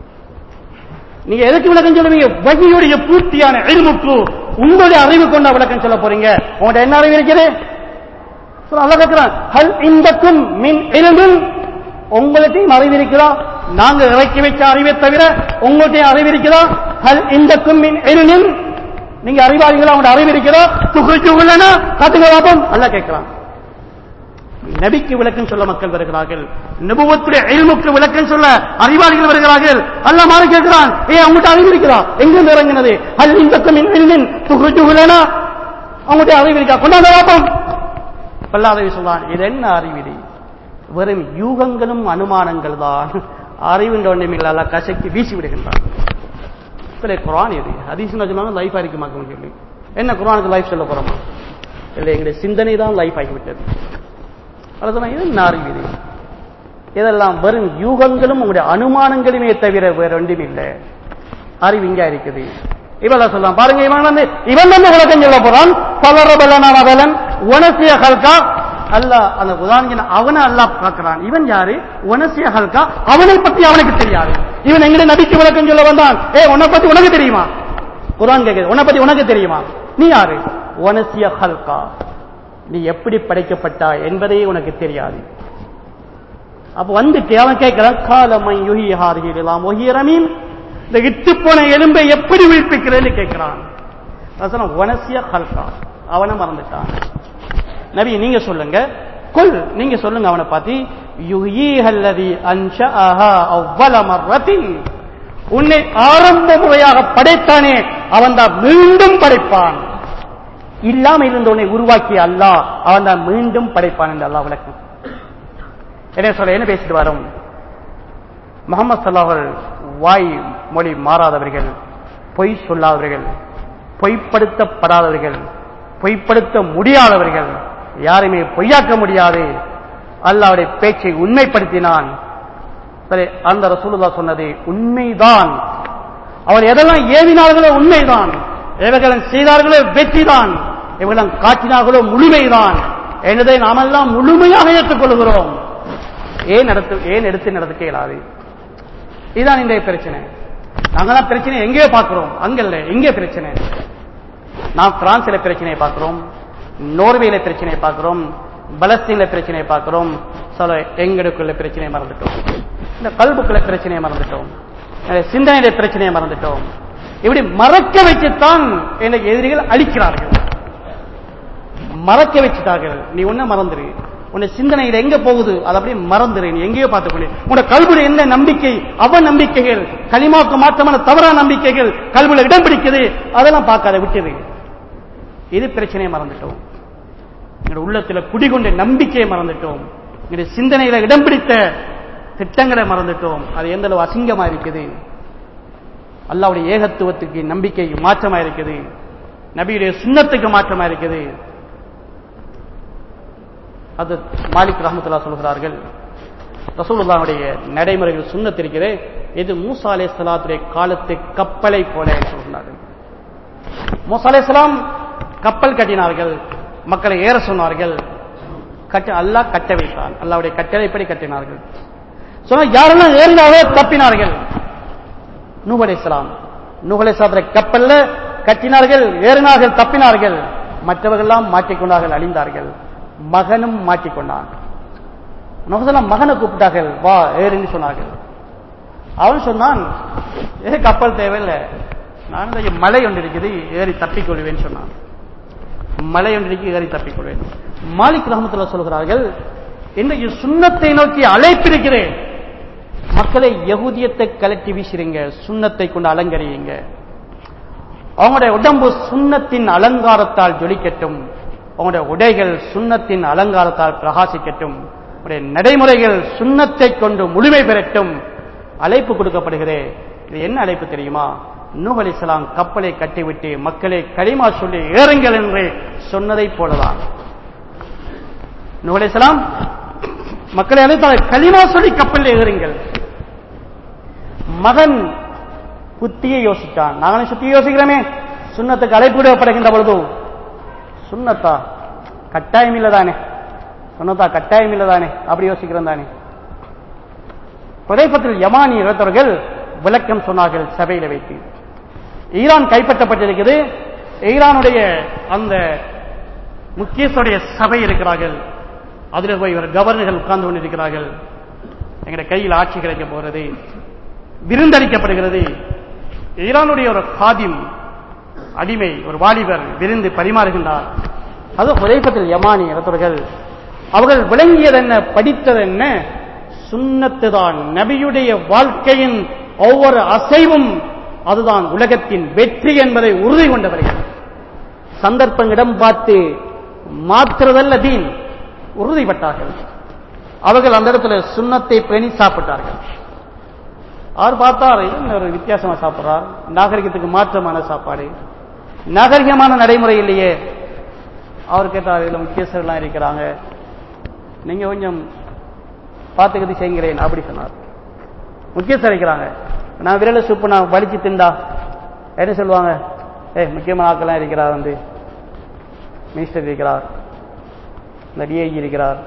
நீங்க எதுக்கு விளக்கம் சொல்லுவீங்க வகையுடைய பூர்த்தியான எல்முக்கு உங்களுடைய அறிவு கொண்ட விளக்கம் சொல்ல போறீங்க உங்கள்ட்ட என்ன அறிவு இருக்குது சொல்ல அல்ல கேட்கிறான் ஹல் இந்தக்கும் மின் எலும்பில் உங்கள்கிட்டையும் அறிவு இருக்கிறா நாங்க இறக்கி வச்ச அறிவை தவிர உங்கள்கிட்டையும் அறிவு இருக்கிறா ஹல் இந்தக்கும் மின் எலும்பில் நீங்க அறிவாளிகளா உங்களோட அறிவு இருக்கிறா துகுச்சு உள்ளனா காத்துங்க பாப்போம் அல்ல கேட்கிறான் நபிக்கு விளக்கம் சொல்ல மக்கள் வருகிறார்கள் நபுவத்துடைய எல்முக்கு விளக்கம் சொல்ல அறிவாளிகள் வருகிறார்கள் அல்ல மாறி கேட்கிறான் ஏ அவங்ககிட்ட அறிவு இருக்கிறா எங்கிருந்து இறங்கினது அது இந்த எல்மின் துகுச்சுகுலனா அவங்ககிட்ட அறிவு இருக்கா கொண்டாந்த பாப்போம் பல்லாதவி சொல்றான் இது என்ன அறிவிடி வெறும் யூகங்களும் அனுமானங்கள் தான் அறிவுன்ற ஒன்றுமில்ல கசக்கி வீசி விடுகின்றான் இல்லை குரான் இது ஹதீஸ் சொன்னாங்க லைஃப் ஆகிக்குமாக்கும் சொல்லி என்ன குரானுக்கு லைஃப் சொல்ல போறோமா இல்லை எங்களுடைய சிந்தனை தான் லைஃப் ஆகிவிட்டது அதுதான் இது என்ன அறிவு இது இதெல்லாம் வெறும் யூகங்களும் உங்களுடைய அனுமானங்களுமே தவிர வேற ஒன்றும் இல்லை அறிவு இங்க இருக்குது இவெல்லாம் சொல்லலாம் பாருங்க இவன் வந்து இவன் வந்து விளக்கம் சொல்ல போறான் பலரபலன் அவலன் உனசிய ஹல்கா அல்ல அந்த உதாரணம் அவனை அல்லாஹ் பார்க்கிறான் இவன் யாரு உனசிய ஹல்கா அவனை பத்தி அவனுக்கு தெரியாது இவன் எங்க நபிக்கு விளக்கம் சொல்ல வந்தான் ஏ உன்னை பத்தி உனக்கு தெரியுமா குரான் கேக்குது உன்னை பத்தி உனக்கு தெரியுமா நீ யாரு உனசிய ஹல்கா நீ எப்படி படைக்கப்பட்டாய் என்பதே உனக்கு தெரியாது அப்ப வந்துட்டு அவன் கேட்கிறான் காலமை யுகி ஹாரிலாம் ஒஹிரமீன் இந்த இட்டு போன எலும்பை எப்படி உயிர்ப்பிக்கிறேன்னு கேட்கிறான் வனசிய ஹல்கா அவனை மறந்துட்டான் நபி நீங்க சொல்லுங்க கொல் நீங்க சொல்லுங்க அவனை பார்த்து யுஹீஹல்லதி அன்ஷஅஹா அவ்வல மர்ரத்தின் உன்னை ஆரம்ப முறையாக படைத்தானே அவன் தான் மீண்டும் படைப்பான் இல்லாம இருந்த உன்னை உருவாக்கிய அல்லாஹ் அவன் தான் மீண்டும் படைப்பான் என்று அல்லாஹ் விளக்கம் என்ன சொல்ல என்ன பேசிட்டு வரோம் முகமது சல்லாஹர்கள் வாய் மொழி மாறாதவர்கள் பொய் சொல்லாதவர்கள் பொய்ப்படுத்தப்படாதவர்கள் பொய்ப்படுத்த முடியாதவர்கள் யாருமே பொய்யாக்க முடியாது அல்லாவுடைய பேச்சை உண்மைப்படுத்தினான் சரி அந்த ரசூலுல்லா சொன்னது உண்மைதான் அவர் எதெல்லாம் ஏவினார்களோ உண்மைதான் எவைகளும் செய்தார்களோ வெற்றிதான் எவைகளும் காட்டினார்களோ முழுமைதான் என்பதை நாமெல்லாம் முழுமையாக ஏற்றுக்கொள்கிறோம் ஏன் நடத்து ஏன் எடுத்து நடத்த இயலாது இதுதான் இன்றைய பிரச்சனை நாங்களாம் பிரச்சனை எங்கேயோ பார்க்கிறோம் அங்கல்ல எங்கே பிரச்சனை நாம் பிரான்சில பிரச்சனையை பார்க்கிறோம் நோர்வேல பிரச்சனையை பார்க்கிறோம் பலஸ்தீன்ல பிரச்சனையை பார்க்கிறோம் சில எங்களுக்குள்ள பிரச்சனையை மறந்துட்டோம் இந்த கல்புக்குள்ள பிரச்சனையை மறந்துட்டோம் இந்த சிந்தனையில பிரச்சனையை மறந்துட்டோம் இப்படி மறக்க வச்சுத்தான் எனக்கு எதிரிகள் அழிக்கிறார்கள் மறக்க வச்சுட்டார்கள் நீ ஒன்ன மறந்துரு உன்னை சிந்தனையில எங்க போகுது அதை அப்படியே மறந்துரு நீ எங்கேயோ பார்த்துக்கொண்டு உன்னோட கல்வில என்ன நம்பிக்கை அவ நம்பிக்கைகள் களிமாவுக்கு மாற்றமான தவறான நம்பிக்கைகள் கல்வில இடம் பிடிக்குது அதெல்லாம் பார்க்காத விட்டுது இது பிரச்சனையை மறந்துட்டோம் எங்களுடைய உள்ளத்துல குடிகொண்ட நம்பிக்கையை மறந்துட்டோம் எங்களுடைய சிந்தனையில இடம் பிடித்த திட்டங்களை மறந்துட்டோம் அது எந்த அளவு அசிங்கமா இருக்குது அல்லாவுடைய ஏகத்துவத்துக்கு நம்பிக்கை மாற்றமா இருக்குது நபியுடைய சுண்ணத்துக்கு மாற்றமா இருக்குது அது மாலிக் ரஹமத்துல்லா சொல்கிறார்கள் ரசூலுல்லாவுடைய நடைமுறைகள் சுண்ணத் இருக்கிறே இது மூசா அலே சலாத்துடைய காலத்து கப்பலை போல என்று சொல்கிறார்கள் மூசா அலே கப்பல் கட்டினார்கள் மக்களை ஏற சொன்னார்கள் கட்ட அல்லாஹ் கட்ட வைத்தான் அல்லாவுடைய கட்டளைப்படி கட்டினார்கள் சொன்ன யாரெல்லாம் ஏறினாரோ தப்பினார்கள் நூஹ் அலைஹிஸ்ஸலாம் நூஹ் அலைஹிஸ்ஸலாத்துடைய கப்பல்ல கட்டினார்கள் ஏறினார்கள் தப்பினார்கள் மற்றவர்கள்லாம் மாட்டிக்கொண்டார்கள் அழிந்தார்கள் மகனும் மாட்டிக்கொண்டான் நுகசலாம் மகனை கூப்பிட்டார்கள் வா ஏறுன்னு சொன்னார்கள் அவன் சொன்னான் ஏ கப்பல் தேவையில்லை நான் இந்த மலை ஒன்று இருக்குது ஏறி தப்பிக்கொள்வேன்னு சொன்னான் மலை ஒன்று இருக்கு ஏறி தப்பிக்கொள்வேன் மாலிக் ரஹமத்துல்லா சொல்கிறார்கள் இன்றைக்கு சுண்ணத்தை நோக்கி அழைப்பிருக்கிறேன் மக்களை யகுதியத்தை கலட்டி வீசுறீங்க சுண்ணத்தை கொண்டு அலங்கரியுங்க அவங்களுடைய உடம்பு சுண்ணத்தின் அலங்காரத்தால் ஜொலிக்கட்டும் அவங்களுடைய உடைகள் சுண்ணத்தின் அலங்காரத்தால் பிரகாசிக்கட்டும் உடைய நடைமுறைகள் சுண்ணத்தை கொண்டு முழுமை பெறட்டும் அழைப்பு கொடுக்கப்படுகிறே இது என்ன அழைப்பு தெரியுமா நூஹ் அலிஸ்லாம் கப்பலை கட்டிவிட்டு மக்களை களிமா சொல்லி ஏறுங்கள் என்று சொன்னதைப் போலதான் நூஹ் அலிஸ்லாம் மக்களை அழைத்தால் களிமா சொல்லி கப்பலில் ஏறுங்கள் மகன் புத்தியை யோசித்தான் நாங்களே சுத்தி யோசிக்கிறோமே சுண்ணத்துக்கு அழைப்பு விடப்படுகின்ற பொழுது சுண்ணத்தா கட்டாயம் இல்லதானே சுண்ணத்தா கட்டாயம் இல்லதானே அப்படி யோசிக்கிறோம் தானே புதைப்பத்தில் யமானி இழத்தவர்கள் விளக்கம் சொன்னார்கள் சபையில வைத்து ஈரான் கைப்பற்றப்பட்டிருக்கிறது ஈரானுடைய அந்த முக்கியஸ்தருடைய சபை இருக்கிறார்கள் அதில் போய் ஒரு கவர்னர்கள் உட்கார்ந்து கொண்டிருக்கிறார்கள் எங்களுடைய கையில் ஆட்சி கிடைக்க போகிறது விருந்தளிக்கப்படுகிறது ஈரானுடைய ஒரு காதிம் அடிமை ஒரு வாலிபர் விருந்து பரிமாறுகின்றார் அது புதைப்பத்தில் யமானி இறத்தவர்கள் அவர்கள் விளங்கியது என்ன படித்தது என்ன சுண்ணத்து தான் நபியுடைய வாழ்க்கையின் ஒவ்வொரு அசைவும் அதுதான் உலகத்தின் வெற்றி என்பதை உறுதி கொண்டவர்கள் சந்தர்ப்பங்கிடம் பார்த்து மாற்றுறதல்ல தீன் உறுதிப்பட்டார்கள் அவர்கள் அந்த இடத்துல சுண்ணத்தை பேணி சாப்பிட்டார்கள் அவர் பார்த்தார் என்ன ஒரு வித்தியாசமா சாப்பிட்றார் நாகரிகத்துக்கு மாற்றமான சாப்பாடு நாகரிகமான நடைமுறை இல்லையே அவர் கேட்டார் இதுல முக்கியஸ்தர்கள்லாம் இருக்கிறாங்க நீங்க கொஞ்சம் பார்த்துக்கிட்டு செய்கிறேன் அப்படி சொன்னார் முக்கியஸ்தர் இருக்கிறாங்க நான் விரல சூப்பு நான் வலிச்சு திண்டா என்ன சொல்லுவாங்க ஏய் முக்கியமான ஆட்கள்லாம் இருக்கிறார் வந்து மினிஸ்டர் இருக்கிறார் இந்த டிஐஜி இருக்கிறார்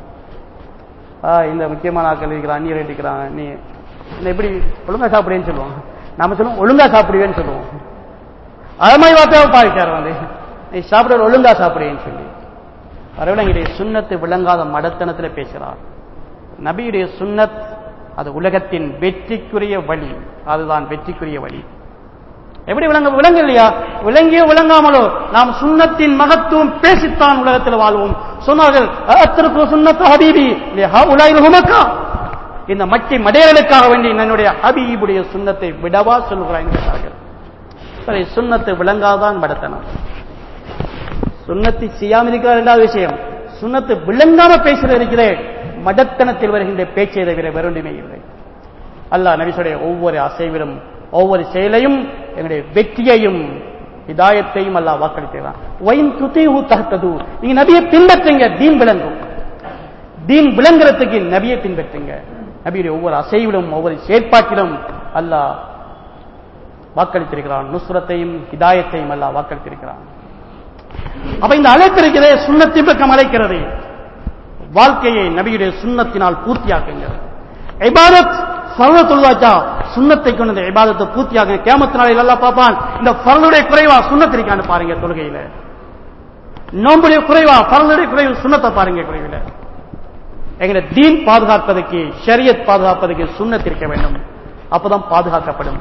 ஆ இந்த முக்கியமான ஆட்கள் இருக்கிறார் அந்நியர் இருக்கிறாங்க நீ இந்த எப்படி ஒழுங்கா சாப்பிடுவேன்னு சொல்லுவோம் நாம சொல்லுவோம் ஒழுங்கா சாப்பிடுவேன்னு சொல்லுவோம் அது மாதிரி வார்த்தையாக பாதிச்சார் வந்து நீ சாப்பிட ஒழுங்கா சாப்பிடுவேன்னு சொல்லி வரவிலங்குடைய சுண்ணத்தை விளங்காத மடத்தனத்துல பேசுகிறார் நபியுடைய சுன்னத் அது உலகத்தின் வெற்றிக்குரிய வழி அதுதான் வெற்றிக்குரிய வழி எப்படி விளங்க விளங்க இல்லையா விளங்கியோ விளங்காமலோ நாம் சுண்ணத்தின் மகத்துவம் பேசித்தான் உலகத்தில் வாழ்வோம் சொன்னார்கள் அத்திற்கு சுண்ணத்து ஹபீபி உலகா இந்த மட்டி மடையலுக்காக வேண்டி என்னுடைய ஹபீபுடைய சுண்ணத்தை விடவா சொல்லுகிறாய் கேட்டார்கள் சரி சுண்ணத்தை விளங்காதான் படத்தனம் சுண்ணத்தை செய்யாமல் இருக்கிற இரண்டாவது விஷயம் சுண்ணத்து விளங்காம பேசுறது இருக்கிறே மடத்தனத்தில் வருகின்ற பேச்சை தவிர வேறொன்றுமே இல்லை அல்லாஹ் நபிசுடைய ஒவ்வொரு அசைவிலும் ஒவ்வொரு செயலையும் எங்களுடைய வெற்றியையும் இதாயத்தையும் அல்லாஹ் வாக்களிக்கிறான் ஒயின் துதிஹு தஹ்தது நீங்க நபியை பின்பற்றுங்க தீன் விளங்கும் தீன் விளங்குறதுக்கு நபியை பின்பற்றுங்க நபியுடைய ஒவ்வொரு அசைவிலும் ஒவ்வொரு செயற்பாட்டிலும் அல்லாஹ் வாக்களித்திருக்கிறான் நுஸ்ரத்தையும் ஹிதாயத்தையும் அல்லாஹ் வாக்களித்திருக்கிறான் அப்ப இந்த அழைப்பு இருக்கிறதே சுண்ணத்தின் பக்கம் அழைக்கிறது வாழ்க்கையை நபியுடைய சுண்ணத்தினால் பூர்த்தியாக்குங்கள் இபாதத் ஃபர்ல தொழுவாச்சா சுண்ணத்தை கொண்டு இந்த இபாதத்தை பூர்த்தியாக்குங்க கேமத்து நாளையில் எல்லாம் பார்ப்பான் இந்த ஃபர்லுடைய குறைவா சுண்ணத்திற்கான பாருங்க தொழுகையில நோம்புடைய குறைவா ஃபர்லுடைய குறைவு சுண்ணத்தை பாருங்க குறைவில எங்களை தீன் பாதுகாப்பதற்கு ஷரியத் பாதுகாப்பதற்கு சுண்ணத்திருக்க வேண்டும் அப்பதான் பாதுகாக்கப்படும்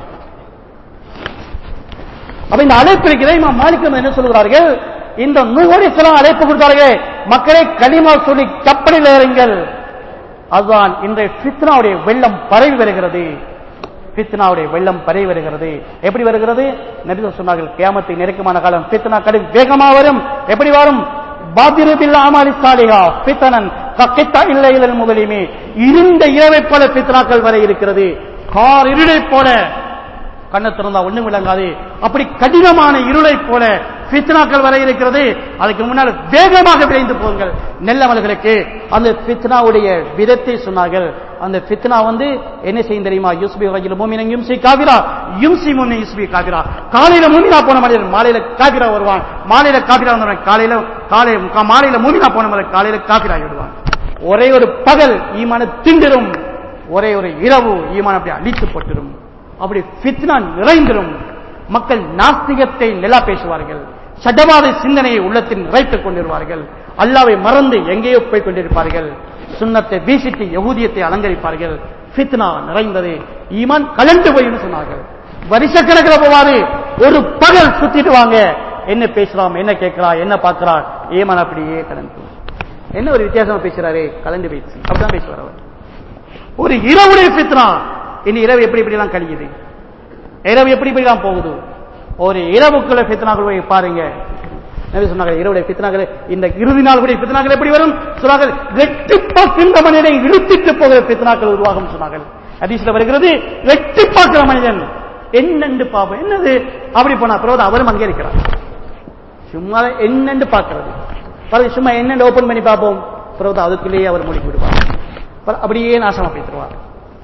அப்ப இந்த அழைப்பு இருக்கிற இமாம் மாலிக் ரஹ்மத்துல்லாஹி என்ன சொல்கிறார்கள் இந்த நூறு சிலம் அழைப்பு கொடுத்தார்கள் மக்களை களிமா சொல்லி கப்பலில் ஏறுங்கள் அதுதான் இன்றைய ஃபித்னாவுடைய வெள்ளம் பரவி வருகிறது ஃபித்னாவுடைய வெள்ளம் பரவி வருகிறது எப்படி வருகிறது நபி சொன்னார்கள் கியாமத்தை நெருக்கமான காலம் ஃபித்னா கடும் வேகமா வரும் எப்படி வரும் பாத்திரபில் அமாலி சாலிகா ஃபித்தனன் கக்கித்தா இல்லை இதன் முதலிமே இருந்த இரவை போல ஃபித்னாக்கள் வரை இருக்கிறது கார் இருளை போல கண்ணை திறந்தா ஒண்ணும் விளங்காது அப்படி கடினமான இருளை போல ஃபித்னாக்கள் வர இருக்கிறது அதுக்கு முன்னால் வேகமாக விளைந்து போங்கள் நெல்லமல்களுக்கு அந்த ஃபித்னாவுடைய விதத்தை சொன்னார்கள் அந்த ஃபித்னா வந்து என்ன செய்யும் தெரியுமா யூஸ்பி வகையில் மூமின யும்சி காபிரா யும்சி முன்ன யுஸ்பி காபிரா காலையில மூமினா போன மனிதன் மாலையில காபிரா வருவான் மாலையில காபிரா வந்தவன் காலையில காலை மாலையில மூமினா போன மனிதன் காலையில காபிரா விடுவான் ஒரே ஒரு பகல் ஈமான திண்டிரும் ஒரே ஒரு இரவு ஈமான் அப்படி அழித்து போட்டிரும் அப்படி ஃபித்னா நிறைந்திரும் மக்கள் நாஸ்திகத்தை நிலா பேசுவார்கள் சடவாத சிந்தனையை உள்ளத்தில் நிறைத்துக் கொண்டிருவார்கள் அல்லாவை மறந்து எங்கேயோ போய் கொண்டிருப்பார்கள் சுண்ணத்தை வீசிட்டு யகூதியத்தை அலங்கரிப்பார்கள் ஃபித்னா நிறைந்தது ஈமான் கலந்து போயின்னு சொன்னார்கள் வருஷக்கணக்கில் போவாரு ஒரு பகல் சுத்திட்டு வாங்க என்ன பேசலாம் என்ன கேட்கிறா என்ன பார்க்கிறா ஈமான் அப்படியே கலந்து என்ன ஒரு வித்தியாசமா பேசுறாரு கலந்து பேச்சு அப்படிதான் பேசுவார் அவர் ஒரு இரவுடைய ஃபித்னா இனி இரவு எப்படி இப்படி எல்லாம் கழியுது இரவு எப்படி இப்படி எல்லாம் போகுது ஒரு இரவுக்குள்ள ஃபித்னாக்கள் போய் பாருங்க நபி சொன்னாங்க இரவுடைய ஃபித்னாக்கள் இந்த இறுதி நாள் கூட ஃபித்னாக்கள் எப்படி வரும் சொன்னார்கள் எட்டு பார்க்கின்ற மனிதனை இழுத்திட்டு போகிற ஃபித்னாக்கள் உருவாகும் சொன்னார்கள் ஹதீஸ்ல வருகிறது எட்டு பார்க்கிற மனிதன் என்னென்று பாப்போம் என்னது அப்படி போனா பிறகு அவரும் அங்கே இருக்கிறார் சும்மா என்னென்று பார்க்கிறது பிறகு சும்மா என்னென்று ஓபன் பண்ணி பார்ப்போம் பிறகு அதுக்குள்ளேயே அவர் மூடி விடுவார் பிறகு அப்படியே நாசமா பேசிடுவார்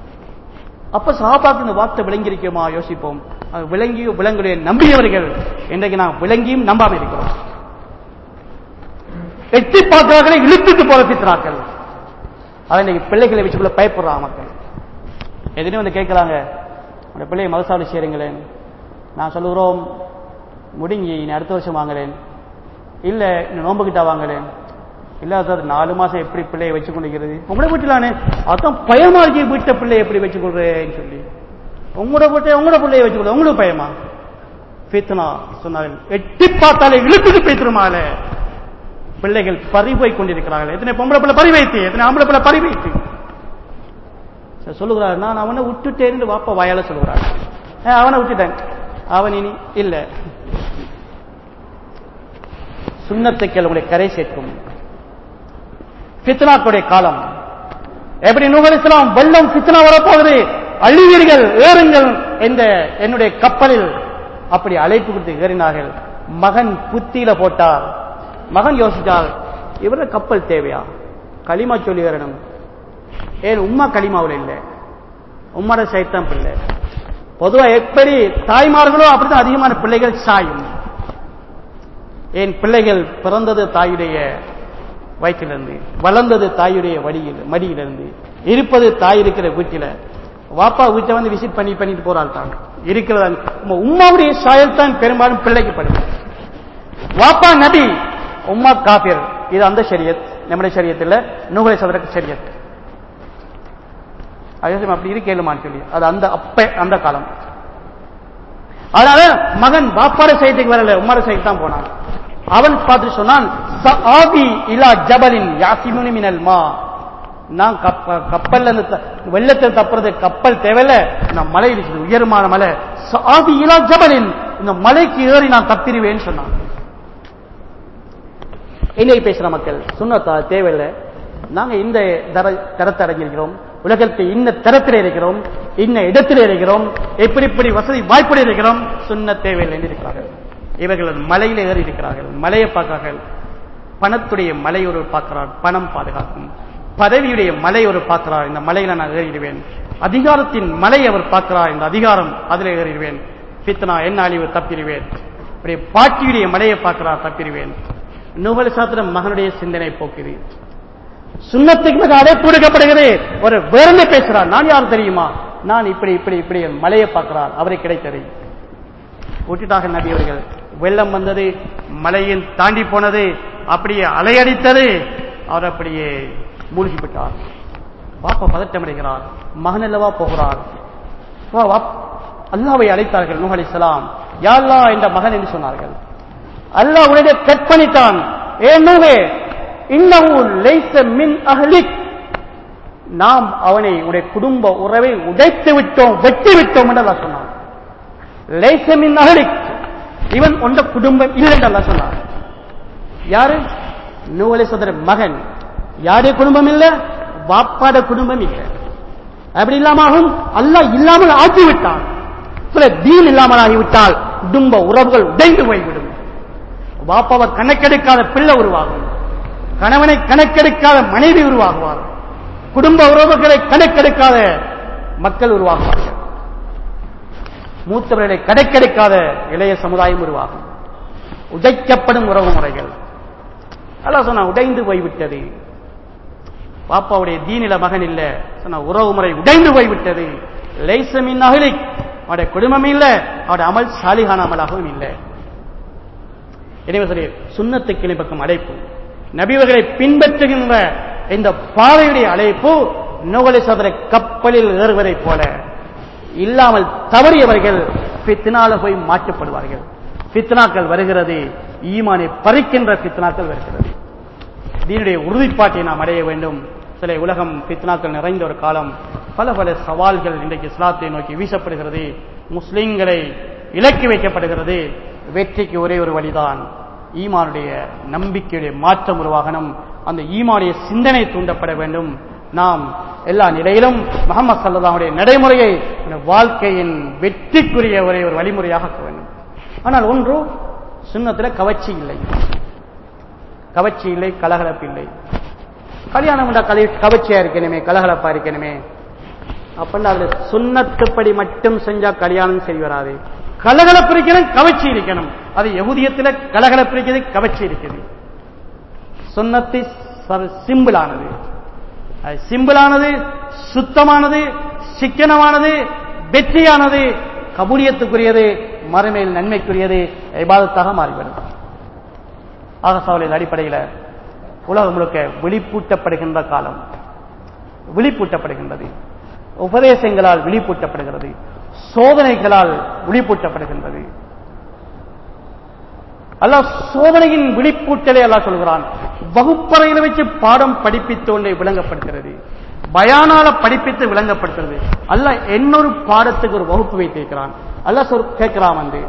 அப்ப சஹாபாக்கு இந்த வார்த்தை விளங்கி இருக்குமா யோசிப்போம் அது விளங்கியும் விலங்குடைய நம்பியவர்கள் இன்றைக்கு நாம் விளங்கியும் நம்பாம இருக்கிறோம் எட்டி பார்க்கிறார்களே இழுத்துட்டு போற பித்ராக்கள் அதை இன்னைக்கு பிள்ளைகளை வச்சுக்குள்ள பயப்படுறாங்க மக்கள் எதுனே வந்து கேட்கிறாங்க உங்க பிள்ளையை மதசாலை சேருங்களேன் நான் சொல்லுகிறோம் முடிங்கி இனி அடுத்த வருஷம் வாங்குறேன் இல்ல இன்னும் நோம்புகிட்டா வாங்குறேன் இல்ல சார் நாலு மாசம் எப்படி பிள்ளையை வச்சு கொண்டிருக்கிறது உங்களோட வீட்டிலானே அதான் பயமா இருக்கு வீட்டை பிள்ளையை எப்படி வச்சு கொள்றேன்னு சொல்லி உங்களோட வீட்டை உங்களோட பிள்ளையை வச்சு கொள்ள உங்களுக்கு பயமா பேத்துனா சொன்னார்கள் எட்டி பார்த்தாலே இழுத்துட்டு பேத்துருமால பிள்ளைகள் பறி போய் கொண்டிருக்கிறார்கள் எத்தனை பொம்பளை பிள்ளை பறி வைத்து எத்தனை ஆம்பளை பிள்ளை பறி வைத்து சரி, சொல்லுகிறார் நான் அவனை விட்டுட்டேன்னு வாப்பா வாயால சொல்லுகிறார் "ஆ, அவனை விட்டுட்டேன் அவன் இனி இல்ல சுண்ணத்துக்கள் உங்களை கரை சேர்க்கும் ஃபித்னாக்களுடைய காலம் எப்படி நூகல் இஸ்லாம் வெள்ளம் ஃபித்னா வரப்போகுது அழிவீர்கள் ஏறுங்கள் என்ற என்னுடைய கப்பலில் அப்படி அழைப்பு கொடுத்து ஏறினார்கள் மகன் புத்தியில போட்டார் மகன் யோசித்தால் இவர கப்பல் தேவையா களிமா சொல்லி ஏறணும் ஏன் உம்மா களிமாவில் இல்லை உம்மோட சைத்தான் பிள்ளை பொதுவா எப்படி தாய்மார்களோ அப்படித்தான் அதிகமான பிள்ளைகள் சாயும் என் பிள்ளைகள் பிறந்தது தாயுடைய வயிற்றிலிருந்து வளர்ந்தது தாயுடைய வடியில் மடியிலிருந்து இருப்பது தாய் இருக்கிற வீட்டில வாப்பா வீட்டை வந்து விசிட் பண்ணி பண்ணிட்டு போறாள் தான் இருக்கிறதா உம்ம- உம்மாவுடைய சாயல் தான் பெரும்பாலும் பிள்ளைக்கு படும் வாப்பா நபி உம்மா காபிர் இது அந்த ஷரியத் நம்முடைய ஷரியத்தில் நூகலை சதரக்கு ஷரியத் அயோசம் அப்படி இருக்கேலுமான்னு சொல்லி அது அந்த அப்ப அந்த காலம் அதனால மகன் வாப்பாட சைட்டுக்கு வரல உம்மாட சைட்டு தான் போனான் அவன் பார்த்து சொன்னான் "சஆபி இலா ஜபலின் யாசிமுனி மினல் மா நான் கப்ப கப்பல்ல இருந்து த- வெள்ளத்தில் தப்புறது கப்பல் தேவையில்ல நான் மலை இருக்குது உயரமான மலை "சஆபி இலா ஜபலின் இந்த மலைக்கு ஏறி நான் தப்பிடுவேன்னு சொன்னான் இன்னைக்கு பேசுற மக்கள் சுண்ணத்தா தேவையில்லை நாங்க இந்த தர தரத்தை அடைஞ்சிருக்கிறோம் உலகத்தை இன்ன தரத்தில் இருக்கிறோம் இன்ன இடத்தில் இருக்கிறோம் எப்படி இப்படி வசதி வாய்ப்புடன் இருக்கிறோம் சுண்ண தேவையில்லை என்று இருக்கிறார்கள் இவர்கள் மலையில ஏறி இருக்கிறார்கள் மலையை பார்க்கிறார்கள் பணத்துடைய மலை ஒரு பார்க்கிறார் பணம் பாதுகாக்கும் பதவியுடைய மலை ஒரு பார்க்கிறார் இந்த மலையில நான் ஏறிடுவேன் அதிகாரத்தின் மலை அவர் பார்க்கிறார் இந்த அதிகாரம் அதில் ஏறிடுவேன் பித்னா என்ன அழிவு தப்பிடுவேன் அப்படியே பாட்டியுடைய மலையை பார்க்கிறார் தப்பிடுவேன் நூகல் சாத்திர மகனுடைய சிந்தனை போக்குது சுண்ணத்துக்கு மிக அழைப்பு கொடுக்கப்படுகிறது ஒரு வேறனை பேசுறார் நான் யார் தெரியுமா நான் இப்படி இப்படி இப்படி மலையை பார்க்கிறார் அவரை கிடைத்தது விட்டுட்டாக நபி அவர்கள் வெள்ளம் வந்தது மலையில் தாண்டி போனது அப்படியே அலையடித்தது அவர் அப்படியே மூழ்கி விட்டார் பாப்பா பதட்டம் அடைகிறார் மகன் அல்லவா போகிறார் வா, வா. அல்லாவை அழைத்தார்கள் நூஹ் அலைஹிஸ்ஸலாம் யா அல்லாஹ் என்ற மகன் என்று சொன்னார்கள் அல்லாஹ் உன்னுடைய கற்பணித்தான் ஏ நூவே இன்னஹு லைஸ மின் அஹ்லிக் நாம் அவனை உடைய குடும்ப உறவை உடைத்து விட்டோம் வெட்டி விட்டோம் என்று அல்லாஹ் சொன்னான் லைஸ மின் அஹ்லிக் இவன் உண்ட குடும்பம் இல்லை என்று அல்லாஹ் சொன்னான் யாரு நூலை சோதர மகன் யாருடைய குடும்பம் இல்ல வாப்பாட குடும்பம் இல்லை அப்படி இல்லாமல் அல்லாஹ் இல்லாமல் ஆக்கி விட்டான் சில தீன் இல்லாமல் ஆகிவிட்டால் குடும்ப உறவுகள் உடைந்து போய்விடும் வாப்பாவை கணக்கெடுக்காத பிள்ளை உருவாகும் கணவனை கணக்கெடுக்காத மனைவி உருவாகுவார் குடும்ப உறவுகளை கணக்கெடுக்காத மக்கள் உருவாகுவார்கள் மூத்தவர்களை கணக்கெடுக்காத இளைய சமுதாயம் உருவாகும் உடைக்கப்படும் உறவு முறைகள் அல்லாஹ் சொன்னா உடைந்து போய்விட்டது பாப்பாவுடைய தீனில மகன் இல்ல சொன்ன உறவு முறை உடைந்து போய்விட்டது லைசமின் அகலிக் அவருடைய குடும்பம் இல்ல அவருடைய அமல் சாலிகான அமலாகவும் இல்லை எனவே சரி சுண்ணத்துக்கு பக்கம் அழைப்பு நபிவர்களை பின்பற்றுகின்ற இந்த பாதையுடைய அழைப்பு நுகலை சதுர கப்பலில் ஏறுவதைப் போல இல்லாமல் தவறியவர்கள் பித்னால போய் மாற்றப்படுவார்கள் பித்னாக்கள் வருகிறது ஈமானை பறிக்கின்ற பித்னாக்கள் வருகிறது தீனுடைய உறுதிப்பாட்டை நாம் அடைய வேண்டும் சில உலகம் பித்னாக்கள் நிறைந்த ஒரு காலம் பல பல சவால்கள் இன்றைக்கு இஸ்லாத்தை நோக்கி வீசப்படுகிறது முஸ்லிம்களை இலக்கி வைக்கப்படுகிறது வெற்றிக்கு ஒரே ஒரு வழிதான் ஈமானுடைய நம்பிக்கையுடைய மாற்றம் உருவாகணும் அந்த ஈமானுடைய சிந்தனை தூண்டப்பட வேண்டும் நாம் எல்லா நிலையிலும் முகமது சல்லாவுடைய நடைமுறையை இந்த வாழ்க்கையின் வெற்றிக்குரிய ஒரே ஒரு வழிமுறையாக ஆக்க வேண்டும் ஆனால் ஒன்று சுண்ணத்தில் கவர்ச்சி இல்லை கவர்ச்சி இல்லை கலகலப்பு இல்லை கல்யாணம் உண்டா கலை கவர்ச்சியா இருக்கணுமே கலகலப்பா இருக்கணுமே அப்படின்னா அதுல சுண்ணத்துப்படி மட்டும் செஞ்சா கல்யாணம் சரி வராது கலகலப்பு இருக்கணும் கவர்ச்சி இருக்கணும் அது யகுதியத்தில் கலகலப்பு இருக்கிறது கவர்ச்சி இருக்குது சுண்ணத்து சிம்பிளானது அது சிம்பிளானது சுத்தமானது சிக்கனமானது வெற்றியானது கபூலியத்துக்குரியது மறுமையில் நன்மைக்குரியது இபாதத்தாக மாறிவிடும் ஆகசாவலின் அடிப்படையில் உலகம் முழுக்க விழிப்பூட்டப்படுகின்ற காலம் விழிப்பூட்டப்படுகின்றது உபதேசங்களால் விழிப்பூட்டப்படுகிறது சோதனைகளால் விழிப்பூட்டப்படுகின்றது அல்லாஹ் சோதனையின் விழிப்பூட்டலை அல்லாஹ் சொல்கிறான் வகுப்பறையில் வச்சு பாடம் படிப்பித்தோண்டே விளங்கப்படுகிறது பயானால படிப்பித்து விளங்கப்படுகிறது அல்லாஹ் இன்னொரு பாடத்துக்கு ஒரு வகுப்பு வைத்திருக்கிறான் அல்லாஹ் சொல் கேட்கிறான் வந்து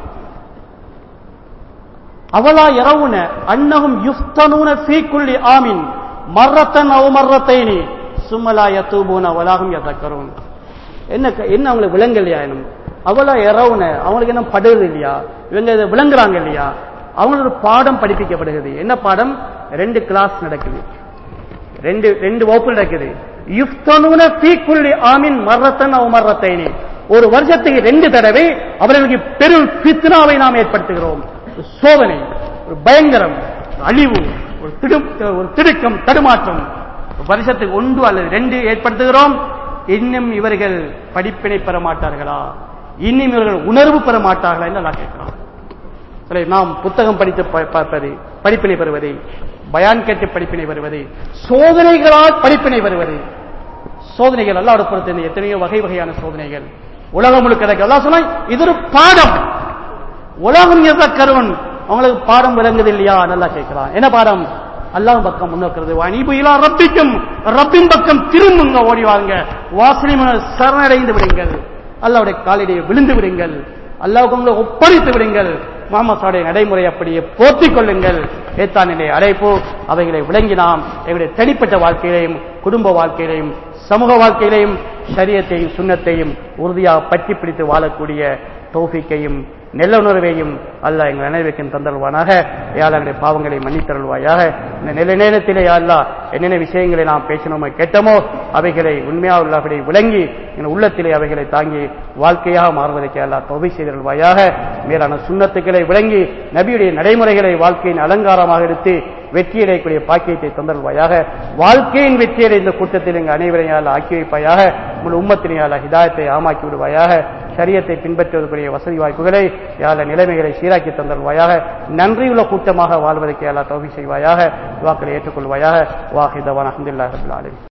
அவலா இரவுன அன்னகும் யுஃப்தனூன ஃபீ குல்லி ஆமின் மர்ரத்தன் அவ் மர்ரத்தைனி சும்மலா யத்தூபூன வலாகும் யதக்கரும் என்ன என்ன அவங்களுக்கு விளங்கலையா என்னும் அவளா இரவுன அவங்களுக்கு என்ன படுறது இல்லையா இவங்க இதை விளங்குறாங்க இல்லையா அவங்களோட பாடம் படிப்பிக்கப்படுகிறது என்ன பாடம் ரெண்டு கிளாஸ் நடக்குது ரெண்டு ரெண்டு வகுப்பு நடக்குது யுஃப்தனூன ஃபீ குல்லி ஆமின் மர்ரத்தன் அவ் மர்ரத்தைனி ஒரு வருஷத்துக்கு ரெண்டு தடவை அவர்களுக்கு பெரும் பித்னாவை நாம் ஏற்படுத்துகிறோம் ஒரு சோதனை ஒரு பயங்கரம் ஒரு அழிவு ஒரு திடு ஒரு திடுக்கம் தடுமாற்றம் ஒரு வருஷத்துக்கு ஒன்று அல்லது ரெண்டு ஏற்படுத்துகிறோம் இன்னும் இவர்கள் படிப்பினை பெற மாட்டார்களா இன்னும் இவர்கள் உணர்வு பெற மாட்டார்களா என்று நான் கேட்கிறோம் சரி நாம் புத்தகம் படித்து ப- பார்ப்பது படிப்பினை பெறுவது பயான் கேட்டு படிப்பினை பெறுவது சோதனைகளால் படிப்பினை பெறுவது சோதனைகள் அல்லாவோட பொறுத்து எத்தனையோ வகை வகையான சோதனைகள் உலகம் முழுக்க இருக்கு. அல்லாஹ் சொன்னா இது ஒரு பாடம் உலகம் கருவன் அவங்களுக்கு பாடம் விளங்குது இல்லையா நல்லா கேட்கிறான் என்ன பாடம் அல்லாஹ் பக்கம் முன்னோக்கிறது அனீபு இலா ரப்பிக்கும் ரப்பின் பக்கம் திரும்புங்க ஓடி வாங்க வாசனை முன்னர் சரணடைந்து விடுங்கள் அல்லாவுடைய காலடியை விழுந்து விடுங்கள் அல்லாவுக்கு உங்களை ஒப்படைத்து விடுங்கள் மாமசாவுடைய நடைமுறை அப்படியே போற்றிக் கொள்ளுங்கள் ஏத்தானிலே அழைப்பு அவைகளை விளங்கி நாம் எங்களுடைய தனிப்பட்ட வாழ்க்கையிலையும் குடும்ப வாழ்க்கையிலையும் சமூக வாழ்க்கையிலையும் சரியத்தையும் சுண்ணத்தையும் உறுதியாக பற்றி பிடித்து வாழக்கூடிய தௌஃபிக்கையும் நெல்ல உணர்வையும் அல்ல எங்கள் நினைவுக்கும் தந்தருவானாக யாழ் எங்களுடைய பாவங்களை மன்னித்தருள்வாயாக இந்த நில நேரத்திலே அல்லா என்னென்ன விஷயங்களை நாம் பேசினோமோ கேட்டோமோ அவைகளை உண்மையாக உள்ளபடி விளங்கி எங்கள் உள்ளத்திலே அவைகளை தாங்கி வாழ்க்கையாக மாறுவதற்கு அல்லா தொகை செய்தருள்வாயாக மேலான சுண்ணத்துக்களை விளங்கி நபியுடைய நடைமுறைகளை வாழ்க்கையின் அலங்காரமாக எடுத்து வெற்றியடையக்கூடிய பாக்கியத்தை தந்தருள்வாயாக வாழ்க்கையின் வெற்றியடை இந்த கூட்டத்தில் எங்கள் அனைவரையால் ஆக்கி வைப்பாயாக உங்கள் உம்மத்தினையால் ஹிதாயத்தை ஆமாக்கி விடுவாயாக சரியத்தை பின்பற்றுவதற்குரிய வசதி வாய்ப்புகளை யாழ நிலைமைகளை சீராக்கி தந்தருள்வாயாக நன்றியுள்ள கூட்டமாக வாழ்வதற்கு யாழா தௌகி செய்வாயாக வாக்களை ஏற்றுக்கொள்வாயாக வாஹிதவான் அஹமதுல்லாஹ் ரபுல் ஆலமீன்